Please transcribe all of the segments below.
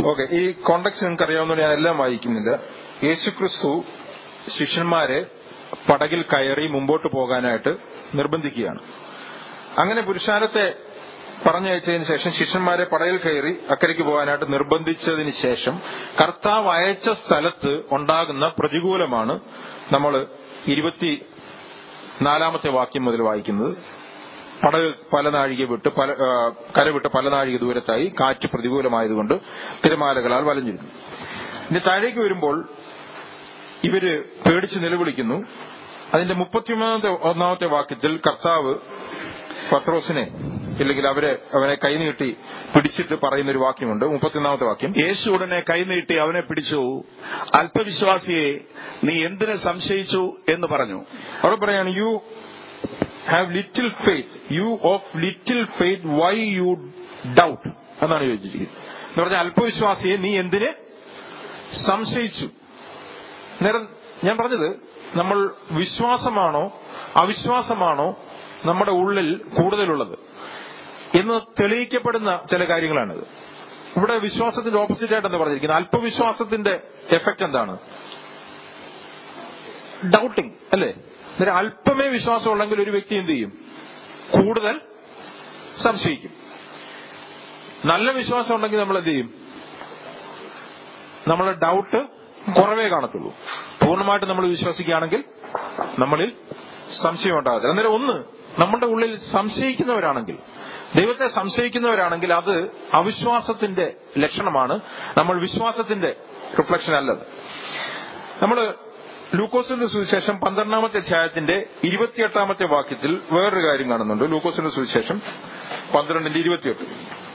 Okay ഈ context നിങ്ങൾക്ക് അറിയാവുന്ന ഞാൻ എല്ലാം വായിക്കുന്നില്ല യേശുക്രിസ്തു ശിഷ്യന്മാരെ പടകിൽ കയറി മുമ്പോട്ട് പോകാനായിട്ട് നിർബന്ധിക്കുകയാണ് അങ്ങനെ പുരുഷാരത്തെ പറഞ്ഞയച്ചതിന് ശേഷം ശിഷ്യന്മാരെ പടയിൽ കയറി അക്കരയ്ക്ക് പോകാനായിട്ട് നിർബന്ധിച്ചതിന് ശേഷം കർത്താവ് അയച്ച സ്ഥലത്ത് ഉണ്ടാകുന്ന പ്രതികൂലമാണ് നമ്മൾ ഇരുപത്തി നാലാമത്തെ വാക്യം മുതൽ വായിക്കുന്നത് പടക് പല നാഴിക വിട്ട് പല ആ, കര വിട്ട് പല നാഴിക ദൂരത്തായി കാറ്റ് പ്രതികൂലമായതുകൊണ്ട് തിരമാലകളാൽ വലഞ്ഞിരുന്നു ഇനി താഴേക്ക് വരുമ്പോൾ ഇവര് പേടിച്ച് നിലവിളിക്കുന്നു അതിന്റെ മുപ്പത്തിമൂന്നാമത്തെ ഒന്നാമത്തെ വാക്യത്തിൽ കർത്താവ് പത്രോസിനെ ഇല്ലെങ്കിൽ അവരെ അവനെ കൈനീട്ടി പിടിച്ചിട്ട് പറയുന്ന ഒരു വാക്യമുണ്ട് മുപ്പത്തിയൊന്നാമത്തെ വാക്യം യേശു ഉടനെ കൈനീട്ടി അവനെ പിടിച്ചു അല്പവിശ്വാസിയെ നീ എന്തിനെ സംശയിച്ചു എന്ന് പറഞ്ഞു അവിടെ പറയാണ് you have little faith you of little faith why you doubt എന്നാണ് ചോദിച്ചിരിക്കുന്നത് എന്ന് പറഞ്ഞാൽ അല്പവിശ്വാസിയെ നീ എന്തിന് സംശയിച്ചു നേരം ഞാൻ പറഞ്ഞത് നമ്മൾ വിശ്വാസമാണോ അവിശ്വാസമാണോ നമ്മുടെ ഉള്ളിൽ കൂടുതലുള്ളത് എന്ന് തെളിയിക്കപ്പെടുന്ന ചില കാര്യങ്ങളാണിത് ഇവിടെ വിശ്വാസത്തിന്റെ ഓപ്പോസിറ്റ് ആയിട്ട് എന്താ പറഞ്ഞിരിക്കുന്നത് അല്പവിശ്വാസത്തിന്റെ എഫക്ട് എന്താണ് ഡൗട്ടിങ് അല്ലേ അന്നേരം അല്പമേ വിശ്വാസമുള്ളെങ്കിൽ ഒരു വ്യക്തി എന്ത് ചെയ്യും കൂടുതൽ സംശയിക്കും നല്ല വിശ്വാസം ഉണ്ടെങ്കിൽ നമ്മൾ എന്ത് ചെയ്യും നമ്മളെ ഡൗട്ട് കുറവേ കാണത്തുള്ളൂ പൂർണ്ണമായിട്ട് നമ്മൾ വിശ്വസിക്കുകയാണെങ്കിൽ നമ്മളിൽ സംശയം ഉണ്ടാകത്തില്ല അന്നേരം ഒന്ന് നമ്മുടെ ഉള്ളിൽ സംശയിക്കുന്നവരാണെങ്കിൽ ദൈവത്തെ സംശയിക്കുന്നവരാണെങ്കിൽ അത് അവിശ്വാസത്തിന്റെ ലക്ഷണമാണ് നമ്മൾ വിശ്വാസത്തിന്റെ റിഫ്ലക്ഷൻ അല്ലത് നമ്മൾ ലൂക്കോസിന്റെ സുവിശേഷം പന്ത്രണ്ടാമത്തെ അധ്യായത്തിന്റെ ഇരുപത്തിയെട്ടാമത്തെ വാക്യത്തിൽ വേറൊരു കാര്യം കാണുന്നുണ്ട് ലൂക്കോസിന്റെ സുവിശേഷം പന്ത്രണ്ടിന്റെ ഇരുപത്തിയെട്ട്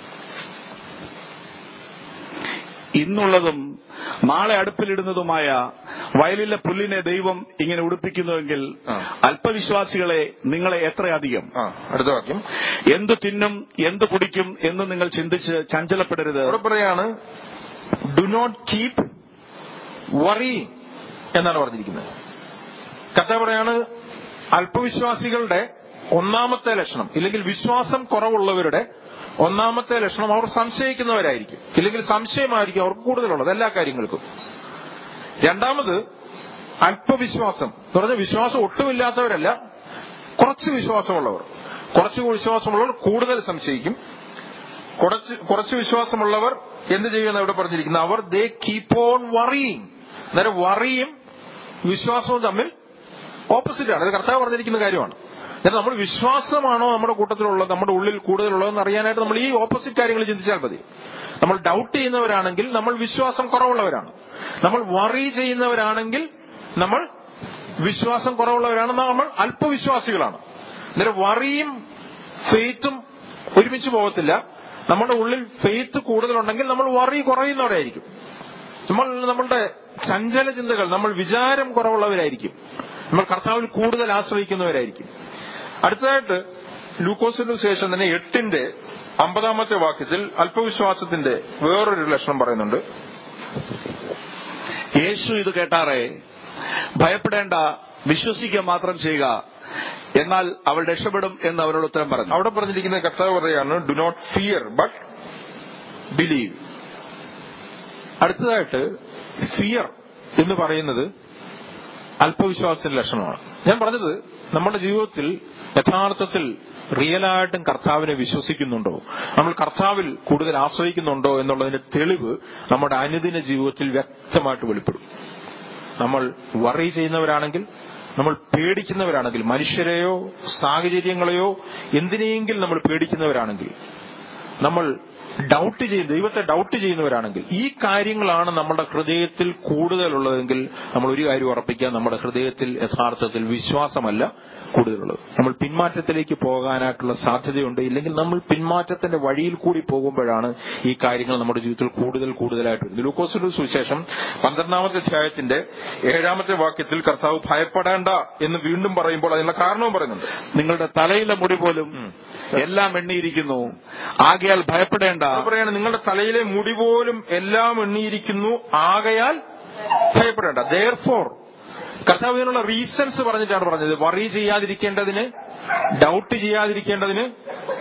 ഇന്നുള്ളതും നാളെ അടുപ്പിലിടുന്നതുമായ വയലിലെ പുല്ലിനെ ദൈവം ഇങ്ങനെ ഉടുപ്പിക്കുന്നുവെങ്കിൽ ആ. അല്പവിശ്വാസികളെ നിങ്ങളെ എത്രയധികം ആ അടുത്ത വാക്യം എന്തു തിന്നും എന്തു കുടിക്കും എന്ന് നിങ്ങൾ ചിന്തിച്ച് ചഞ്ചലപ്പെടരുത് അവിടെ പറയാണ് ഡു നോട്ട് കീപ് വറി എന്നാണ് പറഞ്ഞിരിക്കുന്നത് കഥ പറയാണ് അല്പവിശ്വാസികളുടെ ഒന്നാമത്തെ ലക്ഷണം ഇല്ലെങ്കിൽ വിശ്വാസം കുറവുള്ളവരുടെ ഒന്നാമത്തെ ലക്ഷണം അവർ സംശയിക്കുന്നവരായിരിക്കും ഇല്ലെങ്കിൽ സംശയമായിരിക്കും അവർക്ക് കൂടുതലുള്ളത് എല്ലാ കാര്യങ്ങൾക്കും രണ്ടാമത് അല്പവിശ്വാസം എന്ന് പറഞ്ഞാൽ വിശ്വാസം ഒട്ടുമില്ലാത്തവരല്ല കുറച്ച് വിശ്വാസമുള്ളവർ കുറച്ച് വിശ്വാസമുള്ളവർ കൂടുതൽ സംശയിക്കും കുറച്ച് കുറച്ച് വിശ്വാസമുള്ളവർ എന്ത് ചെയ്യുമെന്ന് ഇവിടെ പറഞ്ഞിരിക്കുന്നത് അവർ ദേ കീപ്പ് ഓൺ വറിയിങ് അന്നേരം വറിയും വിശ്വാസവും തമ്മിൽ ഓപ്പോസിറ്റ് ആണ് ഇത് കർത്താവ് പറഞ്ഞിരിക്കുന്ന കാര്യമാണ് അന്നേരം നമ്മൾ വിശ്വാസമാണോ നമ്മുടെ കൂട്ടത്തിലുള്ളത് നമ്മുടെ ഉള്ളിൽ കൂടുതലുള്ളതെന്ന് അറിയാനായിട്ട് നമ്മൾ ഈ ഓപ്പോസിറ്റ് കാര്യങ്ങൾ ചിന്തിച്ചാൽ മതി നമ്മൾ ഡൗട്ട് ചെയ്യുന്നവരാണെങ്കിൽ നമ്മൾ വിശ്വാസം കുറവുള്ളവരാണ് നമ്മൾ വറി ചെയ്യുന്നവരാണെങ്കിൽ നമ്മൾ വിശ്വാസം കുറവുള്ളവരാണ് നമ്മൾ അല്പവിശ്വാസികളാണ് അന്നേരം വറിയും ഫെയ്ത്തും ഒരുമിച്ച് പോകത്തില്ല നമ്മുടെ ഉള്ളിൽ ഫെയ്ത്ത് കൂടുതലുണ്ടെങ്കിൽ നമ്മൾ വറി കുറയുന്നവരായിരിക്കും നമ്മൾ നമ്മളുടെ ചഞ്ചല ചിന്തകൾ നമ്മൾ വിചാരം കുറവുള്ളവരായിരിക്കും നമ്മൾ കർത്താവിൽ കൂടുതൽ ആശ്രയിക്കുന്നവരായിരിക്കും അടുത്തതായിട്ട് ലൂക്കോസിന് ശേഷം തന്നെ എട്ടിന്റെ അമ്പതാമത്തെ വാക്യത്തിൽ അല്പവിശ്വാസത്തിന്റെ വേറൊരു ലക്ഷണം പറയുന്നുണ്ട് യേശു ഇത് കേട്ടാറെ ഭയപ്പെടേണ്ട വിശ്വസിക്കുക മാത്രം ചെയ്യുക എന്നാൽ അവൾ രക്ഷപ്പെടും എന്ന് അവരോട് ഉത്തരം പറഞ്ഞു അവിടെ പറഞ്ഞിരിക്കുന്ന കർത്താവ് പറയാണ് do not fear but believe അടുത്തതായിട്ട് ഫിയർ എന്ന് പറയുന്നത് അല്പവിശ്വാസത്തിന്റെ ലക്ഷണമാണ് ഞാൻ പറഞ്ഞത് നമ്മുടെ ജീവിതത്തിൽ യഥാർത്ഥത്തിൽ റിയലായിട്ടും കർത്താവിനെ വിശ്വസിക്കുന്നുണ്ടോ നമ്മൾ കർത്താവിൽ കൂടുതൽ ആശ്രയിക്കുന്നുണ്ടോ എന്നുള്ളതിന്റെ തെളിവ് നമ്മുടെ അനുദിന ജീവിതത്തിൽ വ്യക്തമായിട്ട് വെളിപ്പെടും നമ്മൾ വറി ചെയ്യുന്നവരാണെങ്കിൽ നമ്മൾ പേടിക്കുന്നവരാണെങ്കിൽ മനുഷ്യരെയോ സാഹചര്യങ്ങളെയോ എന്തിനെയെങ്കിലും നമ്മൾ പേടിക്കുന്നവരാണെങ്കിൽ നമ്മൾ ഡൗട്ട് ചെയ്യും ദൈവത്തെ ഡൗട്ട് ചെയ്യുന്നവരാണെങ്കിൽ ഈ കാര്യങ്ങളാണ് നമ്മുടെ ഹൃദയത്തിൽ കൂടുതലുള്ളതെങ്കിൽ നമ്മൾ ഒരു കാര്യം ഉറപ്പിക്കുക നമ്മുടെ ഹൃദയത്തിൽ യഥാർത്ഥത്തിൽ വിശ്വാസമല്ല കൂടുതലുള്ളത് നമ്മൾ പിന്മാറ്റത്തിലേക്ക് പോകാനായിട്ടുള്ള സാധ്യതയുണ്ട് ഇല്ലെങ്കിൽ നമ്മൾ പിന്മാറ്റത്തിന്റെ വഴിയിൽ കൂടി പോകുമ്പോഴാണ് ഈ കാര്യങ്ങൾ നമ്മുടെ ജീവിതത്തിൽ കൂടുതൽ കൂടുതലായിട്ട് വരുന്നത് ലൂക്കോസിന്റെ സുവിശേഷം പന്ത്രണ്ടാമത്തെ അധ്യായത്തിന്റെ ഏഴാമത്തെ വാക്യത്തിൽ കർത്താവ് ഭയപ്പെടേണ്ട എന്ന് വീണ്ടും പറയുമ്പോൾ അതിനുള്ള കാരണവും പറയുന്നുണ്ട് നിങ്ങളുടെ തലയിലെ മുടി പോലും എല്ലാം എണ്ണിയിരിക്കുന്നു ആകയാൽ ഭയപ്പെടേണ്ട അത് പറയാണ് നിങ്ങളുടെ തലയിലെ മുടി പോലും എല്ലാം എണ്ണിയിരിക്കുന്നു ആകയാൽ ഭയപ്പെടേണ്ട ദയർ ഫോർ കർത്താവ് ഇതിനുള്ള റീസൺസ് പറഞ്ഞിട്ടാണ് പറഞ്ഞത് വറി ചെയ്യാതിരിക്കേണ്ടതിന് ഡൗട്ട് ചെയ്യാതിരിക്കേണ്ടതിന്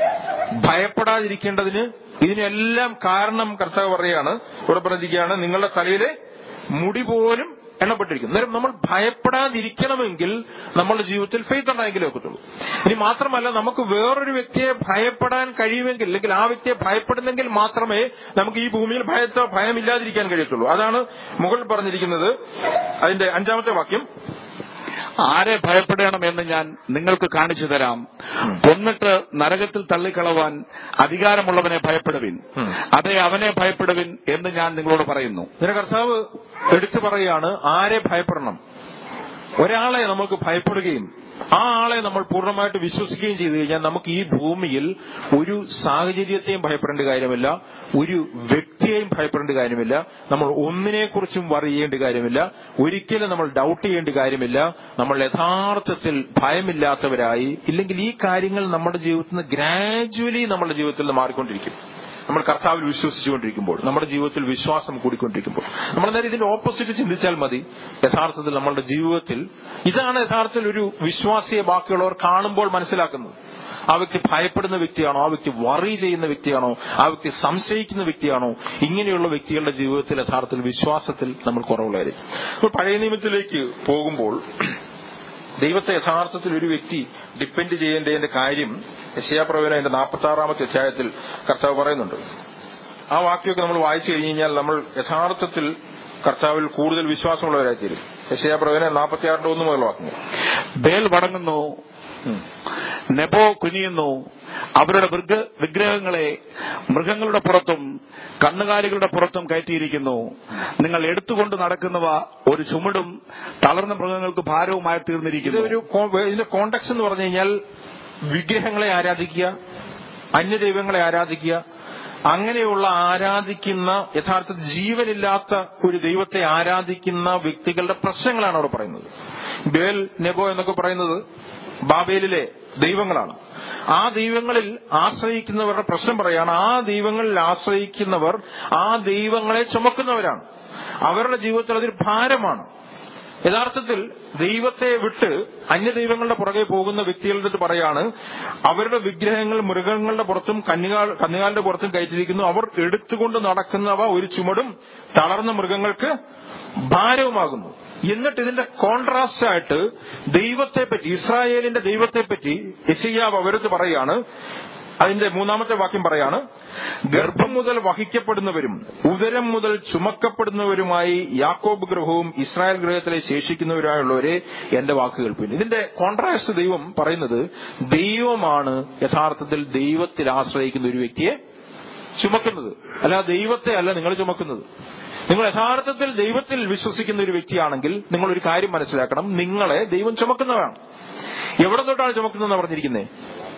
ഭയപ്പെടാതിരിക്കേണ്ടതിന് ഇതിനെല്ലാം കാരണം കർത്താവ് പറയുകയാണ് ഇവിടെ പറഞ്ഞിരിക്കുകയാണ് നിങ്ങളുടെ തലയിലെ മുടി പോലും എണ്ണപ്പെട്ടിരിക്കുന്നു അന്നേരം നമ്മൾ ഭയപ്പെടാതിരിക്കണമെങ്കിൽ നമ്മളുടെ ജീവിതത്തിൽ ഫെയ്ത്ത് ഉണ്ടായെങ്കിലേ ഒക്കത്തുള്ളൂ ഇനി മാത്രമല്ല നമുക്ക് വേറൊരു വ്യക്തിയെ ഭയപ്പെടാൻ കഴിയുമെങ്കിൽ അല്ലെങ്കിൽ ആ വ്യക്തിയെ ഭയപ്പെടുന്നെങ്കിൽ മാത്രമേ നമുക്ക് ഈ ഭൂമിയിൽ ഭയത്തോ ഭയമില്ലാതിരിക്കാൻ കഴിയത്തുള്ളൂ അതാണ് മുകളിൽ പറഞ്ഞിരിക്കുന്നത് അതിന്റെ അഞ്ചാമത്തെ വാക്യം ആരെ ഭയപ്പെടണമെന്ന് ഞാൻ നിങ്ങൾക്ക് കാണിച്ചു തരാം കൊന്നിട്ട് നരകത്തിൽ തള്ളിക്കളവാൻ അധികാരമുള്ളവനെ ഭയപ്പെടുവിൻ ഉം. അതെ അവനെ ഭയപ്പെടുവിൻ എന്ന് ഞാൻ നിങ്ങളോട് പറയുന്നു ഇതിന് കർത്താവ് എടുത്തു പറയുകയാണ് ആരെ ഭയപ്പെടണം ഒരാളെ നമുക്ക് ഭയപ്പെടുകയും ആ ആളെ നമ്മൾ പൂർണ്ണമായിട്ട് വിശ്വസിക്കുകയും ചെയ്തു കഴിഞ്ഞാൽ നമുക്ക് ഈ ഭൂമിയിൽ ഒരു സാഹചര്യത്തെയും ഭയപ്പെടേണ്ട കാര്യമില്ല ഒരു വ്യക്തിയെയും ഭയപ്പെടേണ്ട കാര്യമില്ല നമ്മൾ ഒന്നിനെക്കുറിച്ചും വറി ചെയ്യേണ്ട കാര്യമില്ല ഒരിക്കലും നമ്മൾ ഡൗട്ട് ചെയ്യേണ്ട കാര്യമില്ല നമ്മൾ യഥാർത്ഥത്തിൽ ഭയമില്ലാത്തവരായി ഇല്ലെങ്കിൽ ഈ കാര്യങ്ങൾ നമ്മുടെ ജീവിതത്തിൽ നിന്ന് ഗ്രാജുവലി നമ്മുടെ ജീവിതത്തിൽ നിന്ന് മാറിക്കൊണ്ടിരിക്കും നമ്മൾ കർത്താവിൽ വിശ്വസിച്ചുകൊണ്ടിരിക്കുമ്പോൾ നമ്മുടെ ജീവിതത്തിൽ വിശ്വാസം കൂടിക്കൊണ്ടിരിക്കുമ്പോൾ നമ്മൾ നേരെ ഇതിന്റെ ഓപ്പോസിറ്റ് ചിന്തിച്ചാൽ മതി യഥാർത്ഥത്തിൽ നമ്മളുടെ ജീവിതത്തിൽ ഇതാണ് യഥാർത്ഥത്തിൽ ഒരു വിശ്വാസിയെ ബാക്കിയുള്ളവർ കാണുമ്പോൾ മനസ്സിലാക്കുന്നത് ആ വ്യക്തി ഭയപ്പെടുന്ന വ്യക്തിയാണോ ആ വ്യക്തി വറി ചെയ്യുന്ന വ്യക്തിയാണോ ആ വ്യക്തി സംശയിക്കുന്ന വ്യക്തിയാണോ ഇങ്ങനെയുള്ള വ്യക്തികളുടെ ജീവിതത്തിൽ യഥാർത്ഥത്തിൽ വിശ്വാസത്തിൽ നമ്മൾ കുറവുള്ളവരായിരിക്കും അപ്പോൾ പഴയ നിയമത്തിലേക്ക് പോകുമ്പോൾ ദൈവത്തെ യഥാർത്ഥത്തിൽ ഒരു വ്യക്തി ഡിപ്പെൻഡ് ചെയ്യേണ്ടതിന്റെ കാര്യം യശയാപ്രവന അതിന്റെ നാൽപ്പത്തി ആറാമത്തെ അധ്യായത്തിൽ കർത്താവ് പറയുന്നുണ്ട് ആ വാക്യമൊക്കെ നമ്മൾ വായിച്ചു കഴിഞ്ഞു കഴിഞ്ഞാൽ നമ്മൾ യഥാർത്ഥത്തിൽ കർത്താവിൽ കൂടുതൽ വിശ്വാസമുള്ളവരായി തീരും യശയാപ്രവന നാൽപ്പത്തി ആറിന്റെ ഒന്ന് മുതൽ വാക്യങ്ങൾ ബേൽ വടങ്ങുന്നു നെബോ കുനിയുന്നു അവരുടെ മൃഗ വിഗ്രഹങ്ങളെ മൃഗങ്ങളുടെ പുറത്തും കന്നുകാലികളുടെ പുറത്തും കയറ്റിയിരിക്കുന്നു നിങ്ങൾ എടുത്തുകൊണ്ട് നടക്കുന്നവ ഒരു ചുമടും തളർന്ന മൃഗങ്ങൾക്ക് ഭാരവുമായി തീർന്നിരിക്കുന്നു ഇതൊരു കോ- ഇതിന്റെ കോണ്ടക്സ് എന്ന് പറഞ്ഞു കഴിഞ്ഞാൽ വിഗ്രഹങ്ങളെ ആരാധിക്കുക അന്യദൈവങ്ങളെ ആരാധിക്കുക അങ്ങനെയുള്ള ആരാധിക്കുന്ന യഥാർത്ഥ ജീവനില്ലാത്ത ഒരു ദൈവത്തെ ആരാധിക്കുന്ന വ്യക്തികളുടെ പ്രശ്നങ്ങളാണ് അവിടെ പറയുന്നത് ബേൽ നെബോ എന്നൊക്കെ പറയുന്നത് ബാബേലിലെ ദൈവങ്ങളാണ് ആ ദൈവങ്ങളിൽ ആശ്രയിക്കുന്നവരുടെ പ്രശ്നം പറയാണ് ആ ദൈവങ്ങളിൽ ആശ്രയിക്കുന്നവർ ആ ദൈവങ്ങളെ ചുമക്കുന്നവരാണ് അവരുടെ ജീവിതത്തിൽ അതൊരു ഭാരമാണ് യഥാർത്ഥത്തിൽ ദൈവത്തെ വിട്ട് അന്യദൈവങ്ങളുടെ പുറകെ പോകുന്ന വ്യക്തികളുടെ അടുത്ത് പറയാണ് അവരുടെ വിഗ്രഹങ്ങൾ മൃഗങ്ങളുടെ പുറത്തും കന്നുകാൽ കന്നുകാലിന്റെ പുറത്തും കയറ്റിയിരിക്കുന്നു അവർ എടുത്തുകൊണ്ട് നടക്കുന്നവ ഒരു ചുമടും തളർന്ന മൃഗങ്ങൾക്ക് ഭാരവുമാകുന്നു എന്നിട്ട് ഇതിന്റെ കോൺട്രാസ്റ്റ് ആയിട്ട് ദൈവത്തെ പറ്റി ഇസ്രായേലിന്റെ ദൈവത്തെ പറ്റി യശയ്യാവ് അവരത്ത് പറയാണ് അതിന്റെ മൂന്നാമത്തെ വാക്യം പറയാണ് ഗർഭം മുതൽ വഹിക്കപ്പെടുന്നവരും ഉദരം മുതൽ ചുമക്കപ്പെടുന്നവരുമായി യാക്കോബ് ഗൃഹവും ഇസ്രായേൽ ഗൃഹത്തിലെ ശേഷിക്കുന്നവരായുള്ളവരെ എന്റെ വാക്ക് കേൾപ്പില്ല ഇതിന്റെ കോൺട്രാസ്റ്റ് ദൈവം പറയുന്നത് ദൈവമാണ് യഥാർത്ഥത്തിൽ ദൈവത്തിൽ ആശ്രയിക്കുന്ന ഒരു വ്യക്തിയെ ചുമക്കുന്നത് അല്ല ദൈവത്തെ അല്ല നിങ്ങൾ ചുമക്കുന്നത് നിങ്ങൾ യഥാർത്ഥത്തിൽ ദൈവത്തിൽ വിശ്വസിക്കുന്ന ഒരു വ്യക്തിയാണെങ്കിൽ നിങ്ങൾ ഒരു കാര്യം മനസ്സിലാക്കണം നിങ്ങളെ ദൈവം ചുമക്കുന്നതാണ് എവിടെ തൊട്ടാണ് ചുമക്കുന്നതെന്ന് പറഞ്ഞിരിക്കുന്നത്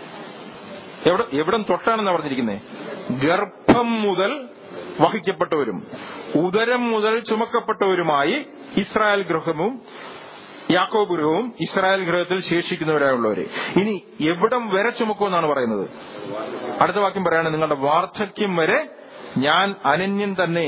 എവിടെ എവിടം തൊട്ടാണെന്ന് പറഞ്ഞിരിക്കുന്നത് ഗർഭം മുതൽ വഹിക്കപ്പെട്ടവരും ഉദരം മുതൽ ചുമക്കപ്പെട്ടവരുമായി ഇസ്രായേൽ ഗൃഹവും യാക്കോബ് ഗൃഹവും ഇസ്രായേൽ ഗൃഹത്തിൽ ശേഷിക്കുന്നവരായുള്ളവരെ ഇനി എവിടം വരെ ചുമക്കുമെന്നാണ് പറയുന്നത് അടുത്ത വാക്യം പറയാണ് നിങ്ങളുടെ വാർദ്ധക്യം വരെ ഞാൻ അനന്യൻ തന്നെ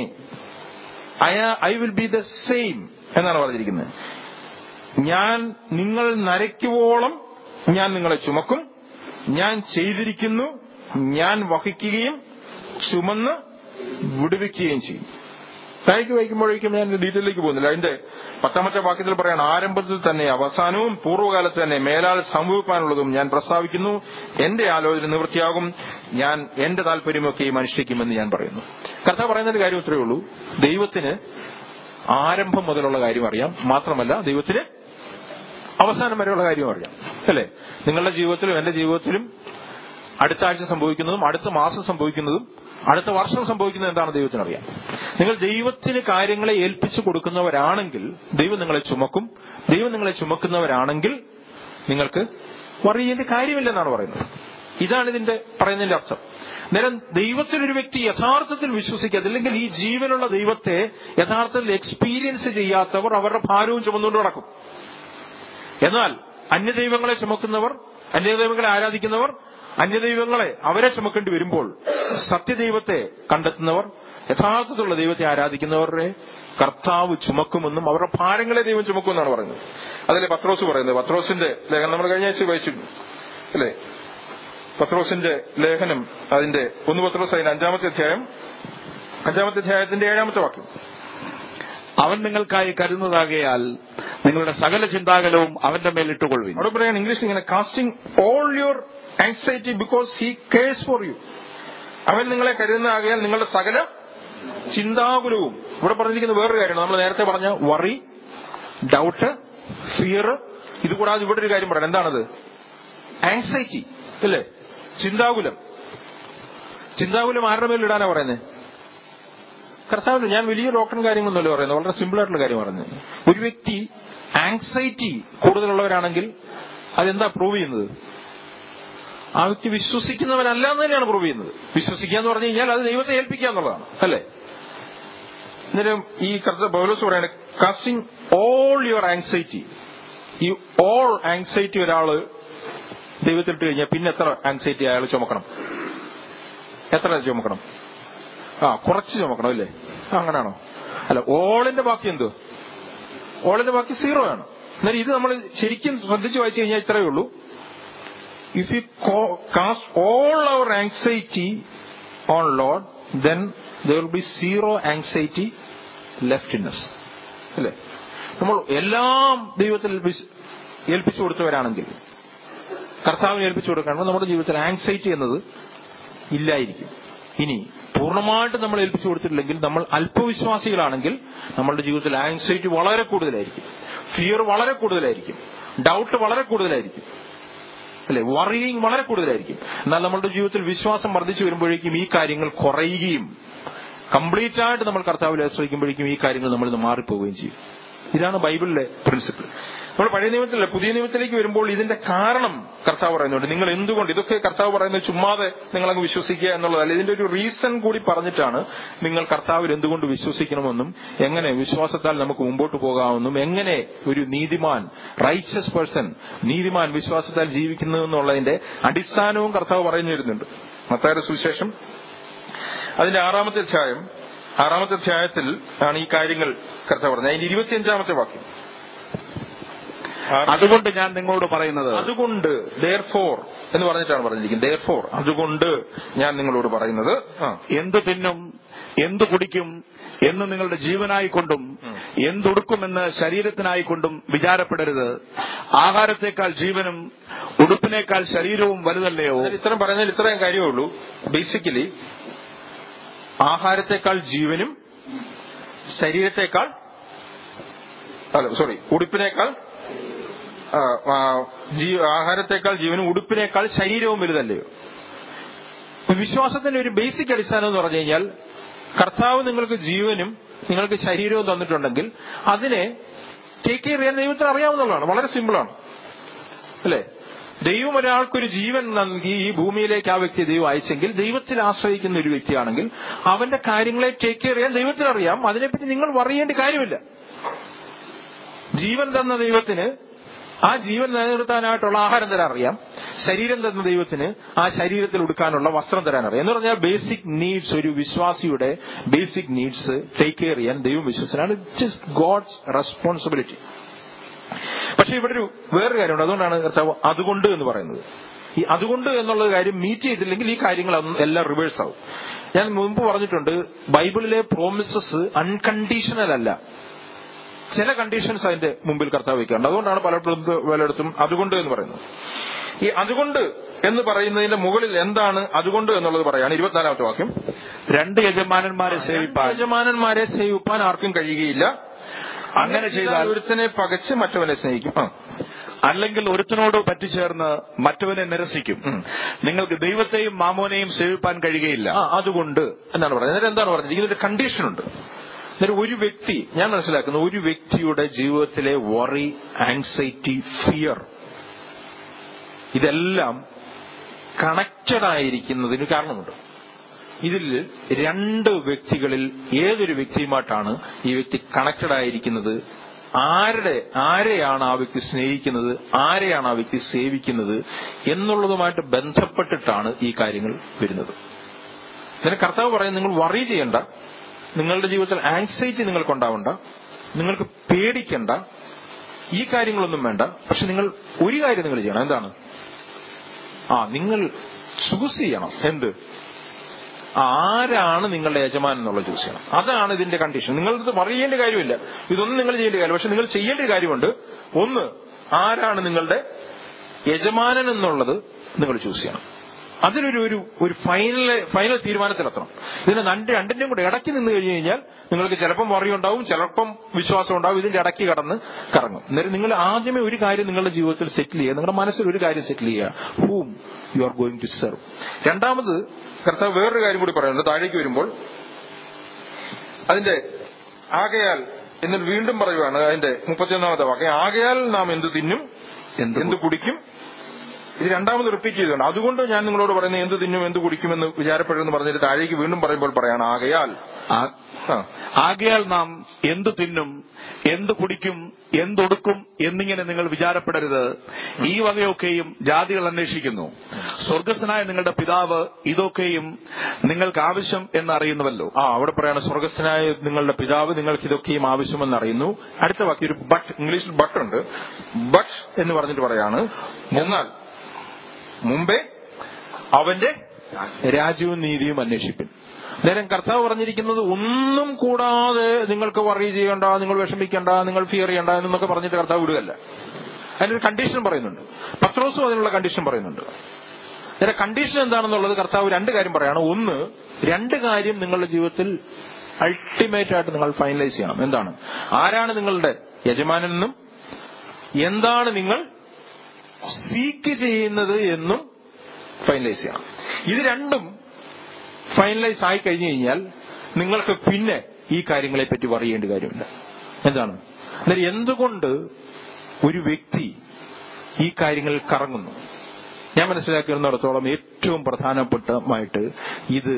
I will be the same എന്നാണ് പറഞ്ഞിരിക്കുന്നത് ഞാൻ നിങ്ങൾ നരയ്ക്കുവോളം ഞാൻ നിങ്ങളെ ചുമക്കും ഞാൻ ചെയ്തിരിക്കുന്നു ഞാൻ വഹിക്കുകയും ചുമന്ന് വിടുവിക്കുകയും ചെയ്യും താഴേക്ക് വായിക്കുമ്പോഴേക്കും ഞാൻ ഡീറ്റെയിലേക്ക് പോകുന്നില്ല അതിന്റെ പത്താമത്തെ വാക്യത്തിൽ പറയാണ് ആരംഭത്തിൽ തന്നെ അവസാനവും പൂർവ്വകാലത്ത് തന്നെ മേലാൽ സംഭവിക്കാനുള്ളതും ഞാൻ പ്രസ്താവിക്കുന്നു എന്റെ ആലോചന നിവൃത്തിയാകും ഞാൻ എന്റെ താല്പര്യമൊക്കെയും അനുഷ്ഠിക്കുമെന്ന് ഞാൻ പറയുന്നു കർത്താവ് പറയുന്ന ഒരു കാര്യം ഇത്രയേ ഉള്ളൂ ദൈവത്തിന് ആരംഭം മുതലുള്ള കാര്യം അറിയാം മാത്രമല്ല ദൈവത്തിന് അവസാനം വരെയുള്ള കാര്യം അറിയാം അല്ലേ നിങ്ങളുടെ ജീവിതത്തിലും എന്റെ ജീവിതത്തിലും അടുത്ത ആഴ്ച സംഭവിക്കുന്നതും അടുത്ത മാസം സംഭവിക്കുന്നതും അടുത്ത വർഷം സംഭവിക്കുന്നത് എന്താണ് ദൈവത്തിന് അറിയാം നിങ്ങൾ ദൈവത്തിന് കാര്യങ്ങളെ ഏൽപ്പിച്ചു കൊടുക്കുന്നവരാണെങ്കിൽ ദൈവം നിങ്ങളെ ചുമക്കും ദൈവം നിങ്ങളെ ചുമക്കുന്നവരാണെങ്കിൽ നിങ്ങൾക്ക് പറയേണ്ട കാര്യമില്ലെന്നാണ് പറയുന്നത് ഇതാണ് ഇതിന്റെ പറയുന്നതിന്റെ അർത്ഥം നേരം ദൈവത്തിൽ ഒരു വ്യക്തി യഥാർത്ഥത്തിൽ വിശ്വസിക്കാതെ അല്ലെങ്കിൽ ഈ ജീവനുള്ള ദൈവത്തെ യഥാർത്ഥത്തിൽ എക്സ്പീരിയൻസ് ചെയ്യാത്തവർ അവരുടെ ഭാരവും ചുമന്നുകൊണ്ട് നടക്കും എന്നാൽ അന്യദൈവങ്ങളെ ചുമക്കുന്നവർ അന്യദൈവങ്ങളെ ആരാധിക്കുന്നവർ അന്യദൈവങ്ങളെ അവരെ ചുമക്കേണ്ടി വരുമ്പോൾ സത്യദൈവത്തെ കണ്ടെത്തുന്നവർ യഥാർത്ഥത്തിലുള്ള ദൈവത്തെ ആരാധിക്കുന്നവരുടെ കർത്താവ് ചുമക്കുമെന്നും അവരുടെ ഭാരങ്ങളെ ദൈവം ചുമക്കുമെന്നാണ് പറയുന്നത് അതിലെ പത്രോസ് പറയുന്നത് പത്രോസിന്റെ ലേഖനം നമ്മൾ കഴിഞ്ഞ ആഴ്ച വായിച്ചിരുന്നു അല്ലേ പത്രോസിന്റെ ലേഖനം അതിന്റെ ഒന്ന് പത്രോസ് അതിന്റെ അഞ്ചാമത്തെ അധ്യായം അഞ്ചാമത്തെ അധ്യായത്തിന്റെ ഏഴാമത്തെ വാക്യം അവൻ നിങ്ങൾക്കായി കരുതുന്നതാകയാൽ നിങ്ങളുടെ സകല ചിന്താകലവും അവന്റെ മേൽ ഇട്ടുകൊള്ളുവിൻ അവിടെ പറയാൻ ഇംഗ്ലീഷിൽ ഇങ്ങനെ casting all your anxiety because he cares for you അവൻ നിങ്ങളെ കരുതുന്നതാകയാൽ നിങ്ങളുടെ സകല ചിന്താകുലവും ഇവിടെ പറഞ്ഞിരിക്കുന്ന വേറൊരു കാര്യമാണ് നമ്മൾ നേരത്തെ പറഞ്ഞ വറി ഡൗട്ട് ഫിയർ ഇത് കൂടാതെ ഇവിടെ ഒരു കാര്യം പറയാം എന്താണത് ആങ്സൈറ്റി അല്ലേ ചിന്താകുലം ചിന്താകുലം ആരുടെ മേൽ ഇടാനാ പറയുന്നത് കർത്താവിന് ഞാൻ വലിയ ഡോക്ടറും കാര്യങ്ങളൊന്നുമല്ല പറയുന്നത് വളരെ സിമ്പിൾ ആയിട്ടുള്ള കാര്യം പറയുന്നത് ഒരു വ്യക്തി ആങ്സൈറ്റി കൂടുതലുള്ളവരാണെങ്കിൽ അതെന്താ പ്രൂവ് ചെയ്യുന്നത് ആ വ്യക്തി വിശ്വസിക്കുന്നവനല്ല എന്ന് തന്നെയാണ് പ്രൂവ് ചെയ്യുന്നത് വിശ്വസിക്കുക എന്ന് പറഞ്ഞു കഴിഞ്ഞാൽ അത് ദൈവത്തെ ഏൽപ്പിക്കുക എന്നുള്ളതാണ് അല്ലേ അന്നേരം ഈ കർത്ത പൗലോസ് പറയാണ് കാസ്റ്റിംഗ് ഓൾ യുവർ ആങ്സൈറ്റി ഈ ഓൾ ആങ്സൈറ്റി ഒരാള് ദൈവത്തിൽ ഇട്ട് കഴിഞ്ഞാൽ പിന്നെ എത്ര ആങ്സൈറ്റി അയാൾ ചുമക്കണം എത്ര ചുമക്കണം ആ കുറച്ച് ചുമക്കണം അല്ലേ ആ, അങ്ങനെയാണോ അല്ല ഓളിന്റെ ബാക്കി എന്ത് ഓളിന്റെ ബാക്കി സീറോ ആണ് എന്നാൽ ഇത് നമ്മൾ ശരിക്കും ശ്രദ്ധിച്ചു വായിച്ചു കഴിഞ്ഞാൽ ഇത്രയേ ഉള്ളൂ if you cast all our anxiety on lord then there will be zero anxiety left in us അല്ലേ നമ്മൾ എല്ലാം ദൈവത്തിൽ വിശ്- ഏൽപ്പിച്ചു കൊടുത്തവരാണെങ്കിൽ കർത്താവിന് ഏൽപ്പിച്ചു കൊടുക്കുകയാണെങ്കിൽ നമ്മുടെ ജീവിതത്തിൽ ആങ്സൈറ്റി എന്നത് ഇല്ലായിരിക്കും ഇനി പൂർണ്ണമായിട്ട് നമ്മൾ ഏൽപ്പിച്ചു കൊടുത്തിട്ടില്ലെങ്കിൽ നമ്മൾ അല്പവിശ്വാസികളാണെങ്കിൽ നമ്മളുടെ ജീവിതത്തിൽ ആങ്സൈറ്റി വളരെ കൂടുതലായിരിക്കും ഫിയർ വളരെ കൂടുതലായിരിക്കും ഡൗട്ട് വളരെ കൂടുതലായിരിക്കും അല്ലെ വറിയിങ് വളരെ കൂടുതലായിരിക്കും എന്നാൽ നമ്മളുടെ ജീവിതത്തിൽ വിശ്വാസം വർദ്ധിച്ചു വരുമ്പോഴേക്കും ഈ കാര്യങ്ങൾ കുറയുകയും കംപ്ലീറ്റ് ആയിട്ട് നമ്മൾ കർത്താവിൽ ആശ്രയിക്കുമ്പോഴേക്കും ഈ കാര്യങ്ങൾ നമ്മൾ നിന്ന് മാറിപ്പോവുകയും ചെയ്യും ഇതാണ് ബൈബിളിലെ പ്രിൻസിപ്പിൾ നമ്മൾ പഴയ നിയമത്തിലല്ല പുതിയ നിയമത്തിലേക്ക് വരുമ്പോൾ ഇതിന്റെ കാരണം കർത്താവ് പറയുന്നുണ്ട് നിങ്ങൾ എന്തുകൊണ്ട് ഇതൊക്കെ കർത്താവ് പറയുന്നത് ചുമ്മാതെ നിങ്ങൾ അങ്ങ് വിശ്വസിക്കുക എന്നുള്ളതല്ല ഇതിന്റെ ഒരു റീസൺ കൂടി പറഞ്ഞിട്ടാണ് നിങ്ങൾ കർത്താവിൽ എന്തുകൊണ്ട് വിശ്വസിക്കണമെന്നും എങ്ങനെ വിശ്വാസത്താൽ നമുക്ക് മുമ്പോട്ട് പോകാമെന്നും എങ്ങനെ ഒരു നീതിമാൻ റൈച്ചസ് പേഴ്സൺ നീതിമാൻ വിശ്വാസത്താൽ ജീവിക്കുന്നു എന്നുള്ളതിന്റെ അടിസ്ഥാനവും കർത്താവ് പറഞ്ഞു തരുന്നുണ്ട് മത്തായുടെ സുവിശേഷം അതിന്റെ ആറാമത്തെ അധ്യായം ആറാമത്തെ അധ്യായത്തിൽ ആണ് ഈ കാര്യങ്ങൾ കർത്താവ് പറഞ്ഞത് അതിന്റെ ഇരുപത്തിയഞ്ചാമത്തെ വാക്യം അതുകൊണ്ട് ഞാൻ നിങ്ങളോട് പറയുന്നത് അതുകൊണ്ട് ദർ ഫോർ എന്ന് പറഞ്ഞിട്ടാണ് പറഞ്ഞിരിക്കുന്നത് ദർ ഫോർ അതുകൊണ്ട് ഞാൻ നിങ്ങളോട് പറയുന്നത് ആ എന്ത് തിന്നും എന്ത് കുടിക്കും എന്ന് നിങ്ങളുടെ ജീവനായിക്കൊണ്ടും എന്തുടുക്കുമെന്ന് ശരീരത്തിനായിക്കൊണ്ടും വിചാരപ്പെടരുത് ആഹാരത്തെക്കാൾ ജീവനും ഉടുപ്പിനേക്കാൾ ശരീരവും വലുതല്ലയോ അതിൽ ഇത്രയും പറയുന്നതിൽ ഇത്രയും കാര്യമേ ഉള്ളൂ ബേസിക്കലി ആഹാരത്തെക്കാൾ ജീവനും ശരീരത്തെക്കാൾ അല്ല സോറി ഉടുപ്പിനേക്കാൾ ആ, ആ, ജീ- ആഹാരത്തെക്കാൾ ജീവനും ഉടുപ്പിനേക്കാൾ ശരീരവും വലുതല്ലയോ ഇപ്പൊ വിശ്വാസത്തിന്റെ ഒരു ബേസിക് അടിസ്ഥാനം എന്ന് പറഞ്ഞു കഴിഞ്ഞാൽ കർത്താവ് നിങ്ങൾക്ക് ജീവനും നിങ്ങൾക്ക് ശരീരവും തന്നിട്ടുണ്ടെങ്കിൽ അതിനെ ടേക്ക് കെയർ ചെയ്യാൻ ദൈവത്തിന് അറിയാവുന്നതാണ് വളരെ സിമ്പിളാണ് അല്ലേ ദൈവം ഒരാൾക്കൊരു ജീവൻ നൽകി ഈ ഭൂമിയിലേക്ക് ആ വ്യക്തി ദൈവം അയച്ചെങ്കിൽ ദൈവത്തിൽ ആശ്രയിക്കുന്ന ഒരു വ്യക്തിയാണെങ്കിൽ അവന്റെ കാര്യങ്ങളെ ടേക്ക് കെയർ ചെയ്യാൻ ദൈവത്തിന് അറിയാം അതിനെപ്പറ്റി നിങ്ങൾ പറയേണ്ട കാര്യമില്ല ജീവൻ തന്ന ദൈവത്തിന് ആ ജീവൻ നിലനിർത്താനായിട്ടുള്ള ആഹാരം തരാൻ അറിയാം ശരീരം തന്ന ദൈവത്തിന് ആ ശരീരത്തിൽ ഉടുക്കാനുള്ള വസ്ത്രം തരാൻ അറിയാം എന്ന് പറഞ്ഞാൽ ബേസിക് നീഡ്സ് ഒരു വിശ്വാസിയുടെ ബേസിക് നീഡ്സ് ടേക്ക് കെയർ ചെയ്യാൻ ദൈവം വിശ്വസനാണ് ഇറ്റ് ഇസ് ഗോഡ്സ് റെസ്പോൺസിബിലിറ്റി പക്ഷെ ഇവിടെ ഒരു വേറൊരു കാര്യമുണ്ട് അതുകൊണ്ടാണ് കർത്താവ് അതുകൊണ്ട് എന്ന് പറയുന്നത് ഈ അതുകൊണ്ട് എന്നുള്ള കാര്യം മീറ്റ് ചെയ്തില്ലെങ്കിൽ ഈ കാര്യങ്ങൾ എല്ലാം റിവേഴ്സ് ആവും ഞാൻ മുമ്പ് പറഞ്ഞിട്ടുണ്ട് ബൈബിളിലെ പ്രോമിസസ് അൺകണ്ടീഷണൽ അല്ല ചില കണ്ടീഷൻസ് അതിന്റെ മുമ്പിൽ കർത്താവ് വയ്ക്കാറുണ്ട് അതുകൊണ്ടാണ് പലപ്പോഴും പലയിടത്തും അതുകൊണ്ട് എന്ന് പറയുന്നത് ഈ അതുകൊണ്ട് എന്ന് പറയുന്നതിന്റെ മുകളിൽ എന്താണ് അതുകൊണ്ട് എന്നുള്ളത് പറയാണ് ഇരുപത്തിനാലാമത്തെ വാക്യം രണ്ട് യജമാനന്മാരെ സേവിപ്പാൻ യജമാനന്മാരെ സേവിപ്പാൻ ആർക്കും കഴിയുകയില്ല അങ്ങനെ ചെയ്താൽ ഒരുത്തനെ പകച്ച് മറ്റവനെ സ്നേഹിക്കും ആ അല്ലെങ്കിൽ ഒരുത്തനോട് പറ്റിച്ചേർന്ന് മറ്റവനെ നിരസിക്കും ഉം. നിങ്ങൾക്ക് ദൈവത്തെയും മാമോനെയും സേവിപ്പാൻ കഴിയുകയില്ല ആ അതുകൊണ്ട് എന്നാണ് പറയുന്നത് എന്നിട്ട് എന്താണ് പറഞ്ഞത് ഇതിനൊരു കണ്ടീഷൻ ഉണ്ട് എന്നിട്ട് ഒരു വ്യക്തി ഞാൻ മനസ്സിലാക്കുന്ന ഒരു വ്യക്തിയുടെ ജീവിതത്തിലെ വറി ആങ്സൈറ്റി ഫിയർ ഇതെല്ലാം കണക്റ്റഡ് ആയിരിക്കുന്നതിന് കാരണമുണ്ട് ഇതിൽ രണ്ട് വ്യക്തികളിൽ ഏതൊരു വ്യക്തിയുമായിട്ടാണ് ഈ വ്യക്തി കണക്റ്റഡ് ആയിരിക്കുന്നത് ആരുടെ ആരെയാണ് ആ വ്യക്തി സ്നേഹിക്കുന്നത് ആരെയാണ് ആ വ്യക്തി സേവിക്കുന്നത് എന്നുള്ളതുമായിട്ട് ബന്ധപ്പെട്ടിട്ടാണ് ഈ കാര്യങ്ങൾ വരുന്നത് ഇതിന് കർത്താവ് പറയും നിങ്ങൾ വറി ചെയ്യണ്ട നിങ്ങളുടെ ജീവിതത്തിൽ ആങ്സൈറ്റി നിങ്ങൾക്ക് ഉണ്ടാവണ്ട നിങ്ങൾക്ക് പേടിക്കണ്ട ഈ കാര്യങ്ങളൊന്നും വേണ്ട പക്ഷെ നിങ്ങൾ ഒരു കാര്യം നിങ്ങൾ ചെയ്യണം എന്താണ് ആ നിങ്ങൾ ചൂസ് ചെയ്യണം എന്ത് ആരാണ് നിങ്ങളുടെ യജമാനൻ എന്നുള്ളത് ചൂസ് ചെയ്യണം അതാണ് ഇതിന്റെ കണ്ടീഷൻ നിങ്ങളിത് പറയേണ്ട കാര്യമില്ല ഇതൊന്നും നിങ്ങൾ ചെയ്യേണ്ട കാര്യം പക്ഷെ നിങ്ങൾ ചെയ്യേണ്ട ഒരു കാര്യമുണ്ട് ഒന്ന് ആരാണ് നിങ്ങളുടെ യജമാനൻ എന്നുള്ളത് നിങ്ങൾ ചൂസ് ചെയ്യണം അതിനൊരു ഒരു ഒരു ഫൈനൽ ഫൈനൽ തീരുമാനത്തിലെത്തണം ഇതിന് രണ്ട് രണ്ടിന്റെയും കൂടെ ഇടയ്ക്ക് നിന്ന് കഴിഞ്ഞു കഴിഞ്ഞാൽ നിങ്ങൾക്ക് ചിലപ്പം വറി ഉണ്ടാവും ചിലപ്പം വിശ്വാസം ഉണ്ടാവും ഇതിന്റെ ഇടയ്ക്ക് കടന്ന് കറങ്ങും അന്നേരം നിങ്ങൾ ആദ്യമേ ഒരു കാര്യം നിങ്ങളുടെ ജീവിതത്തിൽ സെറ്റിൽ ചെയ്യുക നിങ്ങളുടെ മനസ്സിൽ ഒരു കാര്യം സെറ്റിൽ ചെയ്യുക whom you are going to serve രണ്ടാമത് കർത്താവ് വേറൊരു കാര്യം കൂടി പറയുന്നുണ്ട് താഴേക്ക് വരുമ്പോൾ അതിന്റെ ആകയാൽ എന്നിട്ട് വീണ്ടും പറയുവാണ് അതിന്റെ മുപ്പത്തിയൊന്നാമത്തെ വാക്യം ആകയാൽ നാം എന്ത് തിന്നും എന്ത് എന്ത് കുടിക്കും ഇത് രണ്ടാമത് റിപ്പീറ്റ് ചെയ്തുകൊണ്ട് അതുകൊണ്ട് ഞാൻ നിങ്ങളോട് പറയുന്നത് എന്ത് തിന്നും എന്ത് കുടിക്കുമെന്ന് വിചാരപ്പെടുമെന്ന് പറഞ്ഞിട്ട് താഴേക്ക് വീണ്ടും പറയുമ്പോൾ പറയാണ് ആകയാൽ ആ- ആ, ആകയാൽ നാം എന്തു തിന്നും എന്തു കുടിക്കും എന്തൊടുക്കും എന്നിങ്ങനെ നിങ്ങൾ വിചാരപ്പെടരുത് ഈ വകയൊക്കെയും ജാതികൾ അന്വേഷിക്കുന്നു സ്വർഗസ്വനായ നിങ്ങളുടെ പിതാവ് ഇതൊക്കെയും നിങ്ങൾക്ക് ആവശ്യം എന്നറിയുന്നുവല്ലോ ആ അവിടെ പറയാണ് സ്വർഗസ്ഥനായ നിങ്ങളുടെ പിതാവ് നിങ്ങൾക്ക് ഇതൊക്കെയും ആവശ്യമെന്ന് അറിയുന്നു അടുത്ത വാക്യം ഒരു ബട്ട് ഇംഗ്ലീഷിൽ ബട്ട് ഉണ്ട് ബട്ട് എന്ന് പറഞ്ഞിട്ട് പറയാണ് എന്നാൽ മുമ്പേ അവന്റെ രാജ്യവും നീതിയും അന്വേഷിപ്പിൻ നേരം കർത്താവ് പറഞ്ഞിരിക്കുന്നത് ഒന്നും കൂടാതെ നിങ്ങൾക്ക് വറി ചെയ്യണ്ട നിങ്ങൾ വിഷമിക്കണ്ട നിങ്ങൾ ഫിയർ ചെയ്യണ്ട എന്നൊക്കെ പറഞ്ഞിട്ട് കർത്താവ് വിടുകയല്ല അതിനൊരു കണ്ടീഷൻ പറയുന്നുണ്ട് പത്രോസും അതിനുള്ള കണ്ടീഷൻ പറയുന്നുണ്ട് നേരെ കണ്ടീഷൻ എന്താണെന്നുള്ളത് കർത്താവ് രണ്ട് കാര്യം പറയാണ് ഒന്ന് രണ്ട് കാര്യം നിങ്ങളുടെ ജീവിതത്തിൽ അൾട്ടിമേറ്റ് ആയിട്ട് നിങ്ങൾ ഫൈനലൈസ് ചെയ്യണം എന്താണ് ആരാണ് നിങ്ങളുടെ യജമാനെന്നും എന്താണ് നിങ്ങൾ സീക്ക് ചെയ്യുന്നത് എന്നും ഫൈനലൈസ് ചെയ്യണം ഇത് രണ്ടും ഫൈനലൈസ് ആയി കഴിഞ്ഞു കഴിഞ്ഞാൽ നിങ്ങൾക്ക് പിന്നെ ഈ കാര്യങ്ങളെ പറ്റി പറയേണ്ട കാര്യമില്ല എന്താണ് എന്നാൽ എന്തുകൊണ്ട് ഒരു വ്യക്തി ഈ കാര്യങ്ങളിൽ കറങ്ങുന്നു ഞാൻ മനസ്സിലാക്കിയിരുന്നിടത്തോളം ഏറ്റവും പ്രധാനപ്പെട്ടമായിട്ട് ഇത്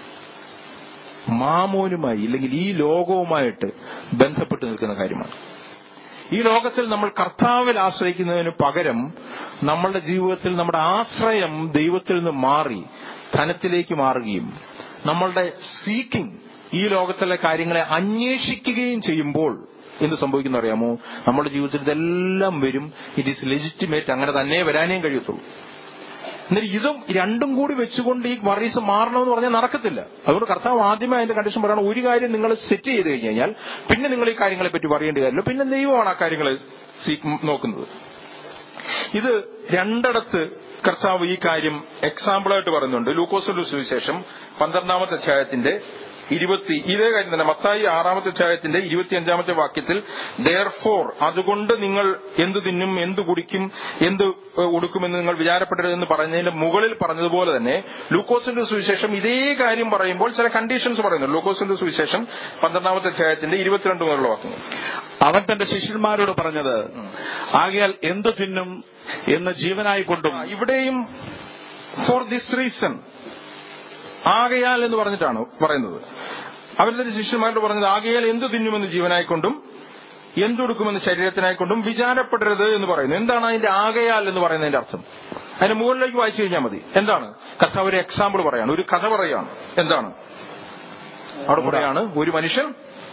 മാമോനുമായി അല്ലെങ്കിൽ ഈ ലോകവുമായിട്ട് ബന്ധപ്പെട്ട് നിൽക്കുന്ന കാര്യമാണ് ഈ ലോകത്തിൽ നമ്മൾ കർത്താവിൽ ആശ്രയിക്കുന്നതിന് പകരം നമ്മളുടെ ജീവിതത്തിൽ നമ്മുടെ ആശ്രയം ദൈവത്തിൽ നിന്ന് മാറി ധനത്തിലേക്ക് മാറുകയും നമ്മളുടെ സീക്കിംഗ് ഈ ലോകത്തിലെ കാര്യങ്ങളെ അന്വേഷിക്കുകയും ചെയ്യുമ്പോൾ എന്ത് സംഭവിക്കുന്ന അറിയാമോ നമ്മുടെ ജീവിതത്തിൽ ഇതെല്ലാം വരും ഇറ്റ് ഈസ് ലെജിറ്റിമേറ്റ് അങ്ങനെ തന്നെ വരാനേ കഴിയത്തുള്ളൂ എന്നിട്ട് ഇതും രണ്ടും കൂടി വെച്ചുകൊണ്ട് ഈ വറീസ് മാറണമെന്ന് പറഞ്ഞാൽ നടക്കത്തില്ല അതുകൊണ്ട് കർത്താവ് ആദ്യമേ അതിന്റെ കണ്ടീഷൻ പറയണം ഒരു കാര്യം നിങ്ങൾ സെറ്റ് ചെയ്ത് കഴിഞ്ഞ് കഴിഞ്ഞാൽ പിന്നെ നിങ്ങൾ ഈ കാര്യങ്ങളെ പറ്റി പറയേണ്ട കാര്യമില്ല പിന്നെ ദൈവമാണ് ആ കാര്യങ്ങളെ സീ- നോക്കുന്നത് ഇത് രണ്ടിടത്ത് കർത്താവ് ഈ കാര്യം എക്സാമ്പിളായിട്ട് പറയുന്നുണ്ട് ലൂക്കോസിന്റെ സുവിശേഷം പന്ത്രണ്ടാമത്തെ അധ്യായത്തിന്റെ ഇരുപത്തി ഇതേ കാര്യം തന്നെ മത്തായി ആറാമത്തെ അധ്യായത്തിന്റെ ഇരുപത്തിയഞ്ചാമത്തെ വാക്യത്തിൽ ദർ ഫോർ അതുകൊണ്ട് നിങ്ങൾ എന്ത് തിന്നും എന്ത് കുടിക്കും എന്ത് ഏഹ്, ഉടുക്കുമെന്ന് നിങ്ങൾ വിചാരപ്പെടരുതെന്ന് പറഞ്ഞതിന്റെ മുകളിൽ പറഞ്ഞതുപോലെ തന്നെ ലൂക്കോസിന്റെ സുവിശേഷം ഇതേ കാര്യം പറയുമ്പോൾ ചില കണ്ടീഷൻസ് പറയുന്നു ലൂക്കോസിന്റെ സുവിശേഷം പന്ത്രണ്ടാമത്തെ അധ്യായത്തിന്റെ ഇരുപത്തിരണ്ട് മുതലുള്ള വാക്യങ്ങൾ അവൻ തന്റെ ശിഷ്യന്മാരോട് പറഞ്ഞത് ആകയാൽ എന്തു തിന്നും എന്ന് ജീവനായി കൊണ്ടും ആ, ഇവിടെയും ഫോർ ദിസ് റീസൺ ആകയാൽ എന്ന് പറഞ്ഞിട്ടാണ് പറയുന്നത് അവരുടെ ശിഷ്യന്മാരോട് പറഞ്ഞത് ആകയാൽ എന്ത് തിന്നുമെന്ന് ജീവനായിക്കൊണ്ടും എന്തൊടുക്കുമെന്ന് ശരീരത്തിനായിക്കൊണ്ടും വിചാരപ്പെടരുത് എന്ന് പറയുന്നു എന്താണ് അതിന്റെ ആകയാൽ എന്ന് പറയുന്നതിന്റെ അർത്ഥം അതിന്റെ മുകളിലേക്ക് വായിച്ചു കഴിഞ്ഞാൽ മതി എന്താണ് കർത്താവ് ഒരു എക്സാമ്പിൾ പറയാണ് ഒരു കഥ പറയാണ് എന്താണ് അവിടെ പറയാണ് ഒരു മനുഷ്യൻ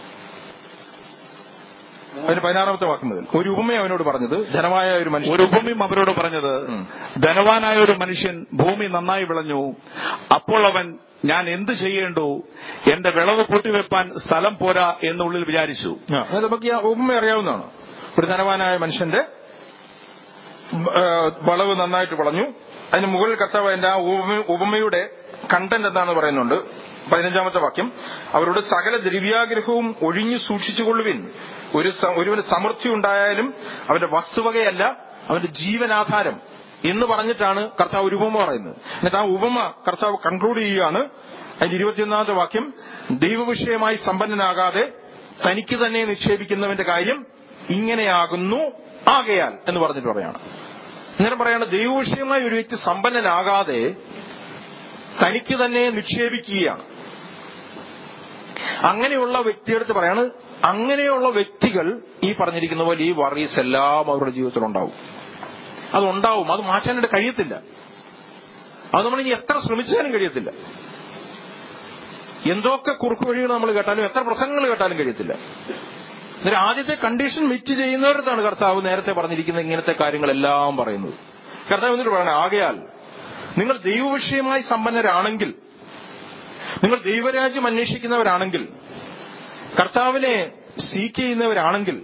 അതിന് പതിനാറാമത്തെ വാക്യം മുതൽ ഒരു ഉപമ അവനോട് പറഞ്ഞത് ധനമായ ഒരു മനുഷ്യൻ ഒരു ഉപമയും അവരോട് പറഞ്ഞത് ഉം. ധനവാനായ ഒരു മനുഷ്യൻ ഭൂമി നന്നായി വിളഞ്ഞു അപ്പോൾ അവൻ ഞാൻ എന്ത് ചെയ്യേണ്ടു എന്റെ വിളവ് കൂട്ടിവെപ്പാൻ സ്ഥലം പോരാ എന്നുള്ളിൽ വിചാരിച്ചു ആ, അത് നമുക്ക് ഈ ആ ഉപമ അറിയാവുന്നതാണ് ഒരു ധനവാനായ മനുഷ്യന്റെ ആ, വളവ് നന്നായിട്ട് വളഞ്ഞു അതിന് മുകളിൽ കർത്താവ് അതിന്റെ ആ ഉപമ- ഉപമയുടെ കണ്ടന്റ് എന്താണെന്ന് പറയുന്നുണ്ട് പതിനഞ്ചാമത്തെ വാക്യം അവരോട് സകല ദ്രവ്യാഗ്രഹവും ഒഴിഞ്ഞു സൂക്ഷിച്ചുകൊള്ളുവിൻ ഒരു സ- ഒരുവന് സമൃദ്ധി ഉണ്ടായാലും അവന്റെ വസ്തുവകയല്ല അവന്റെ ജീവനാധാരം എന്ന് പറഞ്ഞിട്ടാണ് കർത്താവ് ഒരു ഉപമ പറയുന്നത് എന്നിട്ട് ആ ഉപമ കർത്താവ് കൺക്ലൂഡ് ചെയ്യുകയാണ് അതിന്റെ ഇരുപത്തിയൊന്നാമത്തെ വാക്യം ദൈവവിഷയമായി സമ്പന്നനാകാതെ തനിക്ക് തന്നെ നിക്ഷേപിക്കുന്നവന്റെ കാര്യം ഇങ്ങനെയാകുന്നു ആകയാൽ എന്ന് പറഞ്ഞിട്ട് പറയാണ് ഇങ്ങനെ പറയാണ് ദൈവവിഷയമായി ഒരു വ്യക്തി സമ്പന്നനാകാതെ തനിക്ക് തന്നെ നിക്ഷേപിക്കുകയാണ് അങ്ങനെയുള്ള വ്യക്തിയെടുത്ത് പറയാണ് അങ്ങനെയുള്ള വ്യക്തികൾ ഈ പറഞ്ഞിരിക്കുന്ന പോലെ ഈ വറീസ് എല്ലാം അവരുടെ ജീവിതത്തിൽ ഉണ്ടാവും അതുണ്ടാവും അത് മാറ്റാനായിട്ട് കഴിയത്തില്ല അത് നമ്മൾ ഇനി എത്ര ശ്രമിച്ചാലും കഴിയത്തില്ല എന്തൊക്കെ കുറുക്കു വഴികൾ നമ്മൾ കേട്ടാലും എത്ര പ്രസംഗങ്ങൾ കേട്ടാലും കഴിയത്തില്ല എന്നിട്ട് ആദ്യത്തെ കണ്ടീഷൻ മിറ്റ് ചെയ്യുന്നവരത്താണ് കർത്താവ് നേരത്തെ പറഞ്ഞിരിക്കുന്ന ഇങ്ങനത്തെ കാര്യങ്ങളെല്ലാം പറയുന്നത് കർത്താവ് എന്നിട്ട് പറയണേ ആകയാൽ നിങ്ങൾ ദൈവവിഷയമായി സമ്പന്നരാണെങ്കിൽ നിങ്ങൾ ദൈവരാജ്യം അന്വേഷിക്കുന്നവരാണെങ്കിൽ കർത്താവിനെ സീക്ക് ചെയ്യുന്നവരാണെങ്കിൽ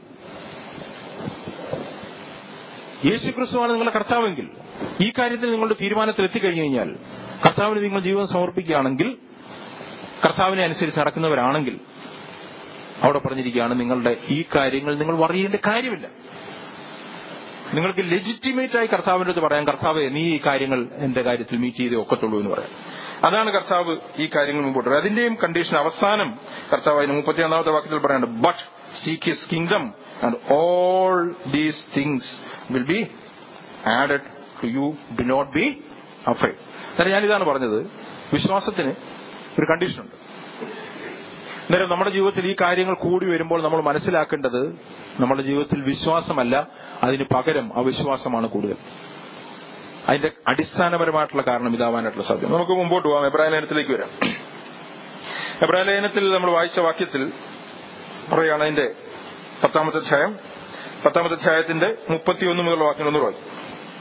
യേശുക്രിസ്തുവാണ് നിങ്ങളുടെ കർത്താവെങ്കിൽ ഈ കാര്യത്തിൽ നിങ്ങളുടെ തീരുമാനത്തിൽ എത്തിക്കഴിഞ്ഞു കഴിഞ്ഞാൽ കർത്താവിന് നിങ്ങൾ ജീവിതം സമർപ്പിക്കുകയാണെങ്കിൽ കർത്താവിനെ അനുസരിച്ച് നടക്കുന്നവരാണെങ്കിൽ അവിടെ പറഞ്ഞിരിക്കുകയാണ് നിങ്ങളുടെ ഈ കാര്യങ്ങൾ നിങ്ങൾ വറിയേണ്ട കാര്യമില്ല നിങ്ങൾക്ക് ലെജിറ്റിമേറ്റ് ആയി കർത്താവിന്റെ അടുത്ത് പറയാം കർത്താവ് നീ ഈ കാര്യങ്ങൾ എന്റെ കാര്യത്തിൽ മീറ്റ് ചെയ്തേ ഒക്കത്തുള്ളൂ എന്ന് പറയാം അതാണ് കർത്താവ് ഈ കാര്യങ്ങൾ മുമ്പോട്ട് വരിക. അതിന്റെയും കണ്ടീഷൻ അവസാനം കർത്താവ് അതിന് മുപ്പത്തിയൊന്നാമത്തെ വാക്യത്തിൽ പറയുന്നുണ്ട് but seek his kingdom and all these things will be added to you do not be afraid അന്നേരം ഞാനിതാണ് പറഞ്ഞത് വിശ്വാസത്തിന് ഒരു കണ്ടീഷനുണ്ട് അന്നേരം നമ്മുടെ ജീവിതത്തിൽ ഈ കാര്യങ്ങൾ കൂടി വരുമ്പോൾ നമ്മൾ മനസ്സിലാക്കേണ്ടത് നമ്മുടെ ജീവിതത്തിൽ വിശ്വാസമല്ല അതിന് പകരം അവിശ്വാസമാണ് കൂടുതൽ അതിന്റെ അടിസ്ഥാനപരമായിട്ടുള്ള കാരണം ഇതാവാനായിട്ടുള്ള സാധ്യത നമുക്ക് മുമ്പോട്ട് പോകാം എബ്രാഹിം ലേഖനത്തിലേക്ക് വരാം എബ്രാഹിം ലേഖനത്തിൽ നമ്മൾ വായിച്ച വാക്യത്തിൽ പറയുകയാണ് അതിന്റെ പത്താമത്തെ അധ്യായം പത്താമത്തെ അധ്യായത്തിന്റെ മുപ്പത്തിയൊന്ന് മുതലുള്ള വാക്യങ്ങൾ ഒന്ന് വായിക്കും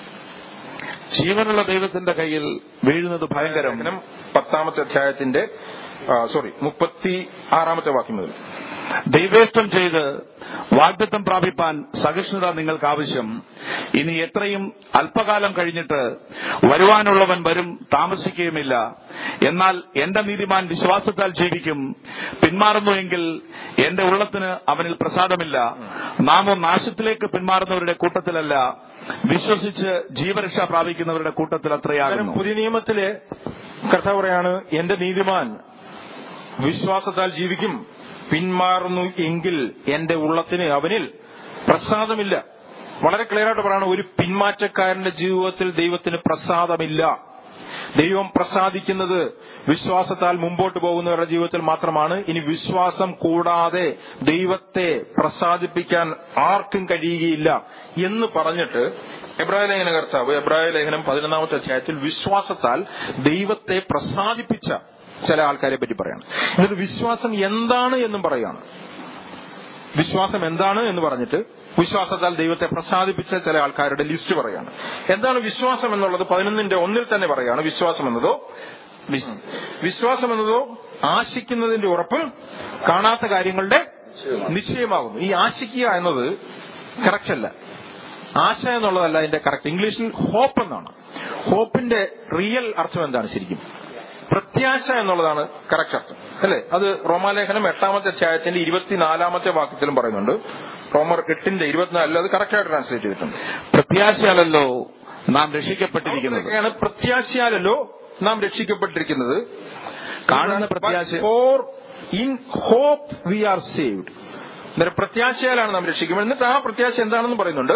ജീവനുള്ള ദൈവത്തിന്റെ കയ്യിൽ വീഴുന്നത് ഭയങ്കരം ലേഖനം പത്താമത്തെ അധ്യായത്തിന്റെ സോറി മുപ്പത്തി ആറാമത്തെ വാക്യം മുതൽ ദൈവേഷ്ടം ചെയ്ത് വാഗ്ദത്തം പ്രാപിപ്പാൻ സഹിഷ്ണുത നിങ്ങൾക്ക് ആവശ്യം ഇനി എത്രയും അല്പകാലം കഴിഞ്ഞിട്ട് വരുവാനുള്ളവൻ വരും താമസിക്കുകയുമില്ല എന്നാൽ എന്റെ നീതിമാൻ വിശ്വാസത്താൽ ജീവിക്കും പിന്മാറുന്നുവെങ്കിൽ എന്റെ ഉള്ളത്തിന് അവനിൽ പ്രസാദമില്ല നാമോ നാശത്തിലേക്ക് പിന്മാറുന്നവരുടെ കൂട്ടത്തിലല്ല വിശ്വസിച്ച് ജീവരക്ഷ പ്രാപിക്കുന്നവരുടെ കൂട്ടത്തിൽ കാരണം അത്രയാകുന്നു പുതിയ നിയമത്തില് കർത്താവ് പറയാണ് എന്റെ നീതിമാൻ വിശ്വാസത്താൽ ജീവിക്കും പിന്മാറുന്നു എങ്കിൽ എന്റെ ഉള്ളത്തിന് അവനിൽ പ്രസാദമില്ല വളരെ ക്ലിയർ ആയിട്ട് പറയാണ് ഒരു പിന്മാറ്റക്കാരന്റെ ജീവിതത്തിൽ ദൈവത്തിന് പ്രസാദമില്ല ദൈവം പ്രസാദിക്കുന്നത് വിശ്വാസത്താൽ മുമ്പോട്ട് പോകുന്നവരുടെ ജീവിതത്തിൽ മാത്രമാണ് ഇനി വിശ്വാസം കൂടാതെ ദൈവത്തെ പ്രസാദിപ്പിക്കാൻ ആർക്കും കഴിയുകയില്ല എന്ന് പറഞ്ഞിട്ട് എബ്രായ ലേഖന കർത്താവ് എബ്രായ ലേഖനം പതിനൊന്നാമത്തെ അധ്യായത്തിൽ വിശ്വാസത്താൽ ദൈവത്തെ പ്രസാദിപ്പിച്ച ചില ആൾക്കാരെ പറ്റി പറയാണ് എന്നിട്ട് വിശ്വാസം എന്താണ് എന്നും പറയാണ് വിശ്വാസം എന്താണ് എന്ന് പറഞ്ഞിട്ട് വിശ്വാസത്താൽ ദൈവത്തെ പ്രസാദിപ്പിച്ച ചില ആൾക്കാരുടെ ലിസ്റ്റ് പറയാണ് എന്താണ് വിശ്വാസം എന്നുള്ളത് പതിനൊന്നിന്റെ ഒന്നിൽ തന്നെ പറയാണ് വിശ്വാസം എന്നതോ വി- വിശ്വാസം എന്നതോ ആശിക്കുന്നതിന്റെ ഉറപ്പ് കാണാത്ത കാര്യങ്ങളുടെ നിശ്ചയമാകുന്നു ഈ ആശിക്കുക എന്നത് കറക്റ്റ് അല്ല ആശ എന്നുള്ളതല്ല അതിന്റെ കറക്റ്റ് ഇംഗ്ലീഷിൽ ഹോപ്പ് എന്നാണ് ഹോപ്പിന്റെ റിയൽ അർത്ഥം എന്താണ് ശരിക്കും പ്രത്യാശ എന്നുള്ളതാണ് കറക്റ്റ് അർത്ഥം അല്ലെ അത് റോമാലേഖനം എട്ടാമത്തെ അധ്യായത്തിന്റെ ഇരുപത്തിനാലാമത്തെ വാക്യത്തിലും പറയുന്നുണ്ട് റോമർ എട്ടിന്റെ ഇരുപത്തിനാലിൽ അത് കറക്റ്റായിട്ട് ട്രാൻസ്ലേറ്റ് ചെയ്തിട്ടുണ്ട് പ്രത്യാശയാലല്ലോ നാം രക്ഷിക്കപ്പെട്ടിരിക്കുന്നത് ഇതൊക്കെയാണ് പ്രത്യാശയാലല്ലോ നാം രക്ഷിക്കപ്പെട്ടിരിക്കുന്നത് കാണുന്ന പ്രത്യാശ for in hope we are saved അന്നേരം പ്രത്യാശയാലാണ് നാം രക്ഷിക്കുന്നത് എന്നിട്ട് ആ പ്രത്യാശ എന്താണെന്ന് പറയുന്നുണ്ട്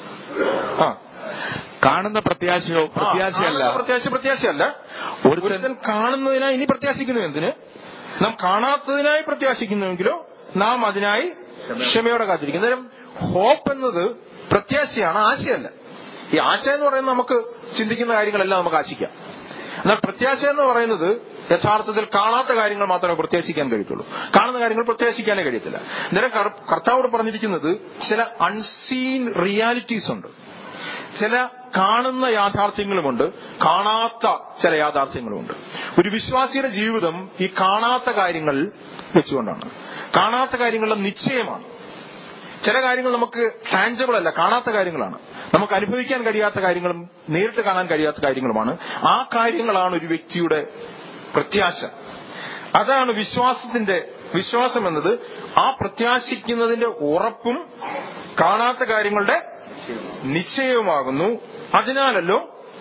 ആ കാണുന്ന പ്രത്യാശയോ പ്രത്യാശയല്ല ആ, പ്രത്യാശ പ്രത്യാശയല്ല ഒരുത്തൻ ഒരുത്തൻ കാണുന്നതിനായി ഇനി പ്രത്യാശിക്കുന്നു എന്തിന് നാം കാണാത്തതിനായി പ്രത്യാശിക്കുന്നുവെങ്കിലോ നാം അതിനായി ക്ഷമയോടെ കാത്തിരിക്കും അന്നേരം ഹോപ്പ് എന്നത് പ്രത്യാശയാണ് ആശയല്ല ഈ ആശ എന്ന് പറയുന്നത് നമുക്ക് ചിന്തിക്കുന്ന കാര്യങ്ങളെല്ലാം നമുക്ക് ആശിക്കാം എന്നാൽ പ്രത്യാശ എന്ന് പറയുന്നത് യഥാർത്ഥത്തിൽ കാണാത്ത കാര്യങ്ങൾ മാത്രമേ പ്രത്യാശിക്കാൻ കഴിയത്തുള്ളൂ കാണുന്ന കാര്യങ്ങൾ പ്രത്യാശിക്കാനേ കഴിയത്തില്ല അന്നേരം കർ- കർത്താവോട് പറഞ്ഞിരിക്കുന്നത് ചില അൺസീൻ റിയാലിറ്റീസ് ഉണ്ട് ചില കാണുന്ന യാഥാർത്ഥ്യങ്ങളുമുണ്ട് കാണാത്ത ചില യാഥാർത്ഥ്യങ്ങളുമുണ്ട് ഒരു വിശ്വാസിയുടെ ജീവിതം ഈ കാണാത്ത കാര്യങ്ങൾ വെച്ചുകൊണ്ടാണ് കാണാത്ത കാര്യങ്ങളുടെ നിശ്ചയമാണ് ചില കാര്യങ്ങൾ നമുക്ക് ടാഞ്ചബിൾ അല്ല കാണാത്ത കാര്യങ്ങളാണ് നമുക്ക് അനുഭവിക്കാൻ കഴിയാത്ത കാര്യങ്ങളും നേരിട്ട് കാണാൻ കഴിയാത്ത കാര്യങ്ങളുമാണ് ആ കാര്യങ്ങളാണ് ഒരു വ്യക്തിയുടെ പ്രത്യാശ അതാണ് വിശ്വാസത്തിന്റെ വിശ്വാസം എന്നത് ആ പ്രത്യാശിക്കുന്നതിന്റെ ഉറപ്പും കാണാത്ത കാര്യങ്ങളുടെ നിശ്ചയവുമാകുന്നു അതിനാലല്ലോ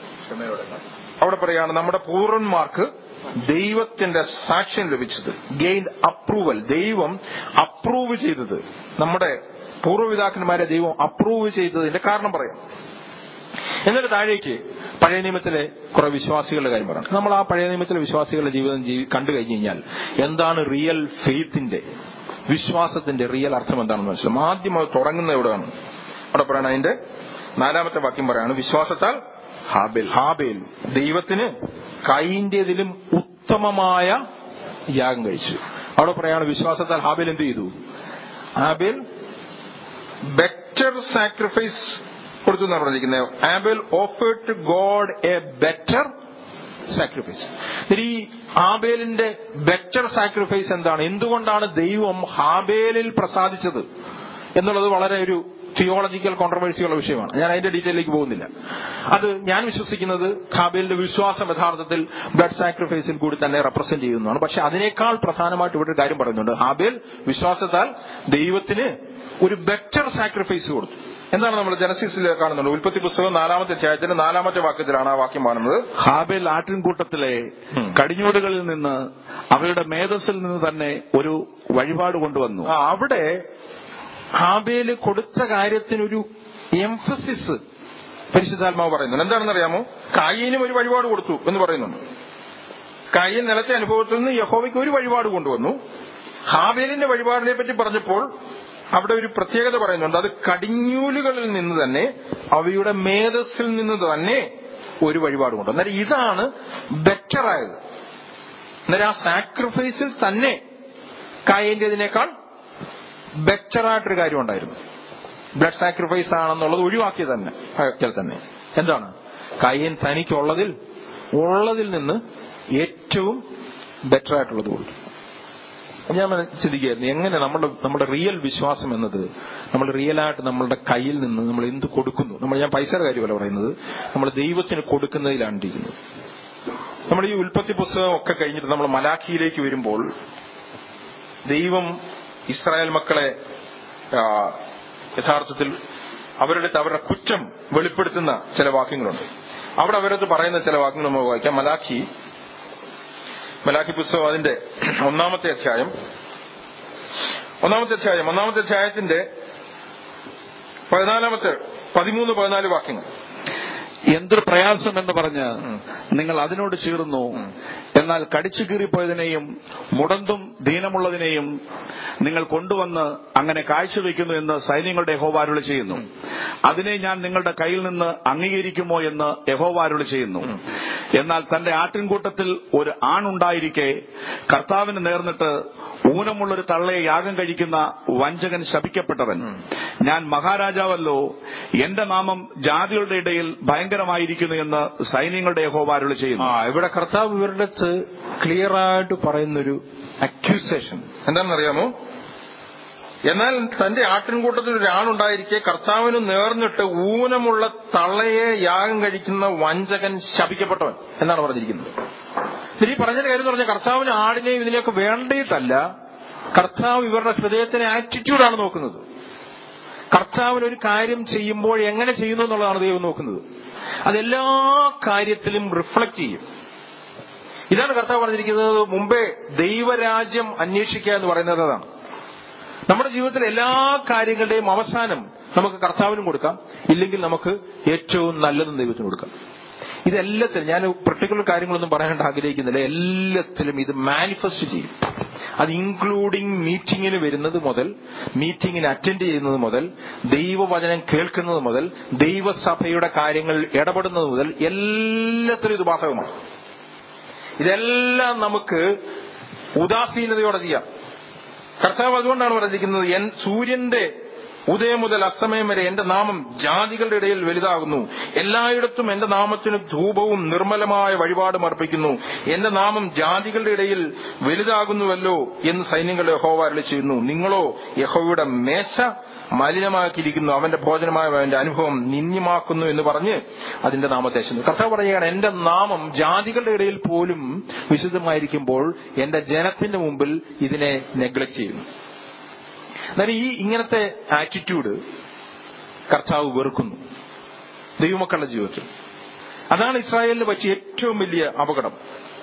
അവിടെ പറയാണ് നമ്മുടെ പൂർവന്മാർക്ക് ദൈവത്തിന്റെ സാക്ഷ്യം ലഭിച്ചത് ഗെയിൻ അപ്രൂവൽ ദൈവം അപ്രൂവ് ചെയ്തത് നമ്മുടെ പൂർവ്വപിതാക്കന്മാരെ ദൈവം അപ്രൂവ് ചെയ്തതിന്റെ കാരണം പറയാം എന്നിട്ട് താഴേക്ക് പഴയ നിയമത്തിലെ കുറെ വിശ്വാസികളുടെ കാര്യം പറയാം നമ്മൾ ആ പഴയ നിയമത്തിലെ വിശ്വാസികളുടെ ജീവിതം ജീവി കണ്ടു കഴിഞ്ഞു കഴിഞ്ഞാൽ എന്താണ് റിയൽ ഫെയ്ത്തിന്റെ വിശ്വാസത്തിന്റെ റിയൽ അർത്ഥം എന്താണെന്ന് മനസ്സിലാവും ആദ്യം അത് തുടങ്ങുന്ന എവിടെയാണ് അവിടെ പറയണം അതിന്റെ നാലാമത്തെ വാക്യം പറയാണ് വിശ്വാസത്താൽ ഹാബേൽ ഹാബേൽ ദൈവത്തിന് കൈന്റേതിലും ഉത്തമമായ യാഗം കഴിച്ചു അവിടെ പറയാണ് വിശ്വാസത്താൽ ഹാബേൽ എന്ത് ചെയ്തു ഹാബേൽ ബെറ്റർ സാക്രിഫൈസ് കൊടുത്തു എന്നാണ് പറഞ്ഞിരിക്കുന്നത് Abel offered to God a better sacrifice ഈ ഹാബേലിന്റെ ബെറ്റർ സാക്രിഫൈസ് എന്താണ് എന്തുകൊണ്ടാണ് ദൈവം ഹാബേലിൽ പ്രസാദിച്ചത് എന്നുള്ളത് വളരെ ഒരു തിയോളജിക്കൽ കോൺട്രവേഴ്സിയുള്ള വിഷയമാണ് ഞാൻ അതിന്റെ ഡീറ്റെയിലേക്ക് പോകുന്നില്ല അത് ഞാൻ വിശ്വസിക്കുന്നത് ഹാബേലിന്റെ വിശ്വാസം യഥാർത്ഥത്തിൽ ബ്ലഡ് സാക്രിഫൈസിൽ കൂടി തന്നെ റെപ്രസെന്റ് ചെയ്യുന്നതാണ് പക്ഷെ അതിനേക്കാൾ പ്രധാനമായിട്ട് ഇവിടെ ഒരു കാര്യം പറയുന്നുണ്ട് ഹാബേൽ വിശ്വാസത്താൽ ദൈവത്തിന് ഒരു ബെറ്റർ സാക്രിഫൈസ് കൊടുത്തു എന്താണ് നമ്മൾ ജനസിസിൽ കാണുന്നത് ഉൽപ്പത്തി പുസ്തകം നാലാമത്തെ അധ്യായത്തിന്റെ നാലാമത്തെ വാക്യത്തിലാണ് ആ വാക്യം കാണുന്നത് ഹാബേൽ ആട്ടിൻകൂട്ടത്തിലെ ഉം. കടിഞ്ഞൂടുകളിൽ നിന്ന് അവയുടെ മേധസ്സിൽ നിന്ന് തന്നെ ഒരു വഴിപാട് കൊണ്ടുവന്നു ആ, അവിടെ ഹാബേല് കൊടുത്ത കാര്യത്തിനൊരു എംഫസിസ് പരിശുദ്ധാത്മാവ് പറയുന്നുണ്ട് എന്താണെന്ന് അറിയാമോ കായീനും ഒരു വഴിപാട് കൊടുത്തു എന്ന് പറയുന്നുണ്ട് കായീൻ നിലത്തെ അനുഭവത്തിൽ നിന്ന് യഹോവയ്ക്ക് ഒരു വഴിപാട് കൊണ്ടുവന്നു ഹാബേലിന്റെ വഴിപാടിനെ പറ്റി പറഞ്ഞപ്പോൾ അവിടെ ഒരു പ്രത്യേകത പറയുന്നുണ്ട് അത് കടിഞ്ഞൂലുകളിൽ നിന്ന് തന്നെ അവയുടെ മേധസ്സിൽ നിന്ന് തന്നെ ഒരു വഴിപാട് കൊണ്ടു അന്നേരം ഇതാണ് ബെറ്റർ ആയത് അന്നേരം ആ സാക്രിഫൈസിൽ തന്നെ കായന്റേതിനേക്കാൾ ബെറ്റർ ആയിട്ടൊരു കാര്യം ഉണ്ടായിരുന്നു ബ്ലഡ് സാക്രിഫൈസ് ആണെന്നുള്ളത് ഒഴിവാക്കിയ തന്നെ ആക്കിയാൽ തന്നെ എന്താണ് കയ്യൻ തനിക്കുള്ളതിൽ ഉള്ളതിൽ നിന്ന് ഏറ്റവും ബെറ്റർ ആയിട്ടുള്ളത് കൊടുത്തു ഞാൻ ചിന്തിക്കുകയായിരുന്നു എങ്ങനെ നമ്മുടെ നമ്മുടെ റിയൽ വിശ്വാസം എന്നത് നമ്മൾ റിയലായിട്ട് നമ്മളുടെ കയ്യിൽ നിന്ന് നമ്മൾ എന്ത് കൊടുക്കുന്നു നമ്മൾ ഞാൻ പൈസയുടെ കാര്യമല്ല പറയുന്നത് നമ്മൾ ദൈവത്തിന് കൊടുക്കുന്നതിലാണ് ഇരിക്കുന്നത് നമ്മൾ ഈ ഉൽപ്പത്തി പുസ്തകം ഒക്കെ കഴിഞ്ഞിട്ട് നമ്മൾ മലാഖിയിലേക്ക് വരുമ്പോൾ ദൈവം ഇസ്രായേൽ മക്കളെ ആ, യഥാർത്ഥത്തിൽ അവരുടെ അവരുടെ കുറ്റം വെളിപ്പെടുത്തുന്ന ചില വാക്യങ്ങളുണ്ട് അവിടെ അവരത് പറയുന്ന ചില വാക്യങ്ങൾ നമുക്ക് വായിക്കാം മലാഖി മലാഖി പുസ്തകം അതിന്റെ ഒന്നാമത്തെ അധ്യായം ഒന്നാമത്തെ അധ്യായം ഒന്നാമത്തെ അധ്യായത്തിന്റെ പതിനാലാമത്തെ പതിമൂന്ന് പതിനാല് വാക്യങ്ങൾ എന്തൊരു പ്രയാസം എന്ന് പറഞ്ഞ് ഉം. നിങ്ങൾ അതിനോട് ചേർന്നു എന്നാൽ കടിച്ചു കീറിപ്പോയതിനെയും മുടന്തും ദീനമുള്ളതിനെയും നിങ്ങൾ കൊണ്ടുവന്ന് അങ്ങനെ കാഴ്ചവെക്കുന്നു എന്ന് സൈന്യങ്ങളുടെ യഹോവാരുളി ചെയ്യുന്നു അതിനെ ഞാൻ നിങ്ങളുടെ കയ്യിൽ നിന്ന് അംഗീകരിക്കുമോ എന്ന് യഹോവാരുളി ചെയ്യുന്നു എന്നാൽ തന്റെ ആട്ടിൻകൂട്ടത്തിൽ ഒരു ആണുണ്ടായിരിക്കെ കർത്താവിന് നേർന്നിട്ട് ഊനമുള്ളൊരു തള്ളയെ യാഗം കഴിക്കുന്ന വഞ്ചകൻ ശപിക്കപ്പെട്ടവൻ ഞാൻ മഹാരാജാവല്ലോ എന്റെ നാമം ജാതികളുടെ ഇടയിൽ ഭയങ്കരമായിരിക്കുന്നു എന്ന് സൈന്യങ്ങളുടെ യഹോവാരുളി ആ ചെയ്യുന്നു ഇവിടെ കർത്താവ് ഇവരുടെ അടുത്ത് ക്ലിയർ ആയിട്ട് പറയുന്നൊരു അക്യൂസേഷൻ എന്താണെന്നറിയാമോ എന്നാൽ തന്റെ ആട്ടിൻകൂട്ടത്തിൽ ഒരാളുണ്ടായിരിക്കെ കർത്താവിന് നേർന്നിട്ട് ഊനമുള്ള തള്ളയെ യാഗം കഴിക്കുന്ന വഞ്ചകൻ ശപിക്കപ്പെട്ടവൻ എന്നാണ് പറഞ്ഞിരിക്കുന്നത് ഇതിൽ ഈ പറഞ്ഞ കാര്യം എന്ന് പറഞ്ഞാൽ കർത്താവിന് ആടിനെയും ഇതിനെയൊക്കെ വേണ്ടിയിട്ടല്ല കർത്താവ് ഇവരുടെ ഹൃദയത്തിലെ ആറ്റിറ്റ്യൂഡാണ് നോക്കുന്നത് കർത്താവിന് ഒരു കാര്യം ചെയ്യുമ്പോൾ എങ്ങനെ ചെയ്യുന്നു എന്നുള്ളതാണ് ദൈവം നോക്കുന്നത് അതെല്ലാ കാര്യത്തിലും റിഫ്ലക്ട് ചെയ്യും ഇതാണ് കർത്താവ് പറഞ്ഞിരിക്കുന്നത് മുമ്പേ ദൈവരാജ്യം അന്വേഷിക്കുക എന്ന് പറയുന്നത് അതാണ് നമ്മുടെ ജീവിതത്തിലെ എല്ലാ കാര്യങ്ങളുടെയും അവസാനം നമുക്ക് കർത്താവിനും കൊടുക്കാം ഇല്ലെങ്കിൽ നമുക്ക് ഏറ്റവും നല്ലതും ദൈവത്തിന് കൊടുക്കാം ഇതെല്ലാത്തിലും ഞാൻ പെർട്ടിക്കുലർ കാര്യങ്ങളൊന്നും പറയാനായിട്ട് ആഗ്രഹിക്കുന്നില്ല എല്ലാത്തിലും ഇത് മാനിഫെസ്റ്റ് ചെയ്യും അത് ഇൻക്ലൂഡിംഗ് മീറ്റിങ്ങിന് വരുന്നത് മുതൽ മീറ്റിങ്ങിന് അറ്റൻഡ് ചെയ്യുന്നത് മുതൽ ദൈവവചനം കേൾക്കുന്നത് മുതൽ ദൈവസഭയുടെ കാര്യങ്ങൾ ഇടപെടുന്നത് മുതൽ എല്ലാത്തിലും ഇത് ബാധകമാണ് ഇതെല്ലാം നമുക്ക് ഉദാസീനതയോടെ ചെയ്യാം കർത്താവ് അതുകൊണ്ടാണ് പറഞ്ഞിരിക്കുന്നത് എൻ സൂര്യന്റെ ഉദയം മുതൽ അസ്തമയം വരെ എന്റെ നാമം ജാതികളുടെ ഇടയിൽ വലുതാകുന്നു എല്ലായിടത്തും എന്റെ നാമത്തിന് ധൂപവും നിർമ്മലമായ വഴിപാടും അർപ്പിക്കുന്നു എന്റെ നാമം ജാതികളുടെ ഇടയിൽ വലുതാകുന്നുവല്ലോ എന്ന് സൈന്യങ്ങളുടെ യഹോവ അരുളി ചെയ്യുന്നു നിങ്ങളോ യഹോവയുടെ മേശ മലിനമാക്കിയിരിക്കുന്നു അവന്റെ ഭോജനമായ അവന്റെ അനുഭവം നിന്യമാക്കുന്നു എന്ന് പറഞ്ഞ് അതിന്റെ നാമത്തെ ചെന്നു കർത്താവ് പറയുകയാണ് എന്റെ നാമം ജാതികളുടെ ഇടയിൽ പോലും വിശുദ്ധമായിരിക്കുമ്പോൾ എന്റെ ജനത്തിന്റെ മുമ്പിൽ ഇതിനെ നെഗ്ലക്ട് ചെയ്യുന്നു എന്നാൽ ഈ ഇങ്ങനത്തെ ആറ്റിറ്റ്യൂഡ് കർത്താവ് വെറുക്കുന്നു ദൈവമക്കളുടെ ജീവിതത്തിൽ അതാണ് ഇസ്രായേലിന് പറ്റിയ ഏറ്റവും വലിയ അപകടം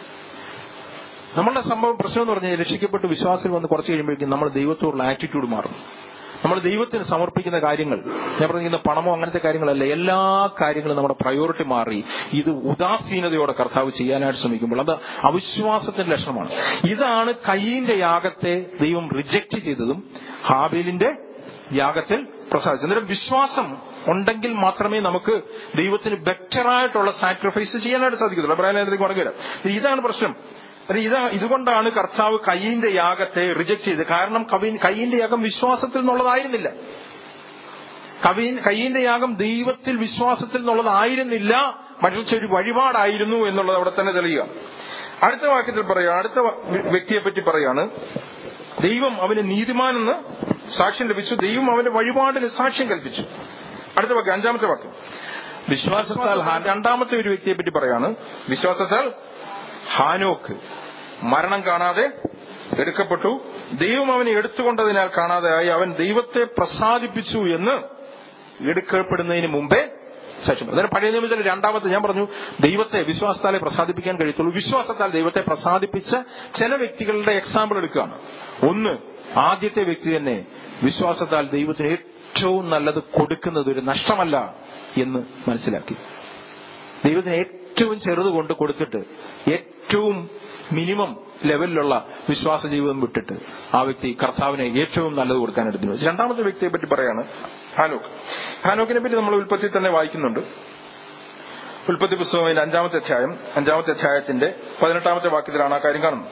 നമ്മളുടെ സംഭവം പ്രശ്നം എന്ന് പറഞ്ഞാൽ രക്ഷിക്കപ്പെട്ട് വിശ്വാസം വന്ന് കുറച്ച് കഴിയുമ്പോഴേക്കും നമ്മൾ ദൈവത്തോടുള്ള ആറ്റിറ്റ്യൂഡ് മാറും നമ്മൾ ദൈവത്തിന് സമർപ്പിക്കുന്ന കാര്യങ്ങൾ ഞാൻ പറഞ്ഞിരിക്കുന്ന പണമോ അങ്ങനത്തെ കാര്യങ്ങളല്ല എല്ലാ കാര്യങ്ങളും നമ്മുടെ പ്രയോറിറ്റി മാറി ഇത് ഉദാസീനതയോടെ കർത്താവ് ചെയ്യാനായിട്ട് ശ്രമിക്കുമ്പോൾ അത് അവിശ്വാസത്തിന്റെ ലക്ഷണമാണ് ഇതാണ് കയ്യിന്റെ യാഗത്തെ ദൈവം റിജക്റ്റ് ചെയ്തതും ഹാബേലിന്റെ യാഗത്തിൽ പ്രസാദിച്ചു അന്നേരം വിശ്വാസം ഉണ്ടെങ്കിൽ മാത്രമേ നമുക്ക് ദൈവത്തിന് ബെറ്ററായിട്ടുള്ള സാക്രിഫൈസ് ചെയ്യാനായിട്ട് സാധിക്കത്തുള്ളൂ പറയാനായിട്ട് മടങ്ങില്ല ഇതാണ് പ്രശ്നം അല്ല, ഇതാ ഇതുകൊണ്ടാണ് കർത്താവ് കയ്യിന്റെ യാഗത്തെ റിജക്ട് ചെയ്തത് കാരണം കവി- കയ്യിന്റെ യാഗം വിശ്വാസത്തിൽ നിന്നുള്ളതായിരുന്നില്ല കവി കയ്യിന്റെ യാഗം ദൈവത്തിൽ വിശ്വാസത്തിൽ നിന്നുള്ളതായിരുന്നില്ല മരിച്ച ഒരു വഴിപാടായിരുന്നു എന്നുള്ളത് അവിടെ തന്നെ തെളിയുക അടുത്ത വാക്യത്തിൽ പറയുക അടുത്ത വ- വ്യക്തിയെ പറ്റി പറയാണ് ദൈവം അവന് നീതിമാനെന്ന് സാക്ഷ്യം ലഭിച്ചു ദൈവം അവന്റെ വഴിപാടിന് സാക്ഷ്യം കൽപ്പിച്ചു അടുത്ത വാക്യം അഞ്ചാമത്തെ വാക്യം വിശ്വാസത്താൽ ഹാൻ രണ്ടാമത്തെ ഒരു വ്യക്തിയെ പറ്റി പറയാണ് വിശ്വാസത്താൽ ഹാനോക്ക് മരണം കാണാതെ എടുക്കപ്പെട്ടു ദൈവം അവനെ എടുത്തുകൊണ്ടതിനാൽ കാണാതെയായി അവൻ ദൈവത്തെ പ്രസാദിപ്പിച്ചു എന്ന് എടുക്കപ്പെടുന്നതിന് മുമ്പേ സാക്ഷ്യം പറഞ്ഞു. അതായത് പഴയ നിയമത്തിൽ രണ്ടാമത്തെ ഞാൻ പറഞ്ഞു ദൈവത്തെ വിശ്വാസത്താലെ പ്രസാദിപ്പിക്കാൻ കഴിയത്തുള്ളൂ വിശ്വാസത്താൽ ദൈവത്തെ പ്രസാദിപ്പിച്ച ചില വ്യക്തികളുടെ എക്സാമ്പിൾ എടുക്കുകയാണ് ഒന്ന് ആദ്യത്തെ വ്യക്തി തന്നെ വിശ്വാസത്താൽ ദൈവത്തിന് ഏറ്റവും നല്ലത് കൊടുക്കുന്നത് ഒരു നഷ്ടമല്ല എന്ന് മനസ്സിലാക്കി ദൈവത്തിന് ഏറ്റവും ചെറുത് കൊണ്ട് കൊടുത്തിട്ട് ഏറ്റവും മിനിമം ലെവലിലുള്ള വിശ്വാസ ജീവിതം വിട്ടിട്ട് ആ വ്യക്തി കർത്താവിനെ ഏറ്റവും നല്ലത് കൊടുക്കാൻ എടുത്തു രണ്ടാമത്തെ വ്യക്തിയെ പറ്റി പറയാണ് ഹാനോക്ക് ഹാനോക്കിനെ പറ്റി നമ്മൾ ഉൽപ്പത്തി തന്നെ വായിക്കുന്നുണ്ട് ഉൽപ്പത്തി പുസ്തകത്തിന്റെ അഞ്ചാമത്തെ അധ്യായം അഞ്ചാമത്തെ അധ്യായത്തിന്റെ പതിനെട്ടാമത്തെ വാക്യത്തിലാണ് ആ കാര്യം കാണുന്നത്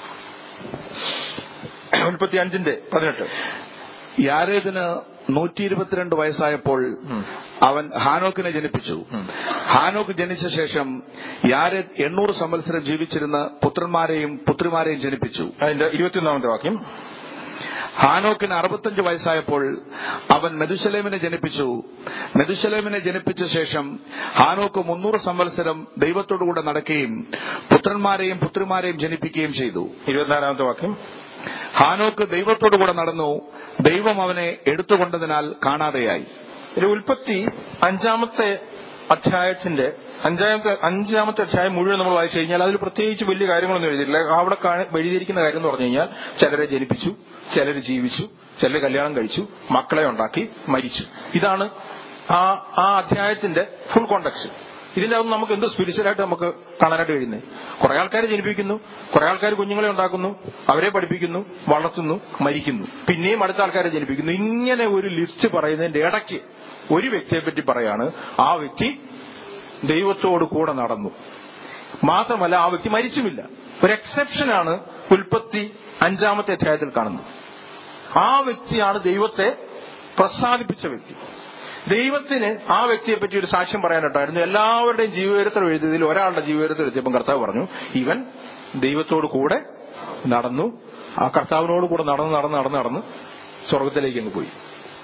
ഉൽപ്പത്തി അഞ്ചിന്റെ പതിനെട്ട് യാരേദിന് നൂറ്റി ഇരുപത്തിരണ്ട് വയസ്സായപ്പോൾ അവൻ ഹാനോക്കിനെ ജനിപ്പിച്ചു ഹാനോക്ക് ജനിച്ച ശേഷം യാരേദ് എണ്ണൂറ് സംവത്സരം ജീവിച്ചിരുന്ന പുത്രന്മാരെയും പുത്രിമാരെയും ജനിപ്പിച്ചു അതിന്റെ ഇരുപത്തിയൊന്നാമത്തെ വാക്യം ഹാനോക്കിന് അറുപത്തഞ്ച് വയസ്സായപ്പോൾ അവൻ മെതുശലേമിനെ ജനിപ്പിച്ചു മെതുശലേമിനെ ജനിപ്പിച്ച ശേഷം ഹാനോക്ക് മുന്നൂറ് സംവത്സരം ദൈവത്തോടുകൂടെ നടക്കുകയും പുത്രന്മാരെയും പുത്രിമാരെയും ജനിപ്പിക്കുകയും ചെയ്തു ഇരുപത്തിനാലാമത്തെ വാക്യം ഹാനോക്ക് ദൈവത്തോടുകൂടെ നടന്നു ദൈവം അവനെ എടുത്തുകൊണ്ടതിനാൽ കാണാതെയായി ഒരു ഉൽപ്പത്തി അഞ്ചാമത്തെ അധ്യായത്തിന്റെ അഞ്ചാമത്തെ അഞ്ചാമത്തെ അധ്യായം മുഴുവൻ നമ്മൾ വായിച്ചു കഴിഞ്ഞാൽ അതിൽ പ്രത്യേകിച്ച് വലിയ കാര്യങ്ങളൊന്നും എഴുതിയിട്ടില്ല അവിടെ കാണ- എഴുതിയിരിക്കുന്ന കാര്യം എന്ന് പറഞ്ഞു കഴിഞ്ഞാൽ ചിലരെ ജനിപ്പിച്ചു ചിലർ ജീവിച്ചു ചിലർ കല്യാണം കഴിച്ചു മക്കളെ ഉണ്ടാക്കി മരിച്ചു ഇതാണ് ആ ആ അധ്യായത്തിന്റെ ഫുൾ കോണ്ടക്സ്റ്റ് ഇതിന്റെ അകത്ത് നമുക്ക് എന്ത് സ്പിരിച്വലായിട്ട് നമുക്ക് കാണാനായിട്ട് കഴിയുന്നത് കുറെ ആൾക്കാരെ ജനിപ്പിക്കുന്നു കുറെ ആൾക്കാർ കുഞ്ഞുങ്ങളെ ഉണ്ടാക്കുന്നു അവരെ പഠിപ്പിക്കുന്നു വളർത്തുന്നു മരിക്കുന്നു പിന്നെയും അടുത്ത ആൾക്കാരെ ജനിപ്പിക്കുന്നു ഇങ്ങനെ ഒരു ലിസ്റ്റ് പറയുന്നതിന്റെ ഇടയ്ക്ക് ഒരു വ്യക്തിയെ പറ്റി പറയാണ് ആ വ്യക്തി ദൈവത്തോട് കൂടെ നടന്നു മാത്രമല്ല ആ വ്യക്തി മരിച്ചുമില്ല ഒരു എക്സെപ്ഷനാണ് ഉൽപ്പത്തി അഞ്ചാമത്തെ അധ്യായത്തിൽ കാണുന്നത് ആ വ്യക്തിയാണ് ദൈവത്തെ പ്രസാദിപ്പിച്ച വ്യക്തി ദൈവത്തിന് ആ വ്യക്തിയെ പറ്റി ഒരു സാക്ഷ്യം പറയാനുണ്ടായിരുന്നു എല്ലാവരുടെയും ജീവചരിത്രം എഴുതിയതിൽ ഒരാളുടെ ജീവചരിത്രം എത്തിയപ്പോൾ കർത്താവ് പറഞ്ഞു ഇവൻ ദൈവത്തോട് കൂടെ നടന്നു ആ കർത്താവിനോട് കൂടെ നടന്ന് നടന്ന് നടന്ന് നടന്ന് സ്വർഗത്തിലേക്ക് അങ്ങ് പോയി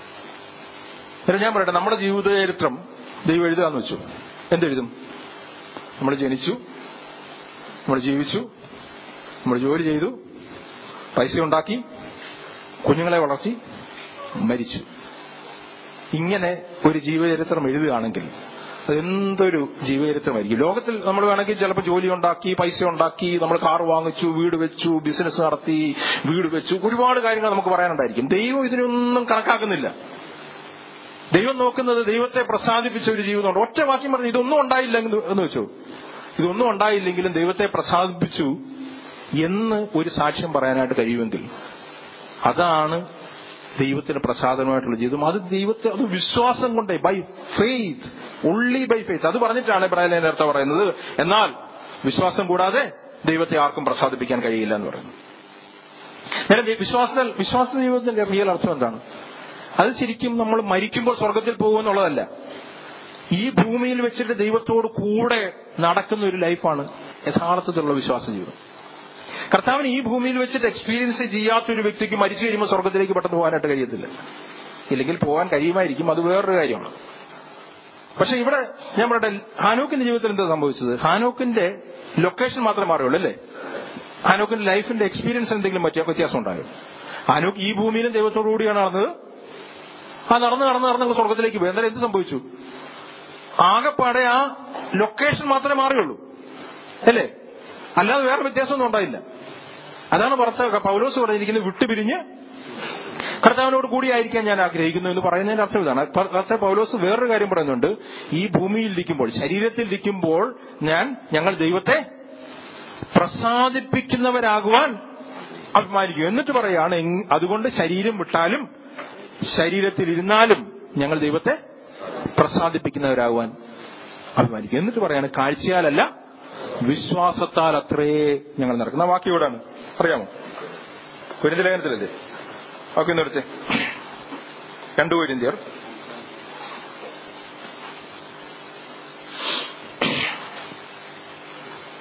എന്നിട്ട് ഞാൻ പറയട്ടെ നമ്മുടെ ജീവിതചരിത്രം ദൈവം എഴുതുകയെന്ന് വെച്ചു എന്തെഴുതും നമ്മൾ ജനിച്ചു നമ്മൾ ജീവിച്ചു നമ്മൾ ജോലി ചെയ്തു പൈസ ഉണ്ടാക്കി കുഞ്ഞുങ്ങളെ വളർത്തി മരിച്ചു ഇങ്ങനെ ഒരു ജീവചരിത്രം എഴുതുകയാണെങ്കിൽ അതെന്തൊരു ജീവചരിത്രമായിരിക്കും ലോകത്തിൽ നമ്മൾ വേണമെങ്കിൽ ചിലപ്പോൾ ജോലി ഉണ്ടാക്കി പൈസ ഉണ്ടാക്കി നമ്മൾ കാർ വാങ്ങിച്ചു വീട് വെച്ചു ബിസിനസ് നടത്തി വീട് വെച്ചു ഒരുപാട് കാര്യങ്ങൾ നമുക്ക് പറയാനുണ്ടായിരിക്കും ദൈവം ഇതിനൊന്നും കണക്കാക്കുന്നില്ല ദൈവം നോക്കുന്നത് ദൈവത്തെ പ്രസാദിപ്പിച്ച ഒരു ജീവിതമുണ്ട് ഒറ്റ വാക്യം പറഞ്ഞു ഇതൊന്നും ഉണ്ടായില്ല എന്ന് എന്ന് വെച്ചു ഇതൊന്നും ഉണ്ടായില്ലെങ്കിലും ദൈവത്തെ പ്രസാദിപ്പിച്ചു എന്ന് ഒരു സാക്ഷ്യം പറയാനായിട്ട് കഴിയുമെങ്കിൽ അതാണ് ദൈവത്തിന് പ്രസാദമായിട്ടുള്ള ജീവിതം അത് ദൈവത്തെ അത് വിശ്വാസം കൊണ്ടേ by faith only by faith അത് പറഞ്ഞിട്ടാണ് ഇബ്രാഹിം നേരത്തെ പറയുന്നത് എന്നാൽ വിശ്വാസം കൂടാതെ ദൈവത്തെ ആർക്കും പ്രസാദിപ്പിക്കാൻ കഴിയില്ല എന്ന് പറയുന്നു നേരെ ദൈ- വിശ്വാസ വിശ്വാസ ജീവിതത്തിന്റെ റിയൽ അർത്ഥം എന്താണ് അത് ശരിക്കും നമ്മൾ മരിക്കുമ്പോൾ സ്വർഗത്തിൽ പോകുമെന്നുള്ളതല്ല ഈ ഭൂമിയിൽ വെച്ചിട്ട് ദൈവത്തോട് കൂടെ നടക്കുന്ന ഒരു ലൈഫാണ് യഥാർത്ഥത്തിലുള്ള വിശ്വാസ ജീവിതം കർത്താവിന് ഈ ഭൂമിയിൽ വെച്ചിട്ട് എക്സ്പീരിയൻസ് ചെയ്യാത്ത ഒരു വ്യക്തിക്ക് മരിച്ചു കഴിയുമ്പോൾ സ്വർഗത്തിലേക്ക് പെട്ടെന്ന് പോകാനായിട്ട് കഴിയത്തില്ല ഇല്ലെങ്കിൽ പോകാൻ കഴിയുമായിരിക്കും അത് വേറൊരു കാര്യമാണ് പക്ഷെ ഇവിടെ ഞാൻ പറയട്ടെ ഹാനോക്കിന്റെ ജീവിതത്തിൽ എന്താ സംഭവിച്ചത് ഹാനോക്കിന്റെ ലൊക്കേഷൻ മാത്രമേ മാറുള്ളൂ അല്ലേ ഹാനോക്കിന്റെ ലൈഫിന്റെ എക്സ്പീരിയൻസ് എന്തെങ്കിലും പറ്റിയ വ്യത്യാസം ഉണ്ടായോ ഹാനോക്ക് ഈ ഭൂമിയിലും ദൈവത്തോടു കൂടിയാണ് നടന്നത് ആ നടന്ന് നടന്ന് നടന്ന് അങ്ങ് സ്വർഗത്തിലേക്ക് പോയി എന്നാലും എന്ത് സംഭവിച്ചു ആകെപ്പാടെ ആ ലൊക്കേഷൻ മാത്രമേ മാറിയുള്ളൂ അല്ലേ അല്ലാതെ വേറെ വ്യത്യാസമൊന്നും ഉണ്ടായില്ല അതാണ് ഭർത്ത പൗലോസ് പറഞ്ഞിരിക്കുന്നത് വിട്ടുപിരിഞ്ഞ് കർത്താവിനോട് കൂടിയായിരിക്കാൻ ഞാൻ ആഗ്രഹിക്കുന്നു എന്ന് പറയുന്നതിന്റെ അർത്ഥം ഇതാണ് കർത്ത പൗലോസ് വേറൊരു കാര്യം പറയുന്നുണ്ട് ഈ ഭൂമിയിൽ ഇരിക്കുമ്പോൾ ശരീരത്തിൽ ഇരിക്കുമ്പോൾ ഞാൻ ഞങ്ങൾ ദൈവത്തെ പ്രസാദിപ്പിക്കുന്നവരാകുവാൻ അഭിമാനിക്കും എന്നിട്ട് പറയാണ് എങ്- അതുകൊണ്ട് ശരീരം വിട്ടാലും ശരീരത്തിൽ ഇരുന്നാലും ഞങ്ങൾ ദൈവത്തെ പ്രസാദിപ്പിക്കുന്നവരാകുവാൻ അഭിമാനിക്കും എന്നിട്ട് പറയാണ് കാഴ്ചയാലല്ല വിശ്വാസത്താൽ അത്രേ ഞങ്ങൾ നടക്കുന്ന വാക്യം ഇവിടാണ് അറിയാമോ കുരിന്ത ലേഖനത്തിലല്ലേ ഓക്കെ നിർത്തി രണ്ടു കുരിന്തിയർ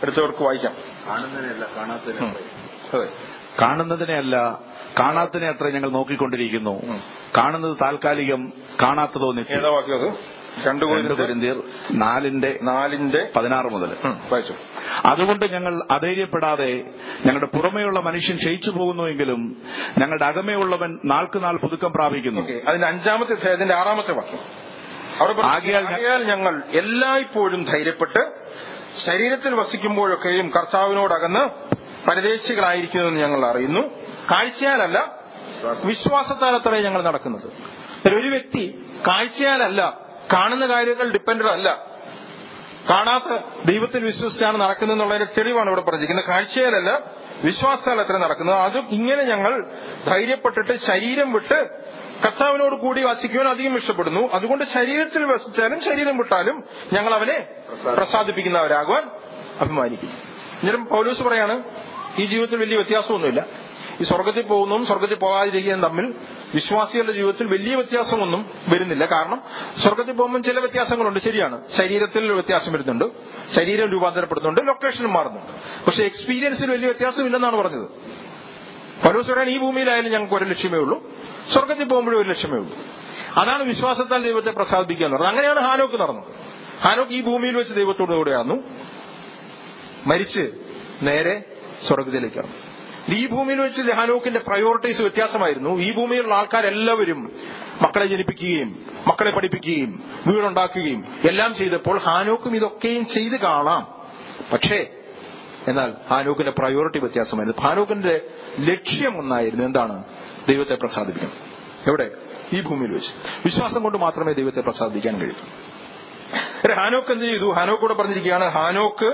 എടുത്തവർക്ക് വായിക്കാം കാണുന്നതിനല്ല ഉം. അതെ കാണുന്നതിനെ അല്ല കാണാത്തതിനെ അത്ര ഞങ്ങൾ നോക്കിക്കൊണ്ടിരിക്കുന്നു ഉം. കാണുന്നത് താൽക്കാലികം കാണാത്തതോ നിത്യം ഏതാ വാക്യം അത് രണ്ടു രണ്ട് കോരിന്ത്യർ കൊരിന്ത്യർ നാലിന്റെ നാലിന്റെ പതിനാറ് മുതൽ ഉം, വായിച്ചു അതുകൊണ്ട് ഞങ്ങൾ അധൈര്യപ്പെടാതെ ഞങ്ങളുടെ പുറമേയുള്ള മനുഷ്യൻ ക്ഷയിച്ചു പോകുന്നുവെങ്കിലും ഞങ്ങളുടെ അകമേയുള്ളവൻ നാൾക്ക് നാൾ പുതുക്കം പ്രാപിക്കുന്നു ഓക്കെ അതിന്റെ അഞ്ചാമത്തെ അധ്യായത്തിന്റെ ആറാമത്തെ വാക്യം അവിടെ പറഞ്ഞു, ആകയാൽ ഞ- ആകയാൽ ഞങ്ങൾ എല്ലായ്പ്പോഴും ധൈര്യപ്പെട്ട് ശരീരത്തിൽ വസിക്കുമ്പോഴൊക്കെയും കർത്താവിനോടകന്ന് പരദേശികളായിരിക്കുമെന്ന് ഞങ്ങൾ അറിയുന്നു കാഴ്ചയാലല്ല വിശ്വാസത്താലത്രേ ഞങ്ങൾ നടക്കുന്നത് ഒരു വ്യക്തി കാഴ്ചയാലല്ല കാണുന്ന കാര്യങ്ങൾ ഡിപ്പെൻഡഡ് അല്ല കാണാത്ത ദൈവത്തിൽ വിശ്വസിച്ചാണ് നടക്കുന്നതെന്നുള്ളതിന്റെ തെളിവാണ് ഇവിടെ പറഞ്ഞിരിക്കുന്നത് കാഴ്ചയാലല്ല വിശ്വാസത്താൽ അത്ര നടക്കുന്നത് അതും ഇങ്ങനെ ഞങ്ങൾ ധൈര്യപ്പെട്ടിട്ട് ശരീരം വിട്ട് കർത്താവിനോട് കൂടി വസിക്കുവാൻ അധികം ഇഷ്ടപ്പെടുന്നു അതുകൊണ്ട് ശരീരത്തിൽ വസിച്ചാലും ശരീരം വിട്ടാലും ഞങ്ങൾ അവനെ പ്രസാദിപ്പിക്കുന്നവരാകുവാൻ അഭിമാനിക്കും അന്നേരം പൗലൂസ് പറയാണ് ഈ ജീവിതത്തിൽ വലിയ വ്യത്യാസമൊന്നുമില്ല ഈ സ്വർഗത്തിൽ പോകുന്നതും സ്വർഗത്തിൽ പോകാതിരിക്കുന്നതും തമ്മിൽ വിശ്വാസികളുടെ ജീവിതത്തിൽ വലിയ വ്യത്യാസമൊന്നും വരുന്നില്ല കാരണം സ്വർഗത്തിൽ പോകുമ്പോൾ ചില വ്യത്യാസങ്ങളുണ്ട് ശരിയാണ് ശരീരത്തിൽ വ്യത്യാസം വരുന്നുണ്ട് ശരീരം രൂപാന്തരപ്പെടുന്നുണ്ട് ലൊക്കേഷനും മാറുന്നുണ്ട് പക്ഷെ എക്സ്പീരിയൻസിൽ വലിയ വ്യത്യാസമില്ലെന്നാണ് പറഞ്ഞത് പൗലോസ് പറയാൻ ഈ ഭൂമിയിലായാലും ഞങ്ങൾക്ക് ഒരു ലക്ഷ്യമേ ഉള്ളൂ സ്വർഗത്തിൽ പോകുമ്പോഴും ഒരു ലക്ഷ്യമേ ഉള്ളൂ അതാണ് വിശ്വാസത്താൽ ദൈവത്തെ പ്രസാദിപ്പിക്കുക എന്ന് പറഞ്ഞത് അങ്ങനെയാണ് ഹാനോക്ക് നടന്നത് ഹാനോക്ക് ഈ ഭൂമിയിൽ വെച്ച് ദൈവത്തോട് കൂടെയായിരുന്നു മരിച്ച് നേരെ സ്വർഗത്തിലേക്കാണ് ഈ ഭൂമിയിൽ വെച്ച് ഹാനോക്കിന്റെ പ്രയോറിറ്റീസ് വ്യത്യാസമായിരുന്നു ഈ ഭൂമിയിലുള്ള ആൾക്കാരെല്ലാവരും മക്കളെ ജനിപ്പിക്കുകയും മക്കളെ പഠിപ്പിക്കുകയും വീടുണ്ടാക്കുകയും എല്ലാം ചെയ്തപ്പോൾ ഹാനോക്കും ഇതൊക്കെയും ചെയ്ത് കാണാം പക്ഷേ എന്നാൽ ഹാനൂക്കിന്റെ പ്രയോറിറ്റി വ്യത്യാസമായിരുന്നു ഹാനൂക്കിന്റെ ലക്ഷ്യം ഒന്നായിരുന്നു എന്താണ് ദൈവത്തെ പ്രസാദിപ്പിക്കണം എവിടെ ഈ ഭൂമിയിൽ വെച്ച് വിശ്വാസം കൊണ്ട് മാത്രമേ ദൈവത്തെ പ്രസാദിപ്പിക്കാൻ കഴിയൂ ഒരു ഹാനോക്ക് എന്ത് ചെയ്തു ഹാനോക്ക് കൂടെ പറഞ്ഞിരിക്കുകയാണ് ഹാനോക്ക്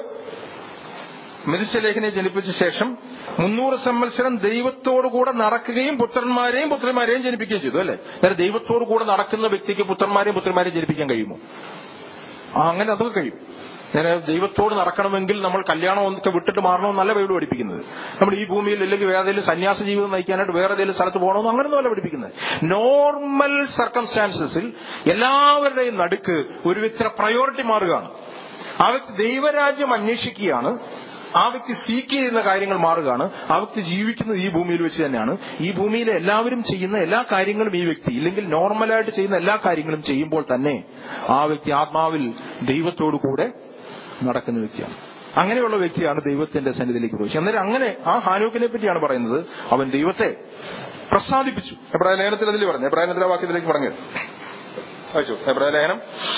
മെതിശലേഖനെ ജനിപ്പിച്ച ശേഷം മുന്നൂറ് സംവത്സരം ദൈവത്തോടു കൂടെ നടക്കുകയും പുത്രന്മാരെയും പുത്രന്മാരെയും ജനിപ്പിക്കുകയും ചെയ്തു അല്ലെ അന്നേരം ദൈവത്തോടു കൂടെ നടക്കുന്ന വ്യക്തിക്ക് പുത്രന്മാരെയും പുത്രന്മാരെയും ജനിപ്പിക്കാൻ കഴിയുമോ ആ അങ്ങനെ അതൊക്കെ കഴിയും ഞാൻ ദൈവത്തോട് നടക്കണമെങ്കിൽ നമ്മൾ കല്യാണം ഒക്കെ വിട്ടിട്ട് മാറണമെന്നല്ല ബൈബിൾ പഠിപ്പിക്കുന്നത് നമ്മൾ ഈ ഭൂമിയിൽ അല്ലെങ്കിൽ വേറെ ഏതെങ്കിലും സന്യാസ ജീവിതം നയിക്കാനായിട്ട് വേറെ ഏതെങ്കിലും സ്ഥലത്ത് പോകണമെന്ന് അങ്ങനെയൊന്നുമല്ല പഠിപ്പിക്കുന്നത് നോർമൽ സർക്കംസ്റ്റാൻസസിൽ എല്ലാവരുടെയും നടുക്ക് ഒരു വ്യക്തി പ്രയോറിറ്റി മാറുകയാണ് ആ വ്യക്തി ദൈവരാജ്യം അന്വേഷിക്കുകയാണ് ആ വ്യക്തി സീക്ക് ചെയ്യുന്ന കാര്യങ്ങൾ മാറുകയാണ് ആ വ്യക്തി ജീവിക്കുന്നത് ഈ ഭൂമിയിൽ വെച്ച് തന്നെയാണ് ഈ ഭൂമിയിലെ എല്ലാവരും ചെയ്യുന്ന എല്ലാ കാര്യങ്ങളും ഈ വ്യക്തി ഇല്ലെങ്കിൽ നോർമലായിട്ട് ചെയ്യുന്ന എല്ലാ കാര്യങ്ങളും ചെയ്യുമ്പോൾ തന്നെ ആ വ്യക്തി ആത്മാവിൽ ദൈവത്തോടു കൂടെ നടക്കുന്ന വ്യക്തിയാണ് അങ്ങനെയുള്ള വ്യക്തിയാണ് ദൈവത്തിന്റെ സന്നിധിയിലേക്ക് പോയി അന്നേരം അങ്ങനെ ആ ഹാനൂക്കിനെ പറ്റിയാണ് പറയുന്നത് അവൻ ദൈവത്തെ പ്രസാദിപ്പിച്ചു എബ്രായ ലേഖനത്തിൽ അതിൽ പറഞ്ഞു എബ്രായ ലേഖനത്തിലെ വാക്യത്തിലേക്ക് പറഞ്ഞു വായിച്ചു എബ്രായ ലേഖനം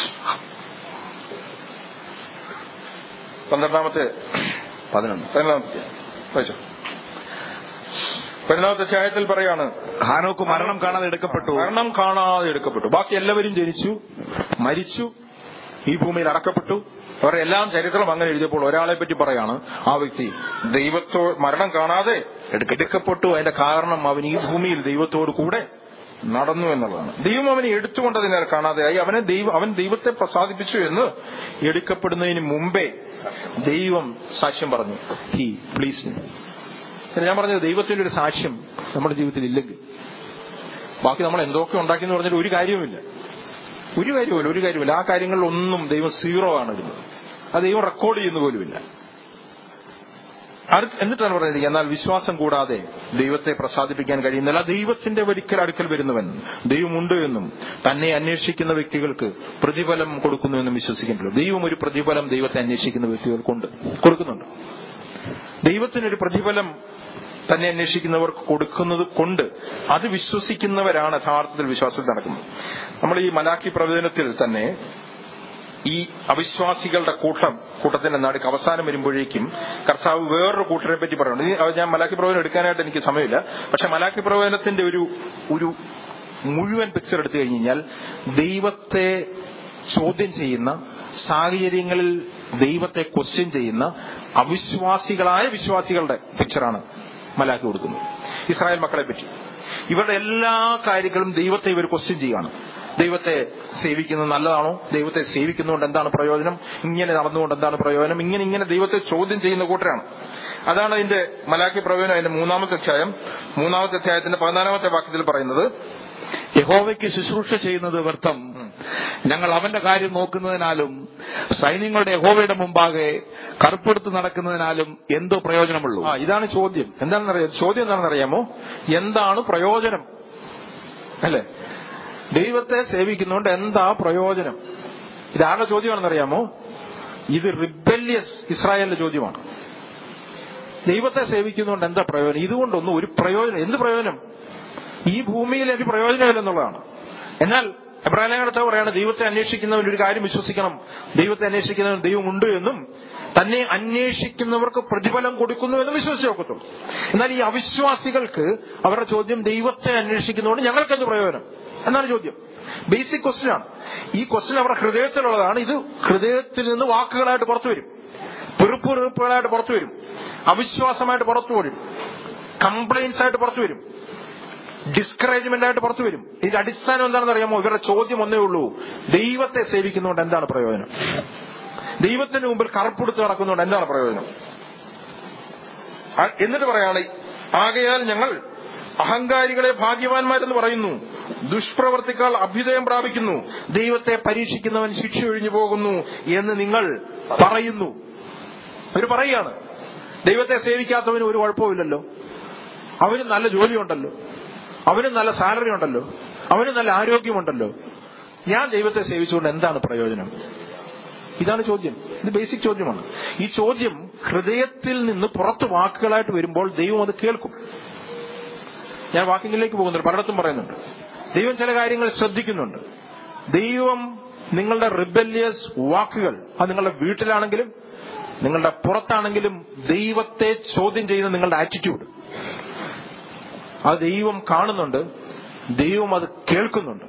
പന്ത്രണ്ടാമത്തെ പതിനൊന്ന് പതിനൊന്നാമത്തെ വായിച്ചു പതിനൊന്നാമത്തെ അധ്യായത്തിൽ പറയാണ് ഹാനോക്ക് മരണം കാണാതെ എടുക്കപ്പെട്ടു മരണം കാണാതെ എടുക്കപ്പെട്ടു ബാക്കി എല്ലാവരും ജനിച്ചു മരിച്ചു ഈ ഭൂമിയിൽ അടക്കപ്പെട്ടു അവരുടെ എല്ലാം ചരിത്രം അങ്ങനെ എഴുതിയപ്പോൾ ഒരാളെ പറ്റി പറയാണ് ആ വ്യക്തി ദൈവത്തോ മരണം കാണാതെ എടുക്കപ്പെട്ടു അതിന്റെ കാരണം അവൻ ഈ ഭൂമിയിൽ ദൈവത്തോട് കൂടെ നടന്നു എന്നുള്ളതാണ് ദൈവം അവനെ എടുത്തുകൊണ്ടതിനാൽ കാണാതെയായി അവനെ ദൈവം അവൻ ദൈവത്തെ പ്രസാദിപ്പിച്ചു എന്ന് എടുക്കപ്പെടുന്നതിന് മുമ്പേ ദൈവം സാക്ഷ്യം പറഞ്ഞു ഹി പ്ലീസ് ഞാൻ പറഞ്ഞത് ദൈവത്തിന്റെ ഒരു സാക്ഷ്യം നമ്മുടെ ജീവിതത്തിൽ ഇല്ലെങ്കിൽ ബാക്കി നമ്മൾ എന്തൊക്കെ ഉണ്ടാക്കിയെന്ന് പറഞ്ഞിട്ട് ഒരു കാര്യവുമില്ല ഒരു കാര്യമില്ല ഒരു കാര്യമില്ല ആ കാര്യങ്ങളിലൊന്നും ദൈവം സീറോ ആണ് ഇടുന്നത് അത് ദൈവം റെക്കോർഡ് ചെയ്യുന്ന പോലുമില്ല അടു- എന്നിട്ടാണ് പറഞ്ഞിരിക്കുന്നത് എന്നാൽ വിശ്വാസം കൂടാതെ ദൈവത്തെ പ്രസാദിപ്പിക്കാൻ കഴിയുന്നില്ല ദൈവത്തിന്റെ ഒരിക്കൽ അടുക്കൽ വരുന്നവൻ ദൈവമുണ്ട് എന്നും തന്നെ അന്വേഷിക്കുന്ന വ്യക്തികൾക്ക് പ്രതിഫലം കൊടുക്കുന്നു എന്നും വിശ്വസിക്കുന്നുള്ളൂ ദൈവം ഒരു പ്രതിഫലം ദൈവത്തെ അന്വേഷിക്കുന്ന വ്യക്തികൾക്കുണ്ട് കൊടുക്കുന്നുണ്ട് ദൈവത്തിനൊരു പ്രതിഫലം തന്നെ അന്വേഷിക്കുന്നവർക്ക് കൊടുക്കുന്നത് കൊണ്ട് അത് വിശ്വസിക്കുന്നവരാണ് യഥാർത്ഥത്തിൽ വിശ്വാസത്തിൽ നടക്കുന്നത് നമ്മൾ ഈ മലാക്കി പ്രവചനത്തിൽ തന്നെ ഈ അവിശ്വാസികളുടെ കൂട്ടം കൂട്ടത്തിന്റെ നടുക്ക് അവസാനം വരുമ്പോഴേക്കും കർത്താവ് വേറൊരു കൂട്ടരെ പറ്റി പറയുന്നുണ്ട് ഇനി അത് ഞാൻ മലാക്കി പ്രവചനം എടുക്കാനായിട്ട് എനിക്ക് സമയമില്ല പക്ഷെ മലാക്കി പ്രവചനത്തിന്റെ ഒരു ഒരു മുഴുവൻ പിക്ചർ എടുത്തു കഴിഞ്ഞു കഴിഞ്ഞാൽ ദൈവത്തെ ചോദ്യം ചെയ്യുന്ന സാഹചര്യങ്ങളിൽ ദൈവത്തെ ക്വസ്റ്റ്യൻ ചെയ്യുന്ന അവിശ്വാസികളായ വിശ്വാസികളുടെ പിക്ചറാണ് മലാക്കി കൊടുക്കുന്നത് ഇസ്രായേൽ മക്കളെ പറ്റി ഇവരുടെ എല്ലാ കാര്യങ്ങളും ദൈവത്തെ ഇവർ ക്വസ്റ്റ്യൻ ചെയ്യുകയാണ് ദൈവത്തെ സേവിക്കുന്നത് നല്ലതാണോ ദൈവത്തെ സേവിക്കുന്നതുകൊണ്ട് എന്താണ് പ്രയോജനം ഇങ്ങനെ നടന്നുകൊണ്ട് എന്താണ് പ്രയോജനം ഇങ്ങനെ ഇങ്ങനെ ദൈവത്തെ ചോദ്യം ചെയ്യുന്ന കൂട്ടരാണ് അതാണ് അതിന്റെ മലാഖി പ്രയോജനം അതിന്റെ മൂന്നാമത്തെ അധ്യായം മൂന്നാമത്തെ അധ്യായത്തിന്റെ പതിനാലാമത്തെ വാക്യത്തിൽ പറയുന്നത് യഹോവയ്ക്ക് ശുശ്രൂഷ ചെയ്യുന്നത് വ്യർത്ഥം ഞങ്ങൾ അവന്റെ കാര്യം നോക്കുന്നതിനാലും സൈന്യങ്ങളുടെ യഹോവയുടെ മുമ്പാകെ കറുപ്പെടുത്ത് നടക്കുന്നതിനാലും എന്തോ പ്രയോജനമുള്ളൂ ആ ഇതാണ് ചോദ്യം എന്താണെന്നറിയാം ചോദ്യം എന്താണെന്ന് അറിയാമോ എന്താണ് പ്രയോജനം അല്ലെ ദൈവത്തെ സേവിക്കുന്നതുകൊണ്ട് എന്താ പ്രയോജനം ഇതാരുടെ ചോദ്യമാണെന്നറിയാമോ ഇത് റിബല്യസ് ഇസ്രായേലിന്റെ ചോദ്യമാണ് ദൈവത്തെ സേവിക്കുന്നതുകൊണ്ട് എന്താ പ്രയോജനം ഇതുകൊണ്ടൊന്നും ഒരു പ്രയോജനം എന്ത് പ്രയോജനം ഈ ഭൂമിയിൽ ഒരു പ്രയോജനമില്ലെന്നുള്ളതാണ് എന്നാൽ എബ്രാഹിം പറയാണ് ദൈവത്തെ അന്വേഷിക്കുന്നവൻ ഒരു കാര്യം വിശ്വസിക്കണം ദൈവത്തെ അന്വേഷിക്കുന്നവൻ ദൈവമുണ്ട് എന്നും തന്നെ അന്വേഷിക്കുന്നവർക്ക് പ്രതിഫലം കൊടുക്കുന്നു എന്ന് വിശ്വസിച്ച് നോക്കത്തുള്ളൂ എന്നാൽ ഈ അവിശ്വാസികൾക്ക് അവരുടെ ചോദ്യം ദൈവത്തെ അന്വേഷിക്കുന്നതുകൊണ്ട് ഞങ്ങൾക്ക് എന്ത് പ്രയോജനം എന്നാണ് ചോദ്യം ബേസിക് ക്വസ്റ്റ്യൻ ആണ് ഈ ക്വസ്റ്റ്യൻ അവരുടെ ഹൃദയത്തിലുള്ളതാണ് ഇത് ഹൃദയത്തിൽ നിന്ന് വാക്കുകളായിട്ട് പുറത്തു വരും പെറുപ്പുറുപ്പുകളായിട്ട് പുറത്തു വരും അവിശ്വാസമായിട്ട് പുറത്തു വരും കംപ്ലൈൻസ് ആയിട്ട് പുറത്തു വരും ഡിസ്കറേജ്മെന്റ് ആയിട്ട് പുറത്തു വരും ഇതിന്റെ അടിസ്ഥാനം എന്താണെന്ന് അറിയാമോ ഇവരുടെ ചോദ്യം ഒന്നേ ഉള്ളൂ ദൈവത്തെ സേവിക്കുന്നതുകൊണ്ട് എന്താണ് പ്രയോജനം ദൈവത്തിന് മുമ്പിൽ കറുപ്പെടുത്ത് നടക്കുന്നതുകൊണ്ട് എന്താണ് പ്രയോജനം ആ- എന്നിട്ട് പറയാണ് ആകയാൽ ഞങ്ങൾ അഹങ്കാരികളെ ഭാഗ്യവാന്മാരെന്ന് പറയുന്നു ദുഷ്പ്രവർത്തിക്കാൾ അഭ്യുദയം പ്രാപിക്കുന്നു ദൈവത്തെ പരീക്ഷിക്കുന്നവൻ ശിക്ഷ ഒഴിഞ്ഞു പോകുന്നു എന്ന് നിങ്ങൾ പറയുന്നു അവർ പറയുകയാണ് ദൈവത്തെ സേവിക്കാത്തവന് ഒരു കുഴപ്പമില്ലല്ലോ അവന് നല്ല ജോലിയുണ്ടല്ലോ അവന് നല്ല സാലറി ഉണ്ടല്ലോ അവന് നല്ല ആരോഗ്യമുണ്ടല്ലോ ഞാൻ ദൈവത്തെ സേവിച്ചുകൊണ്ട് എന്താണ് പ്രയോജനം ഇതാണ് ചോദ്യം ഇത് ബേസിക് ചോദ്യമാണ് ഈ ചോദ്യം ഹൃദയത്തിൽ നിന്ന് പുറത്ത് വാക്കുകളായിട്ട് വരുമ്പോൾ ദൈവം അത് കേൾക്കും ഞാൻ വാക്കിങ്ങിലേക്ക് പോകുന്നുണ്ട് പലയിടത്തും പറയുന്നുണ്ട് ദൈവം ചില കാര്യങ്ങൾ ശ്രദ്ധിക്കുന്നുണ്ട് ദൈവം നിങ്ങളുടെ റിബല്യസ് വാക്കുകൾ അത് നിങ്ങളുടെ വീട്ടിലാണെങ്കിലും നിങ്ങളുടെ പുറത്താണെങ്കിലും ദൈവത്തെ ചോദ്യം ചെയ്യുന്ന നിങ്ങളുടെ ആറ്റിറ്റ്യൂഡ് അത് ദൈവം കാണുന്നുണ്ട് ദൈവം അത് കേൾക്കുന്നുണ്ട്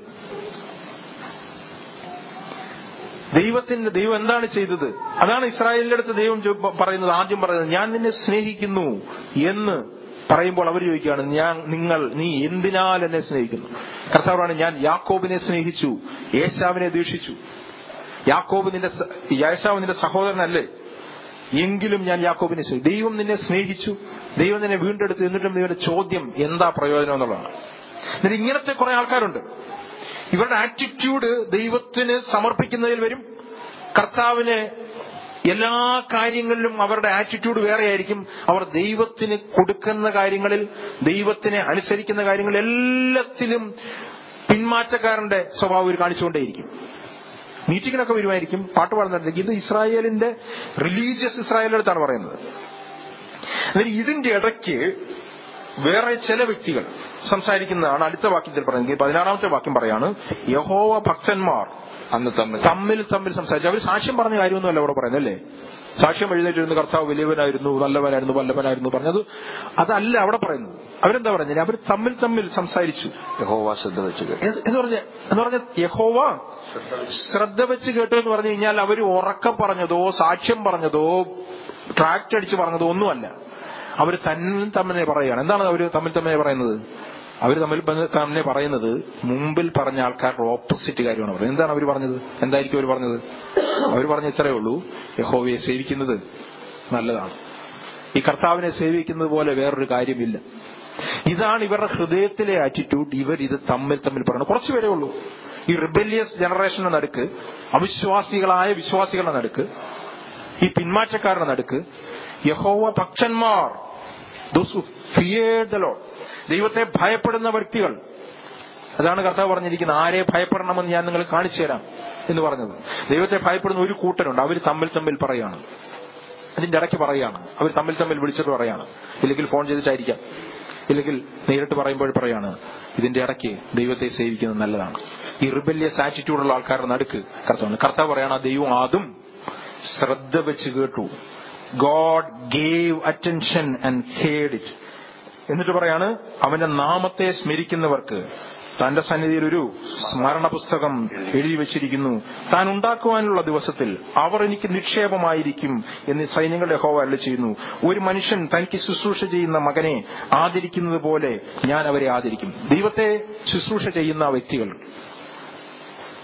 ദൈവത്തിന്റെ ദൈവം എന്താണ് ചെയ്തത് അതാണ് ഇസ്രായേലിന്റെ അടുത്ത് ദൈവം ചോ- പറയുന്നത് ആദ്യം പറയുന്നത് ഞാൻ നിന്നെ സ്നേഹിക്കുന്നു എന്ന് പറയുമ്പോൾ അവർ ചോദിക്കുകയാണ് ഞാൻ നിങ്ങൾ നീ എന്തിനാൽ എന്നെ സ്നേഹിക്കുന്നു കർത്താവാണ് ഞാൻ യാക്കോബിനെ സ്നേഹിച്ചു യേശാവിനെ ദീക്ഷിച്ചു യാക്കോബ് നിന്റെ സ- യേശാവ് നിന്റെ സഹോദരനല്ലേ എങ്കിലും ഞാൻ യാക്കോബിനെ സ്നേഹിച്ചു ദൈവം നിന്നെ സ്നേഹിച്ചു ദൈവം നിന്നെ വീണ്ടെടുത്തു എന്നിട്ടും നിങ്ങളുടെ ചോദ്യം എന്താ പ്രയോജനം എന്നുള്ളതാണ് എന്നിട്ട് ഇങ്ങനത്തെ കുറെ ആൾക്കാരുണ്ട് ഇവരുടെ ആറ്റിറ്റ്യൂഡ് ദൈവത്തിന് സമർപ്പിക്കുന്നതിൽ വരും കർത്താവിന് എല്ലാ കാര്യങ്ങളിലും അവരുടെ ആറ്റിറ്റ്യൂഡ് വേറെയായിരിക്കും അവർ ദൈവത്തിന് കൊടുക്കുന്ന കാര്യങ്ങളിൽ ദൈവത്തിനെ അനുസരിക്കുന്ന കാര്യങ്ങളിൽ എല്ലാത്തിലും പിന്മാറ്റക്കാരന്റെ സ്വഭാവം ഇവർ കാണിച്ചുകൊണ്ടേയിരിക്കും മീറ്റിങ്ങിനൊക്കെ വരുമായിരിക്കും പാട്ട് പാടുന്നുണ്ടെങ്കിൽ ഇത് ഇസ്രായേലിന്റെ റിലീജിയസ് ഇസ്രായേലിന്റെ അടുത്താണ് പറയുന്നത് എന്നിട്ട് ഇതിന്റെ ഇടയ്ക്ക് വേറെ ചില വ്യക്തികൾ സംസാരിക്കുന്നതാണ് അടുത്ത വാക്യത്തിൽ പറയുന്നത് പതിനാറാമത്തെ വാക്യം പറയാണ് യഹോവ ഭക്തന്മാർ അന്ന് തമ്മിൽ തമ്മിൽ തമ്മിൽ സംസാരിച്ചു അവർ സാക്ഷ്യം പറഞ്ഞ കാര്യമൊന്നുമല്ല ഇവിടെ പറയുന്നത് അല്ലേ സാക്ഷ്യം എഴുന്നേറ്റിരുന്ന് കർത്താവ് വലിയവനായിരുന്നു നല്ലവനായിരുന്നു വല്ലവനായിരുന്നു പറഞ്ഞത് അതല്ല അവിടെ പറയുന്നത് അവരെന്താ പറഞ്ഞത് അവർ തമ്മിൽ തമ്മിൽ സംസാരിച്ചു യഹോവ ശ്രദ്ധ വെച്ച് കേട്ടു. എന്ന് എന്ന് പറഞ്ഞ എന്ന് പറഞ്ഞ യഹോവ ശ്രദ്ധ വെച്ച് കേട്ടു എന്ന് പറഞ്ഞു കഴിഞ്ഞാൽ അവർ ഉറക്കം പറഞ്ഞതോ സാക്ഷ്യം പറഞ്ഞതോ ട്രാക്ട് അടിച്ച് പറഞ്ഞതോ ഒന്നുമല്ല അവർ തന്നിൽ തമ്മിൽ പറയുകയാണ് എന്താണ് അവർ തമ്മിൽ തമ്മിൽ പറയുന്നത് അവർ തമ്മിൽ തന്നെ പറയുന്നത് മുമ്പിൽ പറഞ്ഞ ആൾക്കാരുടെ ഓപ്പോസിറ്റ് കാര്യമാണ് പറയുന്നത് എന്താണ് അവർ പറഞ്ഞത് എന്തായിരിക്കും അവർ പറഞ്ഞത് അവർ പറഞ്ഞ ഇത്രയേ ഉള്ളൂ യഹോവയെ സേവിക്കുന്നത് നല്ലതാണ് ഈ കർത്താവിനെ സേവിക്കുന്നത് പോലെ വേറൊരു കാര്യമില്ല ഇതാണ് ഇവരുടെ ഹൃദയത്തിലെ ആറ്റിറ്റ്യൂഡ് ഇവർ ഇത് തമ്മിൽ തമ്മിൽ പറയണം കുറച്ചു പേരേ ഉള്ളൂ ഈ റിബല്യസ് ജനറേഷന്റെ നടുക്ക് അവിശ്വാസികളായ വിശ്വാസികളുടെ നടുക്ക് ഈ പിന്മാറ്റക്കാരുടെ നടുക്ക് യഹോവ ഭക്തന്മാർ those who fear the Lord. ദൈവത്തെ ഭയപ്പെടുന്ന വ്യക്തികൾ അതാണ് കർത്താവ് പറഞ്ഞിരിക്കുന്നത് ആരെ ഭയപ്പെടണമെന്ന് ഞാൻ നിങ്ങൾ കാണിച്ചു തരാം എന്ന് പറഞ്ഞത് ദൈവത്തെ ഭയപ്പെടുന്ന ഒരു കൂട്ടരുണ്ട് അവർ തമ്മിൽ തമ്മിൽ പറയാണ് അതിന്റെ ഇടയ്ക്ക് പറയാണ് അവർ തമ്മിൽ തമ്മിൽ വിളിച്ചിട്ട് പറയാണ് ഇല്ലെങ്കിൽ ഫോൺ ചെയ്തിട്ടായിരിക്കാം ഇല്ലെങ്കിൽ നേരിട്ട് പറയുമ്പോൾ പറയാണ് ഇതിന്റെ ഇടയ്ക്ക് ദൈവത്തെ സേവിക്കുന്നത് നല്ലതാണ് ഈ റിബല്യസ് ആറ്റിറ്റ്യൂഡുള്ള ആൾക്കാരുടെ നടുക്ക് കർത്താവ് കർത്താവ് പറയാണ് ആ ദൈവം അതും ശ്രദ്ധ വെച്ച് കേട്ടു God gave attention and heard it എന്നിട്ട് പറയാണ് അവന്റെ നാമത്തെ സ്മരിക്കുന്നവർക്ക് തന്റെ സന്നിധിയിൽ ഒരു സ്മരണ പുസ്തകം എഴുതി വെച്ചിരിക്കുന്നു താൻ ഉണ്ടാക്കുവാനുള്ള ദിവസത്തിൽ അവർ എനിക്ക് നിക്ഷേപമായിരിക്കും എന്ന് സൈന്യങ്ങളുടെ ഹോവ അല്ല ചെയ്യുന്നു ഒരു മനുഷ്യൻ തനിക്ക് ശുശ്രൂഷ ചെയ്യുന്ന മകനെ ആദരിക്കുന്നത് പോലെ ഞാൻ അവരെ ആദരിക്കും ദൈവത്തെ ശുശ്രൂഷ ചെയ്യുന്ന വ്യക്തികൾ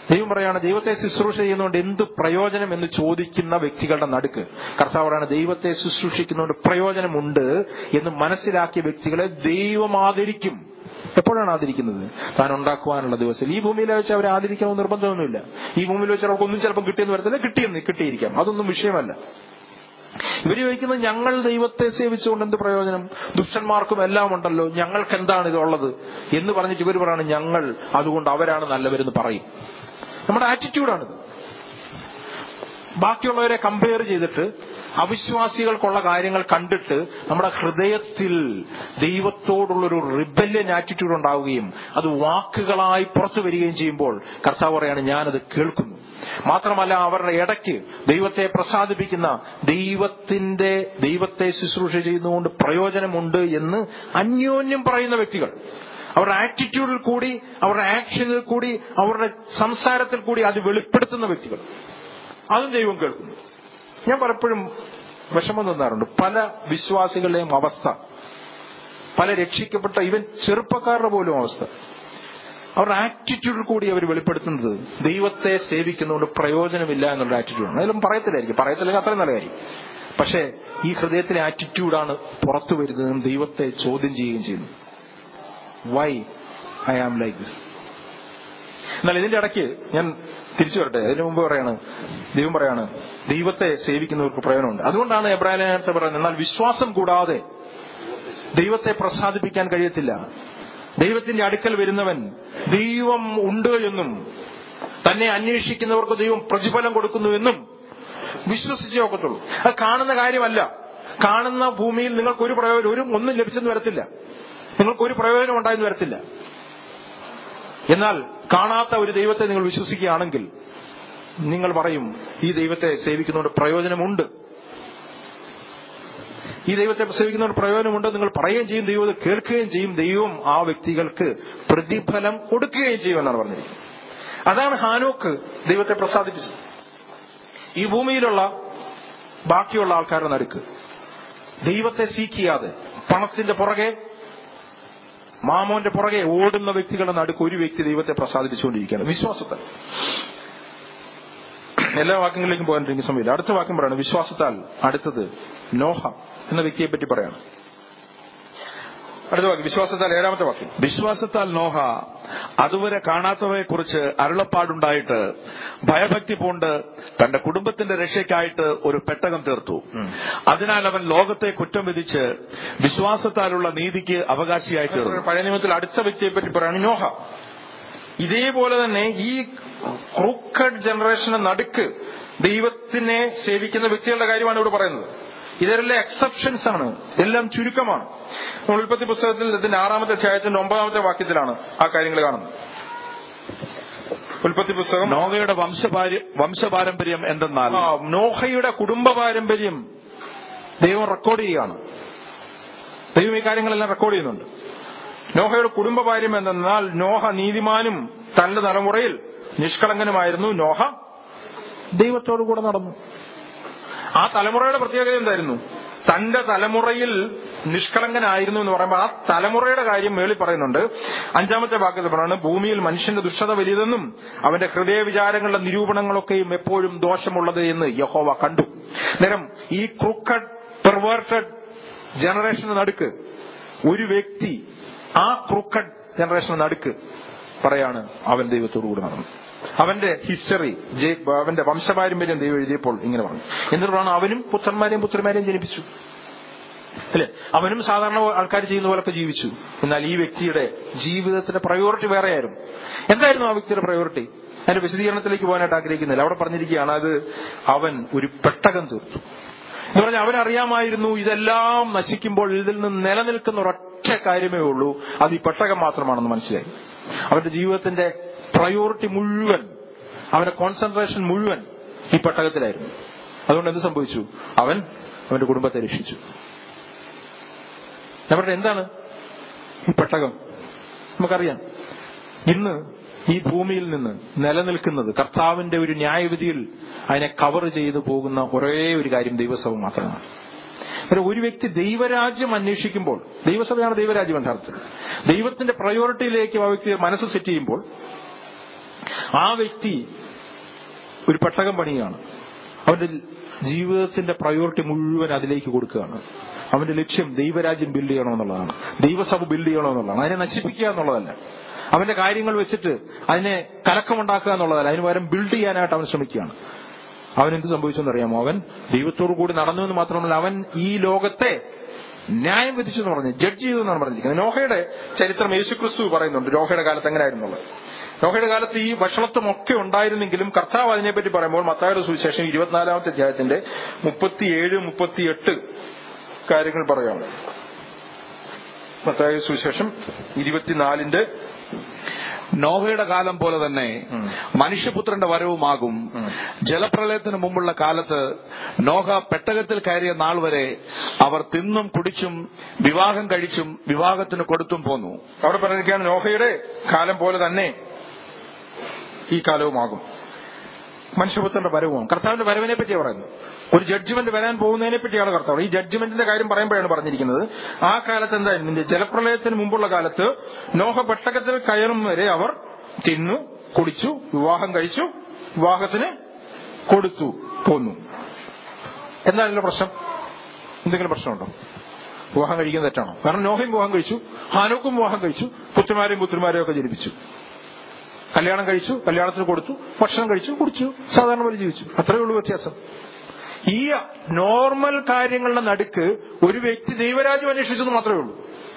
ദൈവം പറയാണ് ദൈവത്തെ ശുശ്രൂഷ ചെയ്യുന്നതുകൊണ്ട് എന്ത് പ്രയോജനം എന്ന് ചോദിക്കുന്ന വ്യക്തികളുടെ നടുക്ക് കർത്താവ് പറയാണ് ദൈവത്തെ ശുശ്രൂഷിക്കുന്നതുകൊണ്ട് പ്രയോജനമുണ്ട് എന്ന് മനസ്സിലാക്കിയ വ്യക്തികളെ ദൈവം ആദരിക്കും എപ്പോഴാണ് ആദരിക്കുന്നത് താൻ ഉണ്ടാക്കുവാനുള്ള ദിവസം ഈ ഭൂമിയിൽ വെച്ച് അവരെ ആദരിക്കണമെന്ന് നിർബന്ധമൊന്നുമില്ല ഈ ഭൂമിയിൽ വെച്ച് അവർക്കൊന്നും ചിലപ്പോൾ കിട്ടിയെന്ന് വരത്തില്ല കിട്ടിയെന്ന് കിട്ടിയിരിക്കാം അതൊന്നും വിഷയമല്ല ഇവര് ചോദിക്കുന്നത് ഞങ്ങൾ ദൈവത്തെ സേവിച്ചുകൊണ്ട് എന്ത് പ്രയോജനം ദുഷ്ടന്മാർക്കും എല്ലാം ഉണ്ടല്ലോ ഞങ്ങൾക്ക് എന്താണ് ഇതുള്ളത് എന്ന് പറഞ്ഞിട്ട് ഇവർ പറയാണ് ഞങ്ങൾ അതുകൊണ്ട് അവരാണ് നല്ലവരെന്ന് പറയും നമ്മുടെ ആറ്റിറ്റ്യൂഡാണിത് ബാക്കിയുള്ളവരെ കമ്പയർ ചെയ്തിട്ട് അവിശ്വാസികൾക്കുള്ള കാര്യങ്ങൾ കണ്ടിട്ട് നമ്മുടെ ഹൃദയത്തിൽ ദൈവത്തോടുള്ളൊരു റിബല്യൻ ആറ്റിറ്റ്യൂഡ് ഉണ്ടാവുകയും അത് വാക്കുകളായി പുറത്തു വരികയും ചെയ്യുമ്പോൾ കർത്താവ് പറയാണ് ഞാനത് കേൾക്കുന്നു മാത്രമല്ല അവരുടെ ഇടയ്ക്ക് ദൈവത്തെ പ്രസാദിപ്പിക്കുന്ന ദൈവത്തിന്റെ ദൈവത്തെ ശുശ്രൂഷ ചെയ്യുന്നതുകൊണ്ട് പ്രയോജനമുണ്ട് എന്ന് അന്യോന്യം പറയുന്ന വ്യക്തികൾ അവരുടെ ആറ്റിറ്റ്യൂഡിൽ കൂടി അവരുടെ ആക്ഷനിൽ കൂടി അവരുടെ സംസാരത്തിൽ കൂടി അത് വെളിപ്പെടുത്തുന്ന വ്യക്തികൾ അതും ദൈവം കേൾക്കുന്നു ഞാൻ പലപ്പോഴും വിഷമം തോന്നാറുണ്ട് പല വിശ്വാസികളുടെയും അവസ്ഥ പല രക്ഷിക്കപ്പെട്ട ഇവൻ ചെറുപ്പക്കാരുടെ പോലും അവസ്ഥ അവരുടെ ആറ്റിറ്റ്യൂഡിൽ കൂടി അവർ വെളിപ്പെടുത്തുന്നത് ദൈവത്തെ സേവിക്കുന്നതുകൊണ്ട് പ്രയോജനമില്ല എന്നുള്ള ആറ്റിറ്റ്യൂഡാണ് അതിലും പറയത്തില്ലായിരിക്കും പറയത്തില്ലെങ്കിൽ അത്രയും നല്ല കാര്യം പക്ഷേ ഈ ഹൃദയത്തിലെ ആറ്റിറ്റ്യൂഡാണ് പുറത്തു വരുന്നതും ദൈവത്തെ ചോദ്യം ചെയ്യുകയും ചെയ്യുന്നു why I am like this എന്നാൽ ഇതിന്റെ ഇടയ്ക്ക് ഞാൻ തിരിച്ചു വരട്ടെ അതിനു മുമ്പ് പറയാണ് ദൈവം പറയാണ് ദൈവത്തെ സേവിക്കുന്നവർക്ക് പ്രയോജനമുണ്ട് അതുകൊണ്ടാണ് എബ്രാഹിം നേരത്തെ പറയുന്നത് എന്നാൽ വിശ്വാസം കൂടാതെ ദൈവത്തെ പ്രസാദിപ്പിക്കാൻ കഴിയത്തില്ല ദൈവത്തിന്റെ അടുക്കൽ വരുന്നവൻ ദൈവം ഉണ്ട് എന്നും തന്നെ അന്വേഷിക്കുന്നവർക്ക് ദൈവം പ്രതിഫലം കൊടുക്കുന്നു എന്നും വിശ്വസിച്ചേ ഒക്കത്തുള്ളൂ അത് കാണുന്ന കാര്യമല്ല കാണുന്ന ഭൂമിയിൽ നിങ്ങൾക്ക് ഒരു പ്രയോജനം ഒരു ഒന്നും ലഭിച്ചെന്ന് വരത്തില്ല നിങ്ങൾക്ക് ഒരു പ്രയോജനം ഉണ്ടായെന്ന് വരത്തില്ല എന്നാൽ കാണാത്ത ഒരു ദൈവത്തെ നിങ്ങൾ വിശ്വസിക്കുകയാണെങ്കിൽ നിങ്ങൾ പറയും ഈ ദൈവത്തെ സേവിക്കുന്നതുകൊണ്ട് പ്രയോജനമുണ്ട് ഈ ദൈവത്തെ സേവിക്കുന്നതുകൊണ്ട് പ്രയോജനമുണ്ട് നിങ്ങൾ പറയുകയും ചെയ്യും ദൈവം അത് കേൾക്കുകയും ചെയ്യും ദൈവം ആ വ്യക്തികൾക്ക് പ്രതിഫലം കൊടുക്കുകയും ചെയ്യുമെന്നാണ് പറഞ്ഞിരിക്കുന്നത് അതാണ് ഹാനോക്ക് ദൈവത്തെ പ്രസാദിപ്പിച്ചത് ഈ ഭൂമിയിലുള്ള ബാക്കിയുള്ള ആൾക്കാരുടെ നടുക്ക് ദൈവത്തെ സീക്കിയാതെ പണത്തിന്റെ പുറകെ മാമോന്റെ പുറകെ ഓടുന്ന വ്യക്തികളുടെ നടുക്ക് ഒരു വ്യക്തി ദൈവത്തെ പ്രസാദിപ്പിച്ചുകൊണ്ടിരിക്കുകയാണ് വിശ്വാസത്താൽ എല്ലാ വാക്യങ്ങളിലേക്കും പോകാൻ എനിക്ക് സമയമില്ല അടുത്ത വാക്യം പറയാണ് വിശ്വാസത്താൽ അടുത്തത് നോഹ എന്ന വ്യക്തിയെ പറ്റി പറയാണ് അടുത്ത വാക്യം വിശ്വാസത്താൽ ഏഴാമത്തെ വാക്യം വിശ്വാസത്താൽ നോഹ അതുവരെ കാണാത്തവയെ കുറിച്ച് അരുളപ്പാടുണ്ടായിട്ട് ഭയഭക്തി പൂണ്ട് തന്റെ കുടുംബത്തിന്റെ രക്ഷയ്ക്കായിട്ട് ഒരു പെട്ടകം തീർത്തു അതിനാൽ അവൻ ലോകത്തെ കുറ്റം വിധിച്ച് വിശ്വാസത്താലുള്ള നീതിക്ക് അവകാശിയായി തീർന്നു പഴയ നിയമത്തിൽ അടുത്ത വ്യക്തിയെ പറ്റി പറയാണ് നോഹ ഇതേപോലെ തന്നെ ഈ ക്രൂക്കഡ് ജനറേഷന് നടുക്ക് ദൈവത്തിനെ സേവിക്കുന്ന വ്യക്തികളുടെ കാര്യമാണ് ഇവിടെ പറയുന്നത് ഇതെല്ലാം എക്സെപ്ഷൻസ് ആണ് എല്ലാം ചുരുക്കമാണ് നമ്മൾ ഉൽപ്പത്തി പുസ്തകത്തിൽ ഇതിന്റെ ആറാമത്തെ അധ്യായത്തിന്റെ ഒമ്പതാമത്തെ വാക്യത്തിലാണ് ആ കാര്യങ്ങൾ കാണുന്നത് ഉൽപ്പത്തി പുസ്തകം നോഹയുടെ വംശപാര- വംശപാരമ്പര്യം എന്തെന്നാൽ ആ, നോഹയുടെ കുടുംബ പാരമ്പര്യം ദൈവം റെക്കോർഡ് ചെയ്യുകയാണ് ദൈവം ഈ കാര്യങ്ങളെല്ലാം റെക്കോർഡ് ചെയ്യുന്നുണ്ട് നോഹയുടെ കുടുംബ പാര്യം എന്തെന്നാൽ നോഹ നീതിമാനും തന്റെ തലമുറയിൽ നിഷ്കളങ്കനുമായിരുന്നു നോഹ ദൈവത്തോടു കൂടെ നടന്നു ആ തലമുറയുടെ പ്രത്യേകത എന്തായിരുന്നു തന്റെ തലമുറയിൽ നിഷ്കളങ്കനായിരുന്നു എന്ന് പറയുമ്പോൾ ആ തലമുറയുടെ കാര്യം മേളിൽ പറയുന്നുണ്ട് അഞ്ചാമത്തെ വാക്യത്തിൽ പറയുന്നത് ഭൂമിയിൽ മനുഷ്യന്റെ ദുഷ്ടത വലിയതെന്നും അവന്റെ ഹൃദയ വിചാരങ്ങളുടെ നിരൂപണങ്ങളൊക്കെയും എപ്പോഴും ദോഷമുള്ളത് എന്ന് യഹോവ കണ്ടു നേരം ഈ ക്രൂക്കഡ് പെർവേർട്ടഡ് ജനറേഷന് നടുക്ക് ഒരു വ്യക്തി ആ ക്രൂക്കഡ് ജനറേഷന് നടുക്ക് പറയാണ് അവൻ ദൈവത്തോടു കൂടി നടന്നു അവന്റെ ഹിസ്റ്ററി അവന്റെ വംശപാരമ്പര്യം ദൈവം എഴുതിയപ്പോൾ ഇങ്ങനെ പറഞ്ഞു എന്നിട്ടാണ് അവനും പുത്രന്മാരെയും പുത്രിമാരെയും ജനിപ്പിച്ചു അല്ലെ അവനും സാധാരണ ആൾക്കാർ ചെയ്യുന്ന പോലൊക്കെ ജീവിച്ചു എന്നാൽ ഈ വ്യക്തിയുടെ ജീവിതത്തിന്റെ പ്രയോറിറ്റി വേറെയായിരുന്നു എന്തായിരുന്നു ആ വ്യക്തിയുടെ പ്രയോറിറ്റി അതിന്റെ വിശദീകരണത്തിലേക്ക് പോകാനായിട്ട് ആഗ്രഹിക്കുന്നില്ല അവിടെ പറഞ്ഞിരിക്കുകയാണ് അത് അവൻ ഒരു പെട്ടകം തീർത്തു എന്ന് പറഞ്ഞാൽ അവനറിയാമായിരുന്നു ഇതെല്ലാം നശിക്കുമ്പോൾ ഇതിൽ നിന്ന് നിലനിൽക്കുന്ന ഒരൊറ്റ കാര്യമേ ഉള്ളൂ അത് ഈ പെട്ടകം മാത്രമാണെന്ന് മനസ്സിലായി അവന്റെ ജീവിതത്തിന്റെ പ്രയോറിറ്റി മുഴുവൻ അവന്റെ കോൺസെൻട്രേഷൻ മുഴുവൻ ഈ പെട്ടകത്തിലായിരുന്നു അതുകൊണ്ട് എന്ത് സംഭവിച്ചു അവൻ അവന്റെ കുടുംബത്തെ രക്ഷിച്ചു ഞാൻ പറഞ്ഞത് എന്താണ് ഈ പെട്ടകം നമുക്കറിയാം ഇന്ന് ഈ ഭൂമിയിൽ നിന്ന് നിലനിൽക്കുന്നത് കർത്താവിന്റെ ഒരു ന്യായവിധിയിൽ അതിനെ കവർ ചെയ്തു പോകുന്ന ഒരേ ഒരു കാര്യം ദൈവസഭ മാത്രമാണ് അന്നേരം ഒരു വ്യക്തി ദൈവരാജ്യം അന്വേഷിക്കുമ്പോൾ ദൈവസഭയാണ് ദൈവരാജ്യം യഥാർത്ഥത്തിൽ ദൈവത്തിന്റെ പ്രയോറിറ്റിയിലേക്ക് ആ വ്യക്തി മനസ്സ് സെറ്റ് ചെയ്യുമ്പോൾ ആ വ്യക്തി ഒരു പെട്ടകം പണിയാണ് അവന്റെ ജീവിതത്തിന്റെ പ്രയോറിറ്റി മുഴുവൻ അതിലേക്ക് കൊടുക്കുകയാണ് അവന്റെ ലക്ഷ്യം ദൈവരാജ്യം ബിൽഡ് ചെയ്യണമെന്നുള്ളതാണ് ദൈവസഭ ബിൽഡ് ചെയ്യണമെന്നുള്ളതാണ് അതിനെ നശിപ്പിക്കുക എന്നുള്ളതല്ല അവന്റെ കാര്യങ്ങൾ വെച്ചിട്ട് അതിനെ കലക്കമുണ്ടാക്കുക എന്നുള്ളതല്ല അതിന് പകരം ബിൽഡ് ചെയ്യാനായിട്ട് അവൻ ശ്രമിക്കുകയാണ് അവൻ എന്ത് സംഭവിച്ചെന്ന് അറിയാമോ അവൻ ദൈവത്തോടു കൂടി നടന്നു എന്ന് മാത്രമല്ല അവൻ ഈ ലോകത്തെ ന്യായം വിധിച്ചു എന്ന് പറഞ്ഞു ജഡ്ജ് ചെയ്തു എന്നാണ് പറഞ്ഞിരിക്കുന്നത് നോഹയുടെ ചരിത്രം യേശുക്രിസ്തു പറയുന്നുണ്ട് നോഹയുടെ കാലത്ത് എങ്ങനെയായിരുന്നുള്ളത് നോഹയുടെ കാലത്ത് ഈ വഷളത്വം ഒക്കെ ഉണ്ടായിരുന്നെങ്കിലും കർത്താവ് അതിനെപ്പറ്റി പറയുമ്പോൾ മത്തായുടെ സുവിശേഷം ഇരുപത്തിനാലാമത്തെ അധ്യായത്തിന്റെ മുപ്പത്തിയേഴ് മുപ്പത്തിയെട്ട് കാര്യങ്ങൾ പറയാം മത്തായ സുവിശേഷം ഇരുപത്തിനാലിന്റെ നോഹയുടെ കാലം പോലെ തന്നെ മനുഷ്യപുത്രന്റെ വരവുമാകും ജലപ്രളയത്തിന് മുമ്പുള്ള കാലത്ത് നോഹ പെട്ടകത്തിൽ കയറിയ നാൾ വരെ അവർ തിന്നും കുടിച്ചും വിവാഹം കഴിച്ചും വിവാഹത്തിന് കൊടുത്തും പോന്നു അവിടെ പറഞ്ഞിരിക്കുകയാണ് നോഹയുടെ കാലം പോലെ തന്നെ ഈ കാലവുമാകും മനുഷ്യപുത്രന്റെ വരവുമാകും കർത്താവിന്റെ വരവിനെ പറ്റിയാണ് പറയുന്നത് ഒരു ജഡ്ജ്മെന്റ് വരാൻ പോകുന്നതിനെ പറ്റിയാണ് കർത്താവ് ഈ ജഡ്ജ്മെന്റിന്റെ കാര്യം പറയുമ്പോഴാണ് പറഞ്ഞിരിക്കുന്നത് ആ കാലത്ത് എന്തായിരുന്നു ഇതിന്റെ ജലപ്രളയത്തിന് മുമ്പുള്ള കാലത്ത് നോഹ പെട്ടകത്തിൽ കയറും വരെ അവർ തിന്നു കുടിച്ചു വിവാഹം കഴിച്ചു വിവാഹത്തിന് കൊടുത്തു പോന്നു എന്താണല്ലോ പ്രശ്നം എന്തെങ്കിലും പ്രശ്നമുണ്ടോ വിവാഹം കഴിക്കുന്നത് തെറ്റാണോ കാരണം നോഹയും വിവാഹം കഴിച്ചു ഹാനോക്കും വിവാഹം കഴിച്ചു പുത്രിമാരെയും പുത്രിമാരെയും ഒക്കെ ജനിപ്പിച്ചു കല്യാണം കഴിച്ചു കല്യാണത്തിന് കൊടുത്തു ഭക്ഷണം കഴിച്ചു കുടിച്ചു സാധാരണ പോലെ ജീവിച്ചു അത്രയേ ഉള്ളൂ വ്യത്യാസം ഈ നോർമൽ കാര്യങ്ങളുടെ നടുക്ക് ഒരു വ്യക്തി ദൈവരാജ്യം അന്വേഷിച്ചെന്ന് മാത്രമേ ഉള്ളൂ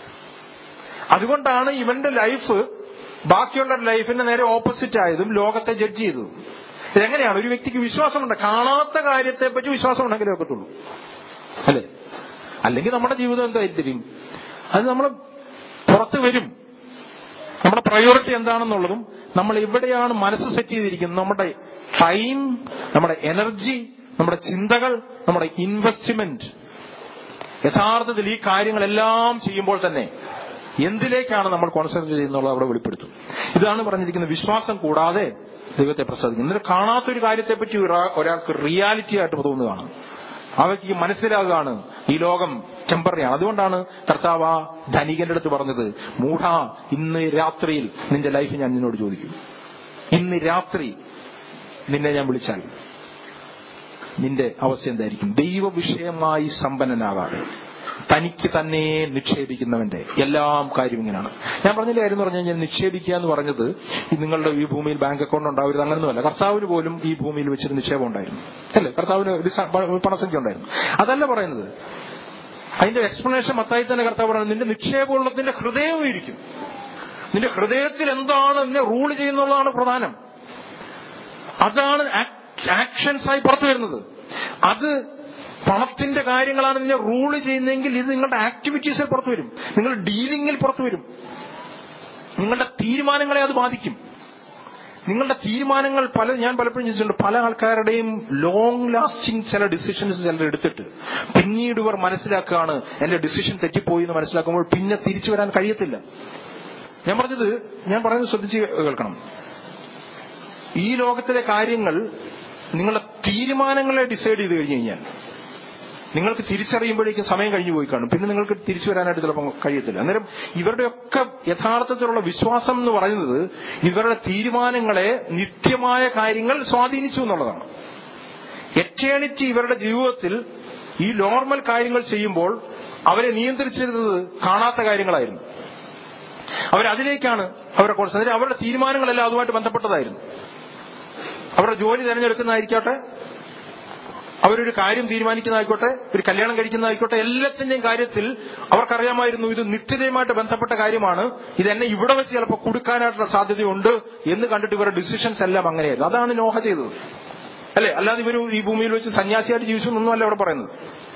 അതുകൊണ്ടാണ് ഇവന്റെ ലൈഫ് ബാക്കിയുള്ള ലൈഫിന്റെ നേരെ ഓപ്പോസിറ്റ് ആയതും ലോകത്തെ ജഡ്ജ് ചെയ്തതും ഇതെങ്ങനെയാണ് ഒരു വ്യക്തിക്ക് വിശ്വാസമുണ്ട് കാണാത്ത കാര്യത്തെ പറ്റി വിശ്വാസം ഉണ്ടെങ്കിലേ ഒക്കത്തുള്ളൂ അല്ലേ അല്ലെങ്കിൽ നമ്മുടെ ജീവിതം എന്തായിരിക്കും അത് നമ്മൾ പുറത്ത് വരും നമ്മുടെ പ്രയോറിറ്റി എന്താണെന്നുള്ളതും നമ്മൾ എവിടെയാണ് മനസ്സ് സെറ്റ് ചെയ്തിരിക്കുന്നത് നമ്മുടെ ടൈം നമ്മുടെ എനർജി നമ്മുടെ ചിന്തകൾ നമ്മുടെ ഇൻവെസ്റ്റ്മെന്റ് യഥാർത്ഥത്തിൽ ഈ കാര്യങ്ങളെല്ലാം ചെയ്യുമ്പോൾ തന്നെ എന്തിലേക്കാണ് നമ്മൾ കോൺസെൻട്രേറ്റ് ചെയ്യുന്നുള്ളത് അവിടെ വെളിപ്പെടുത്തും ഇതാണ് പറഞ്ഞിരിക്കുന്നത് വിശ്വാസം കൂടാതെ ദൈവത്തെ പ്രസാദിക്കും എന്നിട്ട് കാണാത്തൊരു കാര്യത്തെപ്പറ്റി ഒരാ- ഒരാൾക്ക് റിയാലിറ്റി ആയിട്ട് തോന്നുകയാണ് ആ വ്യക്തിക്ക് മനസ്സിലാകുകയാണ് ഈ ലോകം ടെമ്പററിയാണ് അതുകൊണ്ടാണ് കർത്താവ് ആ ധനികന്റെ അടുത്ത് പറഞ്ഞത് മൂഢ ഇന്ന് രാത്രിയിൽ നിന്റെ ലൈഫ് ഞാൻ നിന്നോട് ചോദിക്കും ഇന്ന് രാത്രി നിന്നെ ഞാൻ വിളിച്ചാൽ നിന്റെ അവസ്ഥ എന്തായിരിക്കും ദൈവവിഷയമായി സമ്പന്നനാകാതെ തനിക്ക് തന്നെ നിക്ഷേപിക്കുന്നവന്റെ എല്ലാം കാര്യം ഇങ്ങനെയാണ് ഞാൻ പറഞ്ഞില്ല കാര്യം എന്ന് പറഞ്ഞു കഴിഞ്ഞാൽ നിക്ഷേപിക്കുക എന്ന് പറഞ്ഞത് ഈ നിങ്ങളുടെ ഈ ഭൂമിയിൽ ബാങ്ക് അക്കൗണ്ട് ഉണ്ടാവരുത് അങ്ങനെയൊന്നുമല്ല കർത്താവിന് പോലും ഈ ഭൂമിയിൽ വെച്ചൊരു നിക്ഷേപം ഉണ്ടായിരുന്നു അല്ലേ കർത്താവിന് ഒരു സ- പ- പണസംഖ്യ ഉണ്ടായിരുന്നു അതല്ല പറയുന്നത് അതിന്റെ എക്സ്പ്ലനേഷൻ മത്തായി തന്നെ കർത്താവ് പറയുന്നത് നിന്റെ നിക്ഷേപമുള്ളതിന്റെ ഹൃദയവും ഇരിക്കും നിന്റെ ഹൃദയത്തിൽ എന്താണ് നിന്നെ റൂൾ ചെയ്യുന്നുള്ളതാണ് പ്രധാനം അതാണ് ആക്ഷൻസ് ആയി പുറത്തു വരുന്നത് അത് പണത്തിന്റെ കാര്യങ്ങളാണ് നിന്നെ റൂൾ ചെയ്യുന്നതെങ്കിൽ ഇത് നിങ്ങളുടെ ആക്ടിവിറ്റീസിൽ പുറത്തു വരും നിങ്ങളുടെ ഡീലിംഗിൽ പുറത്തു വരും നിങ്ങളുടെ തീരുമാനങ്ങളെ അത് ബാധിക്കും നിങ്ങളുടെ തീരുമാനങ്ങൾ പല ഞാൻ പലപ്പോഴും ചോദിച്ചിട്ടുണ്ട് പല ആൾക്കാരുടെയും ലോങ് ലാസ്റ്റിംഗ് ചില ഡിസിഷൻസ് ചിലർ എടുത്തിട്ട് പിന്നീട് ഇവർ മനസ്സിലാക്കുകയാണ് എന്റെ ഡിസിഷൻ തെറ്റിപ്പോയി എന്ന് മനസ്സിലാക്കുമ്പോൾ പിന്നെ തിരിച്ചു വരാൻ കഴിയത്തില്ല ഞാൻ പറഞ്ഞത് ഞാൻ പറയുന്നത് ശ്രദ്ധിച്ച് കേൾക്കണം ഈ ലോകത്തിലെ കാര്യങ്ങൾ നിങ്ങളുടെ തീരുമാനങ്ങളെ ഡിസൈഡ് ചെയ്ത് കഴിഞ്ഞു കഴിഞ്ഞാൽ നിങ്ങൾക്ക് തിരിച്ചറിയുമ്പോഴേക്കും സമയം കഴിഞ്ഞു പോയി കാണും പിന്നെ നിങ്ങൾക്ക് തിരിച്ചു വരാനായിട്ട് ചിലപ്പോൾ കഴിയത്തില്ല അന്നേരം ഇവരുടെയൊക്കെ യഥാർത്ഥത്തിലുള്ള വിശ്വാസം എന്ന് പറയുന്നത് ഇവരുടെ തീരുമാനങ്ങളെ നിത്യമായ കാര്യങ്ങൾ സ്വാധീനിച്ചു എന്നുള്ളതാണ് എറ്റേണിറ്റി ഇവരുടെ ജീവിതത്തിൽ ഈ നോർമൽ കാര്യങ്ങൾ ചെയ്യുമ്പോൾ അവരെ നിയന്ത്രിച്ചിരുന്നത് കാണാത്ത കാര്യങ്ങളായിരുന്നു അവരതിലേക്കാണ് അവരുടെ കോൺസെൻട്രേറ്റ് അവരുടെ തീരുമാനങ്ങളെല്ലാം അതുമായിട്ട് ബന്ധപ്പെട്ടതായിരുന്നു അവരുടെ ജോലി തിരഞ്ഞെടുക്കുന്നതായിരിക്കട്ടെ അവരൊരു കാര്യം തീരുമാനിക്കുന്നതായിക്കോട്ടെ ഒരു കല്യാണം കഴിക്കുന്നതായിക്കോട്ടെ എല്ലാത്തിന്റെയും കാര്യത്തിൽ അവർക്കറിയാമായിരുന്നു ഇത് നിത്യതയുമായിട്ട് ബന്ധപ്പെട്ട കാര്യമാണ് ഇത് എന്നെ ഇവിടെ വെച്ച് ചിലപ്പോൾ കൊടുക്കാനായിട്ടുള്ള സാധ്യതയുണ്ട് എന്ന് കണ്ടിട്ട് ഇവരുടെ ഡിസിഷൻസ് എല്ലാം അങ്ങനെയായിരുന്നു അതാണ് നോഹ ചെയ്തത് അല്ലെ അല്ലാതെ ഇവർ ഈ ഭൂമിയിൽ വെച്ച് സന്യാസിയായിട്ട് ജീവിച്ചു എന്നൊന്നുമല്ല ഇവിടെ പറയുന്നത്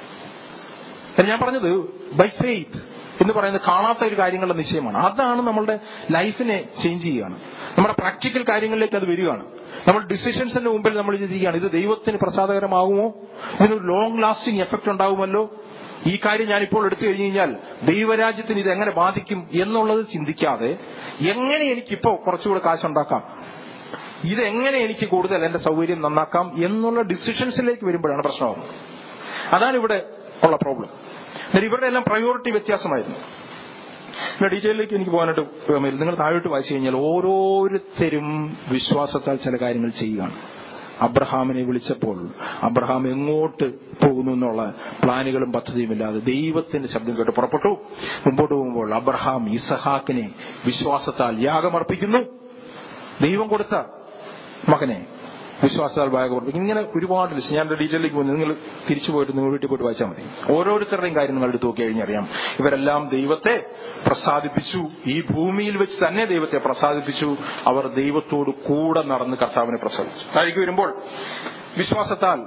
അത് ഞാൻ പറഞ്ഞത് ബൈ ഫെയ്ത്ത് എന്ന് പറയുന്നത് കാണാത്ത ഒരു കാര്യങ്ങളുടെ നിശ്ചയമാണ് അതാണ് നമ്മളുടെ ലൈഫിനെ ചേഞ്ച് ചെയ്യുകയാണ് നമ്മുടെ പ്രാക്ടിക്കൽ കാര്യങ്ങളിലേക്ക് അത് വരികയാണ് നമ്മൾ ഡിസിഷൻസിന്റെ മുമ്പിൽ നമ്മൾ ചിന്തിക്കുകയാണ് ഇത് ദൈവത്തിന് പ്രസാദകരമാകുമോ ഇതിനൊരു ലോങ് ലാസ്റ്റിംഗ് എഫക്ട് ഉണ്ടാകുമല്ലോ ഈ കാര്യം ഞാൻ ഇപ്പോൾ എടുത്തു കഴിഞ്ഞു കഴിഞ്ഞാൽ ദൈവരാജ്യത്തിന് ഇത് എങ്ങനെ ബാധിക്കും എന്നുള്ളത് ചിന്തിക്കാതെ എങ്ങനെ എനിക്കിപ്പോ കുറച്ചുകൂടെ കാശുണ്ടാക്കാം ഇതെങ്ങനെ എനിക്ക് കൂടുതൽ എന്റെ സൗകര്യം നന്നാക്കാം എന്നുള്ള ഡിസിഷൻസിലേക്ക് വരുമ്പോഴാണ് പ്രശ്നമാകുന്നത് അതാണ് ഇവിടെ ഉള്ള പ്രോബ്ലം എന്നാൽ ഇവരുടെ എല്ലാം പ്രയോറിറ്റി വ്യത്യാസമായിരുന്നു പിന്നെ ഡീറ്റെയിലേക്ക് എനിക്ക് പോകാനായിട്ട് സമയമില്ല. നിങ്ങൾ താഴോട്ട് വായിച്ചു കഴിഞ്ഞാൽ ഓരോരുത്തരും വിശ്വാസത്താൽ ചില കാര്യങ്ങൾ ചെയ്യുകയാണ് അബ്രഹാമിനെ വിളിച്ചപ്പോൾ അബ്രഹാം എങ്ങോട്ട് പോകുന്നു എന്നുള്ള പ്ലാനുകളും പദ്ധതിയുമില്ലാതെ ദൈവത്തിന്റെ ശബ്ദം കേട്ട് പുറപ്പെട്ടു മുമ്പോട്ട് പോകുമ്പോൾ അബ്രഹാം ഇസഹാക്കിനെ വിശ്വാസത്താൽ യാഗമർപ്പിക്കുന്നു ദൈവം കൊടുത്ത മകനെ വിശ്വാസത്താൽ ഭാഗമർപ്പിക്കും ഇങ്ങനെ ഒരുപാട് ലിസ്റ്റ് ഞാൻ ഡീറ്റെയിലേക്ക് പോകുന്നു നിങ്ങൾ തിരിച്ചു പോയിട്ട് നിങ്ങൾ വീട്ടിൽ പോയിട്ട് വായിച്ചാൽ മതി ഓരോരുത്തരുടെയും കാര്യം നിങ്ങൾ എടുത്ത് നോക്കി കഴിഞ്ഞറിയാം ഇവരെല്ലാം ദൈവത്തെ പ്രസാദിപ്പിച്ചു ഈ ഭൂമിയിൽ വെച്ച് തന്നെ ദൈവത്തെ പ്രസാദിപ്പിച്ചു അവർ ദൈവത്തോട് കൂടെ നടന്ന് കർത്താവിനെ പ്രസാദിച്ചു താഴേക്ക് വരുമ്പോൾ വിശ്വാസത്താൽ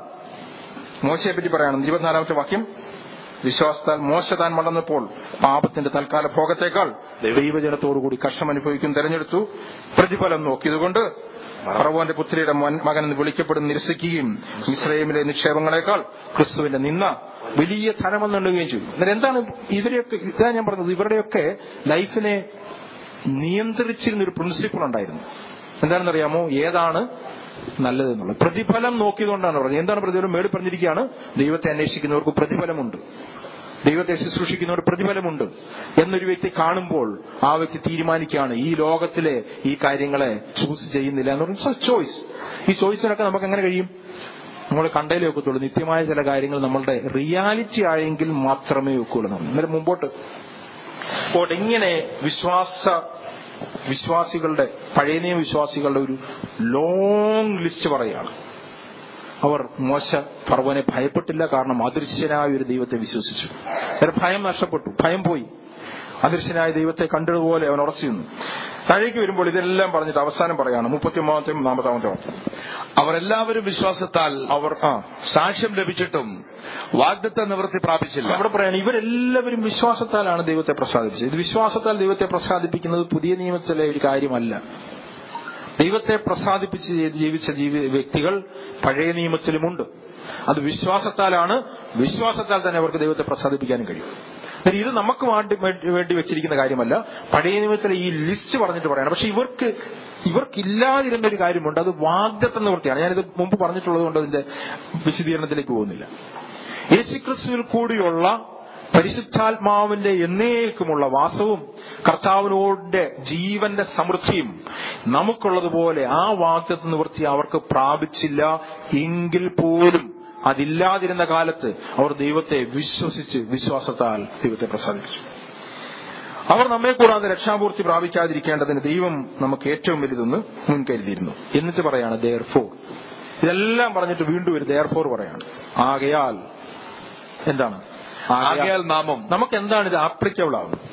മോശയെ പറ്റി പറയണം ഇരുപത്തിനാലാമത്തെ വാക്യം വിശ്വാസത്താൽ മോശ താൻ വളർന്നപ്പോൾ പാപത്തിന്റെ തൽക്കാല ഭോഗത്തേക്കാൾ ദൈവജനത്തോടുകൂടി കഷ്ടം അനുഭവിക്കും തെരഞ്ഞെടുത്തു പ്രതിഫലം നോക്കിയതുകൊണ്ട് ഫറവോന്റെ പുത്രിയുടെ മോൻ- മകൻ എന്ന് വിളിക്കപ്പെടുന്ന നിരസിക്കുകയും ഇസ്രയേമിലെ നിക്ഷേപങ്ങളെക്കാൾ ക്രിസ്തുവിന്റെ നിന്ന വലിയ ധനമെന്നുണ്ടുകയും ചെയ്തു എന്നിട്ട് എന്താണ് ഇവരെയൊക്കെ ഇതാ ഞാൻ പറഞ്ഞത് ഇവരുടെയൊക്കെ ലൈഫിനെ നിയന്ത്രിച്ചിരുന്ന ഒരു പ്രിൻസിപ്പിൾ ഉണ്ടായിരുന്നു എന്താണെന്നറിയാമോ ഏതാണ് നല്ലതെന്നുള്ളത് പ്രതിഫലം നോക്കിയതുകൊണ്ടാണ് പറഞ്ഞത് എന്താണ് പ്രതിഫലം മേടി പറഞ്ഞിരിക്കുകയാണ് ദൈവത്തെ അന്വേഷിക്കുന്നവർക്ക് പ്രതിഫലമുണ്ട് ദൈവത്തെ ശുശ്രൂഷിക്കുന്നവർ പ്രതിഫലമുണ്ട് എന്നൊരു വ്യക്തി കാണുമ്പോൾ ആ വ്യക്തി തീരുമാനിക്കുകയാണ് ഈ ലോകത്തിലെ ഈ കാര്യങ്ങളെ ചൂസ് ചെയ്യുന്നില്ല എന്ന് പറഞ്ഞാൽ ചോയ്സ് ഈ ചോയ്സിനൊക്കെ നമുക്ക് എങ്ങനെ കഴിയും നമ്മൾ കണ്ടേലേ ഒക്കത്തുള്ളൂ നിത്യമായ ചില കാര്യങ്ങൾ നമ്മളുടെ റിയാലിറ്റി ആയെങ്കിൽ മാത്രമേ ഒക്കുള്ളൂ നമ്മൾ അന്നേരം മുമ്പോട്ട് അപ്പോൾ ഇങ്ങനെ വിശ്വാസ വിശ്വാസികളുടെ പഴയ നിയമ വിശ്വാസികളുടെ ഒരു ലോങ് ലിസ്റ്റ് പറയുകയാണ് അവർ മോശ ഫർവനെ ഭയപ്പെട്ടില്ല കാരണം അദൃശ്യനായ ഒരു ദൈവത്തെ വിശ്വസിച്ചു അന്നേരം ഭയം നഷ്ടപ്പെട്ടു ഭയം പോയി അദൃശ്യനായ ദൈവത്തെ കണ്ടതുപോലെ അവൻ ഉറച്ചു നിന്നു താഴേക്ക് വരുമ്പോൾ ഇതെല്ലാം പറഞ്ഞിട്ട് അവസാനം പറയാണ് മുപ്പത്തി ഒമ്പതാമത്തെ നാൽപ്പതാമത്തെ വാക്യം അവരെല്ലാവരും വിശ്വാസത്താൽ അവർ ആ സാക്ഷ്യം ലഭിച്ചിട്ടും വാഗ്ദത്ത നിവൃത്തി പ്രാപിച്ചില്ല അവിടെ പറയാണ് ഇവരെല്ലാവരും വിശ്വാസത്താലാണ് ദൈവത്തെ പ്രസാദിപ്പിച്ചത് ഇത് വിശ്വാസത്താൽ ദൈവത്തെ പ്രസാദിപ്പിക്കുന്നത് പുതിയ നിയമത്തിലെ ഒരു കാര്യമല്ല ദൈവത്തെ പ്രസാദിപ്പിച്ച് ജീവിച്ച ജീവി വ്യക്തികൾ പഴയ നിയമത്തിലുമുണ്ട് അത് വിശ്വാസത്താലാണ് വിശ്വാസത്താൽ തന്നെ അവർക്ക് ദൈവത്തെ പ്രസാദിപ്പിക്കാനും കഴിയും എന്നാൽ ഇത് നമുക്ക് വേണ്ടി വേണ്ടി വെച്ചിരിക്കുന്ന കാര്യമല്ല പഴയ നിയമത്തിലെ ഈ ലിസ്റ്റ് പറഞ്ഞിട്ട് പറയണം പക്ഷെ ഇവർക്ക് ഇവർക്കില്ലാതിരുന്ന ഒരു കാര്യമുണ്ട് അത് വാഗ്ദത്ത നിവൃത്തിയാണ് ഞാനിത് മുമ്പ് പറഞ്ഞിട്ടുള്ളത് കൊണ്ട് അതിന്റെ വിശദീകരണത്തിലേക്ക് പോകുന്നില്ല യേശുക്രിസ്തുവിൽ കൂടിയുള്ള പരിശുദ്ധാത്മാവിന്റെ എന്നേക്കുമുള്ള വാസവും കർത്താവിനോട് ജീവന്റെ സമൃദ്ധിയും നമുക്കുള്ളതുപോലെ ആ വാഗ്ദത്ത നിവൃത്തി അവർക്ക് പ്രാപിച്ചില്ല എങ്കിൽ പോലും അതില്ലാതിരുന്ന കാലത്ത് അവർ ദൈവത്തെ വിശ്വസിച്ച് വിശ്വാസത്താൽ ദൈവത്തെ പ്രസാദിച്ചു അവർ നമ്മെ കൂടാതെ രക്ഷാപൂർത്തി പ്രാപിക്കാതിരിക്കേണ്ടതിന് ദൈവം നമുക്ക് ഏറ്റവും വലുതെന്ന് മുൻകരുതിയിരുന്നു എന്നിട്ട് പറയാണ് ദയർ ഫോർ ഇതെല്ലാം പറഞ്ഞിട്ട് വീണ്ടും ഒരു ദയർ ഫോർ പറയാണ് ആകയാൽ എന്താണ് ആകയാൽ നാമം നമുക്ക് എന്താണ് ഇത് ആപ്ലിക്കബിൾ ആവുന്നത്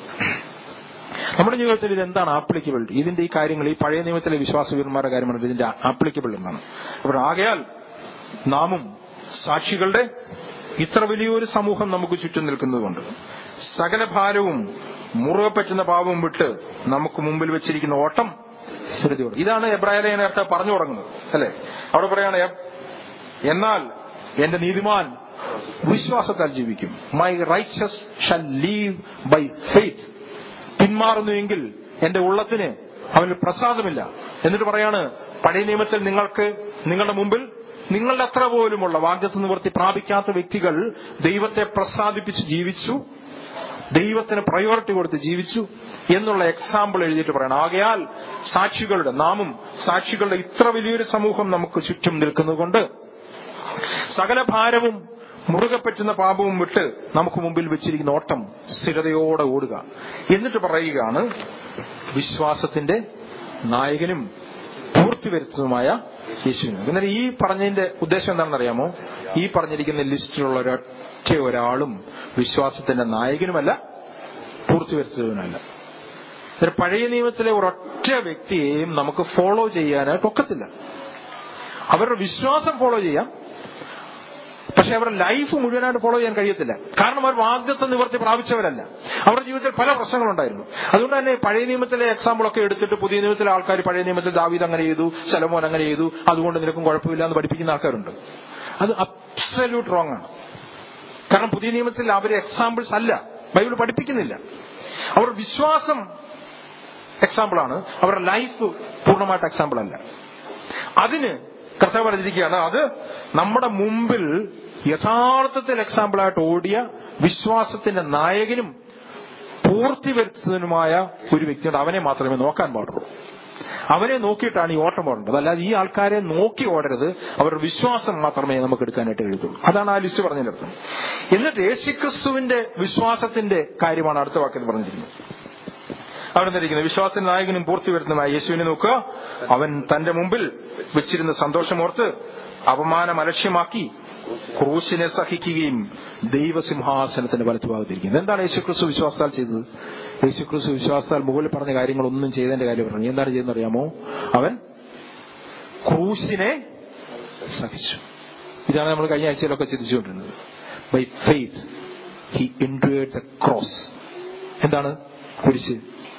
നമ്മുടെ ജീവിതത്തിൽ ഇത് എന്താണ് ആപ്ലിക്കബിൾ ഇതിന്റെ ഈ കാര്യങ്ങൾ ഈ പഴയ നിയമത്തിലെ വിശ്വാസവീരന്മാരുടെ കാര്യമാണ് ഇതിന്റെ ആപ്ലിക്കബിൾ എന്നാണ് അപ്പോൾ ആകയാൽ നാമും സാക്ഷികളുടെ ഇത്ര വലിയൊരു സമൂഹം നമുക്ക് ചുറ്റും നിൽക്കുന്നതുകൊണ്ട് സകല ഭാരവും മുറുകെ പറ്റുന്ന പാപവും വിട്ട് നമുക്ക് മുമ്പിൽ വെച്ചിരിക്കുന്ന ഓട്ടം സ്ഥിരതയോടെ ഇതാണ് എബ്രാഹിലെ നേരത്തെ പറഞ്ഞു തുടങ്ങുന്നത് അല്ലെ അവിടെ പറയാണ് "എ- എന്നാൽ എന്റെ നീതിമാൻ വിശ്വാസത്താൽ ജീവിക്കും my righteous shall live by faith പിന്മാറുന്നുവെങ്കിൽ എന്റെ ഉള്ളത്തിന് അവന് പ്രസാദമില്ല എന്നിട്ട് പറയാണ് പഴയ നിയമത്തിൽ നിങ്ങൾക്ക് നിങ്ങളുടെ മുമ്പിൽ നിങ്ങളുടെ അത്ര പോലുമുള്ള വാഗ്ദത്ത് നിവർത്തി പ്രാപിക്കാത്ത വ്യക്തികൾ ദൈവത്തെ പ്രസാദിപ്പിച്ച് ജീവിച്ചു ദൈവത്തിന് പ്രയോറിറ്റി കൊടുത്ത് ജീവിച്ചു എന്നുള്ള എക്സാമ്പിൾ എഴുതിയിട്ട് പറയണം ആകയാൽ സാക്ഷികളുടെ നാമും സാക്ഷികളുടെ ഇത്ര വലിയൊരു സമൂഹം നമുക്ക് ചുറ്റും നിൽക്കുന്നതുകൊണ്ട് സകല ഭാരവും മുറുകെ പറ്റുന്ന പാപവും വിട്ട് നമുക്ക് മുമ്പിൽ വെച്ചിരിക്കുന്ന ഓട്ടം സ്ഥിരതയോടെ ഓടുക എന്നിട്ട് പറയുകയാണ് വിശ്വാസത്തിന്റെ നായകനും പൂർത്തി വരുത്തുന്നതുമായ യേശുവിന് എന്നാൽ ഈ പറഞ്ഞതിന്റെ ഉദ്ദേശം എന്താണെന്ന് അറിയാമോ ഈ പറഞ്ഞിരിക്കുന്ന ലിസ്റ്റിലുള്ള ഒരൊറ്റ ഒരാളും വിശ്വാസത്തിന്റെ നായകനുമല്ല പൂർത്തി വരുത്തുന്നതിനല്ല എന്നാൽ പഴയ നിയമത്തിലെ ഒരൊറ്റ വ്യക്തിയെയും നമുക്ക് ഫോളോ ചെയ്യാനായിട്ട് ഒക്കത്തില്ല അവരുടെ വിശ്വാസം ഫോളോ ചെയ്യാം പക്ഷെ അവരുടെ ലൈഫ് മുഴുവനായിട്ട് ഫോളോ ചെയ്യാൻ കഴിയത്തില്ല കാരണം അവർ വാഗ്ദത്ത നിവർത്തി പ്രാപിച്ചവരല്ല അവരുടെ ജീവിതത്തിൽ പല പ്രശ്നങ്ങളുണ്ടായിരുന്നു അതുകൊണ്ട് തന്നെ പഴയ നിയമത്തിലെ എക്സാമ്പിൾ ഒക്കെ എടുത്തിട്ട് പുതിയ നിയമത്തിലെ ആൾക്കാർ പഴയ നിയമത്തിൽ ദാവീദ് അങ്ങനെ ചെയ്തു ശലമോൻ അങ്ങനെ ചെയ്തു അതുകൊണ്ട് നിനക്കും കുഴപ്പമില്ല എന്ന് പഠിപ്പിക്കുന്ന ആൾക്കാരുണ്ട് അത് അബ്സല്യൂട്ട് റോങ് ആണ് കാരണം പുതിയ നിയമത്തിൽ അവർ എക്സാമ്പിൾസ് അല്ല ബൈബിൾ പഠിപ്പിക്കുന്നില്ല അവർ വിശ്വാസം എക്സാമ്പിളാണ് അവരുടെ ലൈഫ് പൂർണ്ണമായിട്ട് എക്സാമ്പിൾ അല്ല അതിന് കർത്താവ് പറഞ്ഞിരിക്കുകയാണ് അത് നമ്മുടെ മുമ്പിൽ യഥാർത്ഥത്തിൽ എക്സാമ്പിളായിട്ട് ഓടിയ വിശ്വാസത്തിന്റെ നായകനും പൂർത്തി വരുത്തുന്നതിനുമായ ഒരു വ്യക്തിയുണ്ട് അവനെ മാത്രമേ നോക്കാൻ പാടുള്ളൂ അവനെ നോക്കിയിട്ടാണ് ഈ ഓട്ടം ഓടേണ്ടത് അല്ലാതെ ഈ ആൾക്കാരെ നോക്കി ഓടരുത് അവരുടെ വിശ്വാസം മാത്രമേ നമുക്ക് എടുക്കാനായിട്ട് എഴുതുള്ളൂ അതാണ് ആ ലിസ്റ്റ് പറഞ്ഞതിന്റെ അർത്ഥം എന്നിട്ട് യേശുക്രിസ്തുവിന്റെ വിശ്വാസത്തിന്റെ കാര്യമാണ് അടുത്ത വാക്യത്തിൽ പറഞ്ഞിരിക്കുന്നത് അവിടെ നിന്നിരിക്കുന്നത് വിശ്വാസത്തിന്റെ നായകനും പൂർത്തി വരുന്നതുമായ യേശുവിനെ നോക്കുക അവൻ തന്റെ മുമ്പിൽ വെച്ചിരുന്ന സന്തോഷമോർത്ത് അപമാനം അലക്ഷ്യമാക്കി ക്രൂശിനെ സഹിക്കുകയും ദൈവസിംഹാസനത്തിന്റെ വലത്തുഭാഗത്തിരിക്കുന്നത് എന്താണ് യേശുക്രിസ്തു വിശ്വാസത്താൽ ചെയ്തത് യേശുക്രിസ്തു വിശ്വാസത്താൽ മുകളിൽ പറഞ്ഞ കാര്യങ്ങളൊന്നും ചെയ്തതിന്റെ കാര്യം പറഞ്ഞു എന്താണ് ചെയ്യുന്നത് അറിയാമോ അവൻ ക്രൂശിനെ സഹിച്ചു ഇതാണ് നമ്മൾ കഴിഞ്ഞ ആഴ്ചയിലൊക്കെ ചിന്തിച്ചുകൊണ്ടിരുന്നത് by faith he endured the cross എന്താണ് കുരിശ്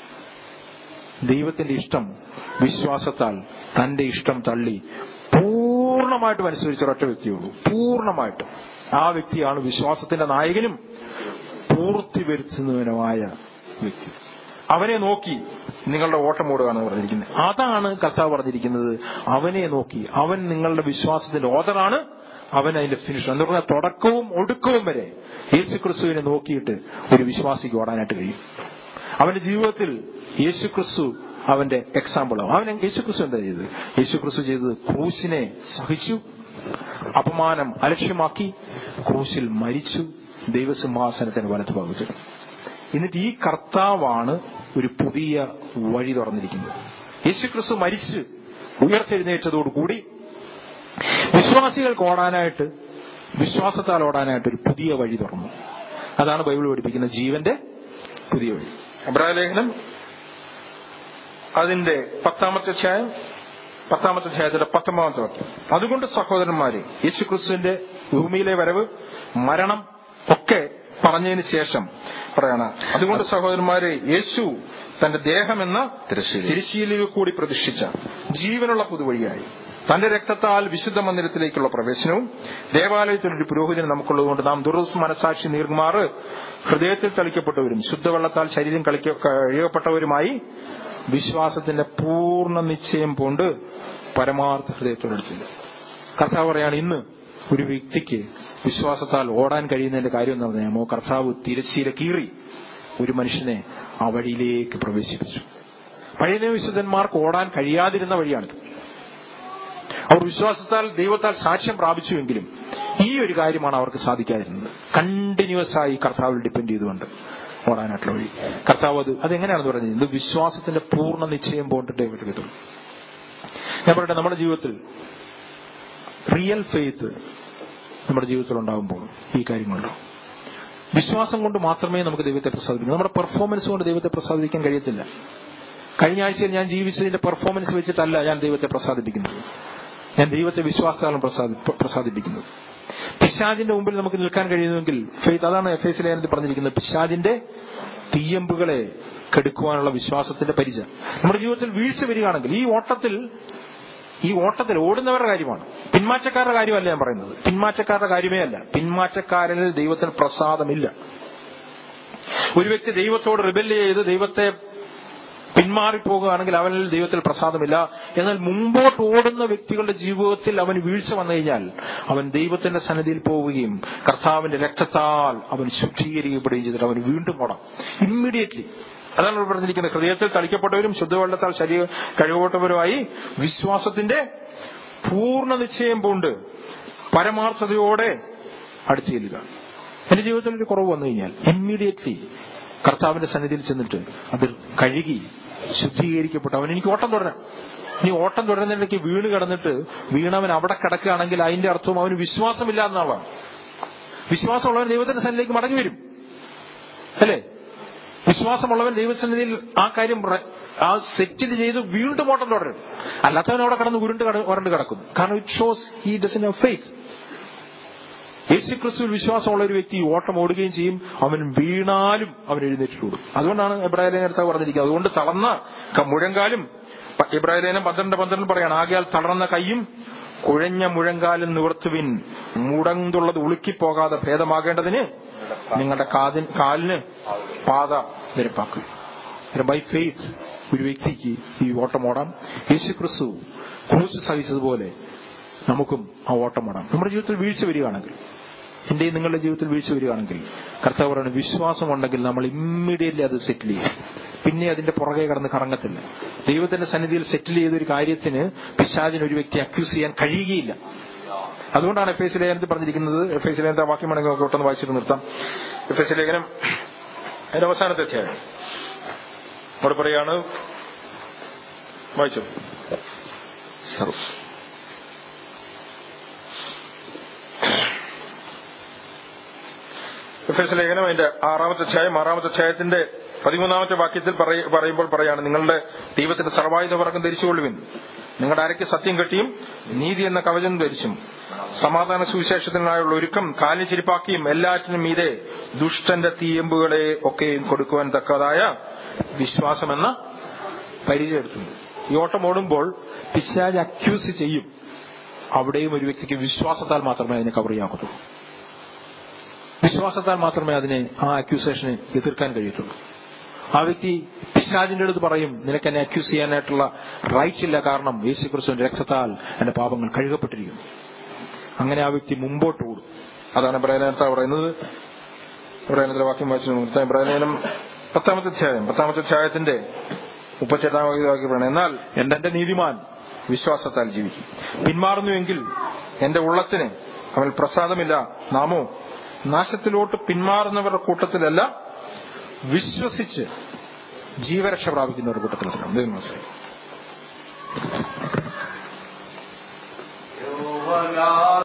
ദൈവത്തിന്റെ ഇഷ്ടം വിശ്വാസത്താൽ തന്റെ ഇഷ്ടം തള്ളി പൂർണ്ണമായിട്ടും അനുസരിച്ച ഒരൊറ്റ വ്യക്തിയുള്ളൂ പൂർണ്ണമായിട്ടും ആ വ്യക്തിയാണ് വിശ്വാസത്തിന്റെ നായകനും പൂർത്തി വരുത്തുന്നവനുമായ വ്യക്തി അവനെ നോക്കി നിങ്ങളുടെ ഓട്ടം ഓടുകയാണ് പറഞ്ഞിരിക്കുന്നത് അതാണ് കർത്താവ് പറഞ്ഞിരിക്കുന്നത് അവനെ നോക്കി അവൻ നിങ്ങളുടെ വിശ്വാസത്തിന്റെ ഓതറാണ് അവൻ അതിന്റെ ഫിനിഷ് എന്ന് പറഞ്ഞാൽ തുടക്കവും ഒടുക്കവും വരെ യേശു ക്രിസ്തുവിനെ നോക്കിയിട്ട് ഒരു വിശ്വാസിക്ക് ഓടാനായിട്ട് കഴിയും അവന്റെ ജീവിതത്തിൽ യേശു ക്രിസ്തു അവന്റെ എക്സാമ്പിൾ അവൻ യേശു ക്രിസ്തു എന്താ ചെയ്തത് യേശു ക്രിസ്തു ചെയ്തത് ക്രൂശിനെ സഹിച്ചു അപമാനം അലക്ഷ്യമാക്കി ക്രൂശിൽ മരിച്ചു ദൈവസിംഹാസനത്തിന് വലത്ത് പകുതി എന്നിട്ട് ഈ കർത്താവാണ് ഒരു പുതിയ വഴി തുറന്നിരിക്കുന്നത് യേശു ക്രിസ്തു മരിച്ച് ഉയർത്തെഴുന്നേറ്റതോടുകൂടി വിശ്വാസികൾക്ക് ഓടാനായിട്ട് വിശ്വാസത്താൽ ഓടാനായിട്ട് ഒരു പുതിയ വഴി തുറന്നു അതാണ് ബൈബിൾ പഠിപ്പിക്കുന്ന ജീവന്റെ പുതിയ വഴി അബ്രാഹിം ലേഖനം അതിന്റെ പത്താമത്തെ അധ്യായം പത്താമത്തെ അധ്യായത്തിന്റെ പത്തൊമ്പതാമത്തെ വാക്യം അതുകൊണ്ട് സഹോദരന്മാരെ യേശു ക്രിസ്തുവിന്റെ ഭൂമിയിലെ വരവ് മരണം ഒക്കെ പറഞ്ഞതിന് ശേഷം പറയണ അതുകൊണ്ട് സഹോദരന്മാരെ യേശു തന്റെ ദേഹമെന്ന തിരശ്ശീലയിൽ. തിരുശീലയിൽ കൂടി പ്രതിഷ്ഠിച്ച ജീവനുള്ള പുതുവഴിയായി തന്റെ രക്തത്താൽ വിശുദ്ധ മന്ദിരത്തിലേക്കുള്ള പ്രവേശനവും ദേവാലയത്തിൽ ഒരു പുരോഹിതന് നമുക്കുള്ളതുകൊണ്ട് നാം ദുർദസ് മനസാക്ഷി നീർമാറ് ഹൃദയത്തിൽ തളിക്കപ്പെട്ടവരും ശുദ്ധവെള്ളത്താൽ ശരീരം കളിക്ക കഴുകപ്പെട്ടവരുമായി വിശ്വാസത്തിന്റെ പൂർണ്ണ നിശ്ചയം കൊണ്ട് പരമാർത്ഥ ഹൃദയത്തോടെടുത്തില്ല കർത്താവ് പറയാണ് ഇന്ന് ഒരു വ്യക്തിക്ക് വിശ്വാസത്താൽ ഓടാൻ കഴിയുന്നതിന്റെ കാര്യം എന്ന് പറഞ്ഞാൽ കർത്താവ് തിരശ്ശീല കീറി ഒരു മനുഷ്യനെ ആ വഴിയിലേക്ക് പ്രവേശിപ്പിച്ചു പഴയ നിയമ വിശുദ്ധന്മാർക്ക് ഓടാൻ കഴിയാതിരുന്ന വഴിയാണിത് അവർ വിശ്വാസത്താൽ ദൈവത്താൽ സാക്ഷ്യം പ്രാപിച്ചുവെങ്കിലും ഈ ഒരു കാര്യമാണ് അവർക്ക് സാധിക്കാതിരുന്നത് കണ്ടിന്യൂസ് ആയി കർത്താവിൽ ഡിപ്പെൻഡ് ചെയ്തുകൊണ്ട് ഓടാനായിട്ടുള്ള വഴി കർത്താവ് അത് അതെങ്ങനെയാണെന്ന് പറഞ്ഞത് ഇത് വിശ്വാസത്തിന്റെ പൂർണ്ണ നിശ്ചയം പോണ്ടിട്ടേ പറ്റുള്ളൂ ഞാൻ പറയട്ടെ നമ്മുടെ ജീവിതത്തിൽ റിയൽ ഫെയ്ത്ത് നമ്മുടെ ജീവിതത്തിൽ ഉണ്ടാകുമ്പോൾ ഈ കാര്യങ്ങളുണ്ടാവും വിശ്വാസം കൊണ്ട് മാത്രമേ നമുക്ക് ദൈവത്തെ പ്രസാദിപ്പിക്കൂ നമ്മുടെ പെർഫോമൻസ് കൊണ്ട് ദൈവത്തെ പ്രസാദിപ്പിക്കാൻ കഴിയത്തില്ല കഴിഞ്ഞ ആഴ്ചയിൽ ഞാൻ ജീവിച്ചതിന്റെ പെർഫോമൻസ് വെച്ചിട്ടല്ല ഞാൻ ദൈവത്തെ പ്രസാദിപ്പിക്കുന്നത് ഞാൻ ദൈവത്തെ വിശ്വാസത്താലും പ്രസാദി പ്രസാദിപ്പിക്കുന്നത് പിശാജിന്റെ മുമ്പിൽ നമുക്ക് നിൽക്കാൻ കഴിയുമെങ്കിൽ ഫെയ്ത്ത് അതാണ് എഫ് എസ് ലേഖനത്തിൽ പറഞ്ഞിരിക്കുന്നത് പിശാജിന്റെ തീയമ്പുകളെ കെടുക്കുവാനുള്ള വിശ്വാസത്തിന്റെ പരിച നമ്മുടെ ജീവിതത്തിൽ വീഴ്ച വരികയാണെങ്കിൽ ഈ ഓട്ടത്തിൽ ഈ ഓട്ടത്തിൽ ഓടുന്നവരുടെ കാര്യമാണ് പിന്മാറ്റക്കാരുടെ കാര്യമല്ല ഞാൻ പറയുന്നത് പിന്മാറ്റക്കാരുടെ കാര്യമേ അല്ല പിന്മാറ്റക്കാരനിൽ ദൈവത്തിന് പ്രസാദമില്ല ഒരു വ്യക്തി ദൈവത്തോട് റിബല് ചെയ്ത് ദൈവത്തെ പിന്മാറിപ്പോകുകയാണെങ്കിൽ അവനിൽ ദൈവത്തിൽ പ്രസാദമില്ല എന്നാൽ മുമ്പോട്ട് ഓടുന്ന വ്യക്തികളുടെ ജീവിതത്തിൽ അവന് വീഴ്ച വന്നു കഴിഞ്ഞാൽ അവൻ ദൈവത്തിന്റെ സന്നിധിയിൽ പോവുകയും കർത്താവിന്റെ രക്തത്താൽ അവൻ ശുദ്ധീകരിക്കപ്പെടുകയും ചെയ്തിട്ട് അവൻ വീണ്ടും ഓടാം ഇമ്മീഡിയറ്റ്ലി അതാണ് ഇവിടെ പറഞ്ഞിരിക്കുന്നത് ഹൃദയത്തിൽ തളിക്കപ്പെട്ടവരും ശുദ്ധവെള്ളത്താൽ ശരീരം കഴിവപ്പെട്ടവരുമായി വിശ്വാസത്തിന്റെ പൂർണ്ണ നിശ്ചയം പൂണ്ട് പരമാർത്ഥതയോടെ അടുത്ത് ചെല്ലുക എന്റെ ജീവിതത്തിൽ ഒരു കുറവ് വന്നു കഴിഞ്ഞാൽ ഇമ്മീഡിയറ്റ്ലി കർത്താവിന്റെ സന്നിധിയിൽ ചെന്നിട്ട് അത് കഴുകി ശുദ്ധീകരിക്കപ്പെട്ടു അവൻ എനിക്ക് ഓട്ടം തുടരാം ഇനി ഓട്ടം തുടരുന്നതിനിടയ്ക്ക് വീണ് കിടന്നിട്ട് വീണവൻ അവിടെ കിടക്കുകയാണെങ്കിൽ അതിന്റെ അർത്ഥം അവന് വിശ്വാസമില്ല എന്നുള്ളതാണ് വിശ്വാസമുള്ളവൻ ദൈവത്തിന്റെ സന്നിധിയിലേക്ക് മടങ്ങി വരും അല്ലേ വിശ്വാസമുള്ളവൻ ദൈവസന്നിധിയിൽ ആ കാര്യം പ്ര- ആ സെറ്റിൽ ചെയ്ത് വീണ്ടും ഓട്ടം തുടരും അല്ലാത്തവൻ അവിടെ കിടന്ന് ഉരുണ്ട് കട- ഉരണ്ട് കിടക്കുന്നു കാരണം it shows he doesn't have faith Yesu ക്രിസ്തുവിൽ വിശ്വാസമുള്ള ഒരു വ്യക്തി ഓട്ടം ഓടുകയും ചെയ്യും അവൻ വീണാലും അവൻ എഴുന്നേറ്റിട്ടുള്ളൂ അതുകൊണ്ടാണ് എബ്രാഹിം നേരത്തെ പറഞ്ഞിരിക്കുന്നത് അതുകൊണ്ട് തളർന്ന ക- മുഴങ്കാലും പ- ഇബ്രാഹിം ലേഖനം പന്ത്രണ്ട് പന്ത്രണ്ട് പറയാണ് ആകയാൽ തളർന്ന കൈയും കുഴഞ്ഞ മുഴങ്കാലും നിവർത്തുവിൻ മുടങ്ങുള്ളത് ഉളുക്കിപ്പോകാതെ ഭേദമാകേണ്ടതിന് നിങ്ങളുടെ കാതിൻ കാലിന് പാത നിരപ്പാക്കുക ബൈ ഫെയ്ത്ത് ഒരു വ്യക്തിക്ക് ഈ ഓട്ടം ഓടാം യേശു ക്രിസ്തു ക്രൂശ് സഹിച്ചതുപോലെ നമുക്കും ആ ഓട്ടം ഓടാം നമ്മുടെ ജീവിതത്തിൽ വീഴ്ച വരികയാണെങ്കിൽ എന്റെയും നിങ്ങളുടെ ജീവിതത്തിൽ വീഴ്ച വരികയാണെങ്കിൽ കർത്താവ് പറയുന്നത് വിശ്വാസം ഉണ്ടെങ്കിൽ നമ്മൾ ഇമ്മീഡിയറ്റ്ലി അത് സെറ്റിൽ ചെയ്യും പിന്നെ അതിന്റെ പുറകെ കടന്ന് കറങ്ങത്തില്ല ദൈവത്തിന്റെ സന്നിധിയിൽ സെറ്റിൽ ചെയ്ത ഒരു കാര്യത്തിന് പിശാചിന് ഒരു വ്യക്തി അക്യൂസ് ചെയ്യാൻ കഴിയുകയില്ല അതുകൊണ്ടാണ് എഫ് എസ് ലേഖനത്തിൽ പറഞ്ഞിരിക്കുന്നത് എഫ് എസ് ലേഖനത്തെ വാക്യമാണെങ്കിൽ നമുക്ക് ഒട്ടൊന്ന് വായിച്ചിട്ട് നിർത്താം എഫ് എസ് ലേഖനം അതിന്റെ അവസാനത്തെ അധ്യായം അവിടെ പറയാണ് വായിച്ചു സർവ് എഫ് എസ് ലേഖനം അതിന്റെ ആറാമത്തെ അധ്യായം ആറാമത്തെ അധ്യായത്തിന്റെ പതിമൂന്നാമത്തെ വാക്യത്തിൽ പറയ- പറയുമ്പോൾ പറയാണ് നിങ്ങളുടെ ദൈവത്തിന്റെ സർവായുധ വർഗം ധരിച്ചുകൊള്ളുവിൻ നിങ്ങളുടെ അരയ്ക്ക് സത്യം കെട്ടിയും നീതി എന്ന കവചം ധരിച്ചും സമാധാന സുവിശേഷത്തിനായുള്ള ഒരുക്കം കാലിന് ചിരിപ്പാക്കിയും എല്ലാറ്റിനും മീതെ ദുഷ്ടന്റെ തീയമ്പുകളെ ഒക്കെയും കൊടുക്കുവാൻ തക്കതായ വിശ്വാസമെന്ന പരിചയം എടുത്തു ഈ ഓട്ടം ഓടുമ്പോൾ പിശാജ് അക്യൂസ് ചെയ്യും അവിടെയും ഒരു വ്യക്തിക്ക് വിശ്വാസത്താൽ മാത്രമേ അതിനെ കവർ ചെയ്യാൻ വിശ്വാസത്താൽ മാത്രമേ അതിനെ ആ അക്യൂസേഷനെ എതിർക്കാൻ കഴിയത്തുള്ളൂ ആ വ്യക്തി പിശാജിന്റെ അടുത്ത് പറയും നിനക്ക് എന്നെ അക്യൂസ് ചെയ്യാനായിട്ടുള്ള റൈറ്റ് ഇല്ല കാരണം യേശു ക്രിസ്തുവിന്റെ രക്തത്താൽ എന്റെ പാപങ്ങൾ കഴുകപ്പെട്ടിരിക്കുന്നു അങ്ങനെ ആ വ്യക്തി മുമ്പോട്ട് ഓടും അതാണ് പ്രേരണത്ത പറയുന്നത് പ്രേരണത്തിലെ വാക്യം വായിച്ചു നിർത്താം പ്രേരണനം പത്താമത്തെ അധ്യായം പത്താമത്തെ അധ്യായത്തിന്റെ മുപ്പത്തെട്ടാമത്തെ വാക്യം പറയണം എന്നാൽ എന്റെ എന്റെ നീതിമാൻ വിശ്വാസത്താൽ ജീവിക്കും പിന്മാറുന്നുവെങ്കിൽ എന്റെ ഉള്ളത്തിന് അവൽ പ്രസാദമില്ല നാമോ നാശത്തിലോട്ട് പിന്മാറുന്നവരുടെ കൂട്ടത്തിലല്ല വിശ്വസിച്ച് ജീവരക്ഷ പ്രാപിക്കുന്നവരുടെ കൂട്ടത്തിലാണ് ദൈവം മനസ്സിലായി യഹോവ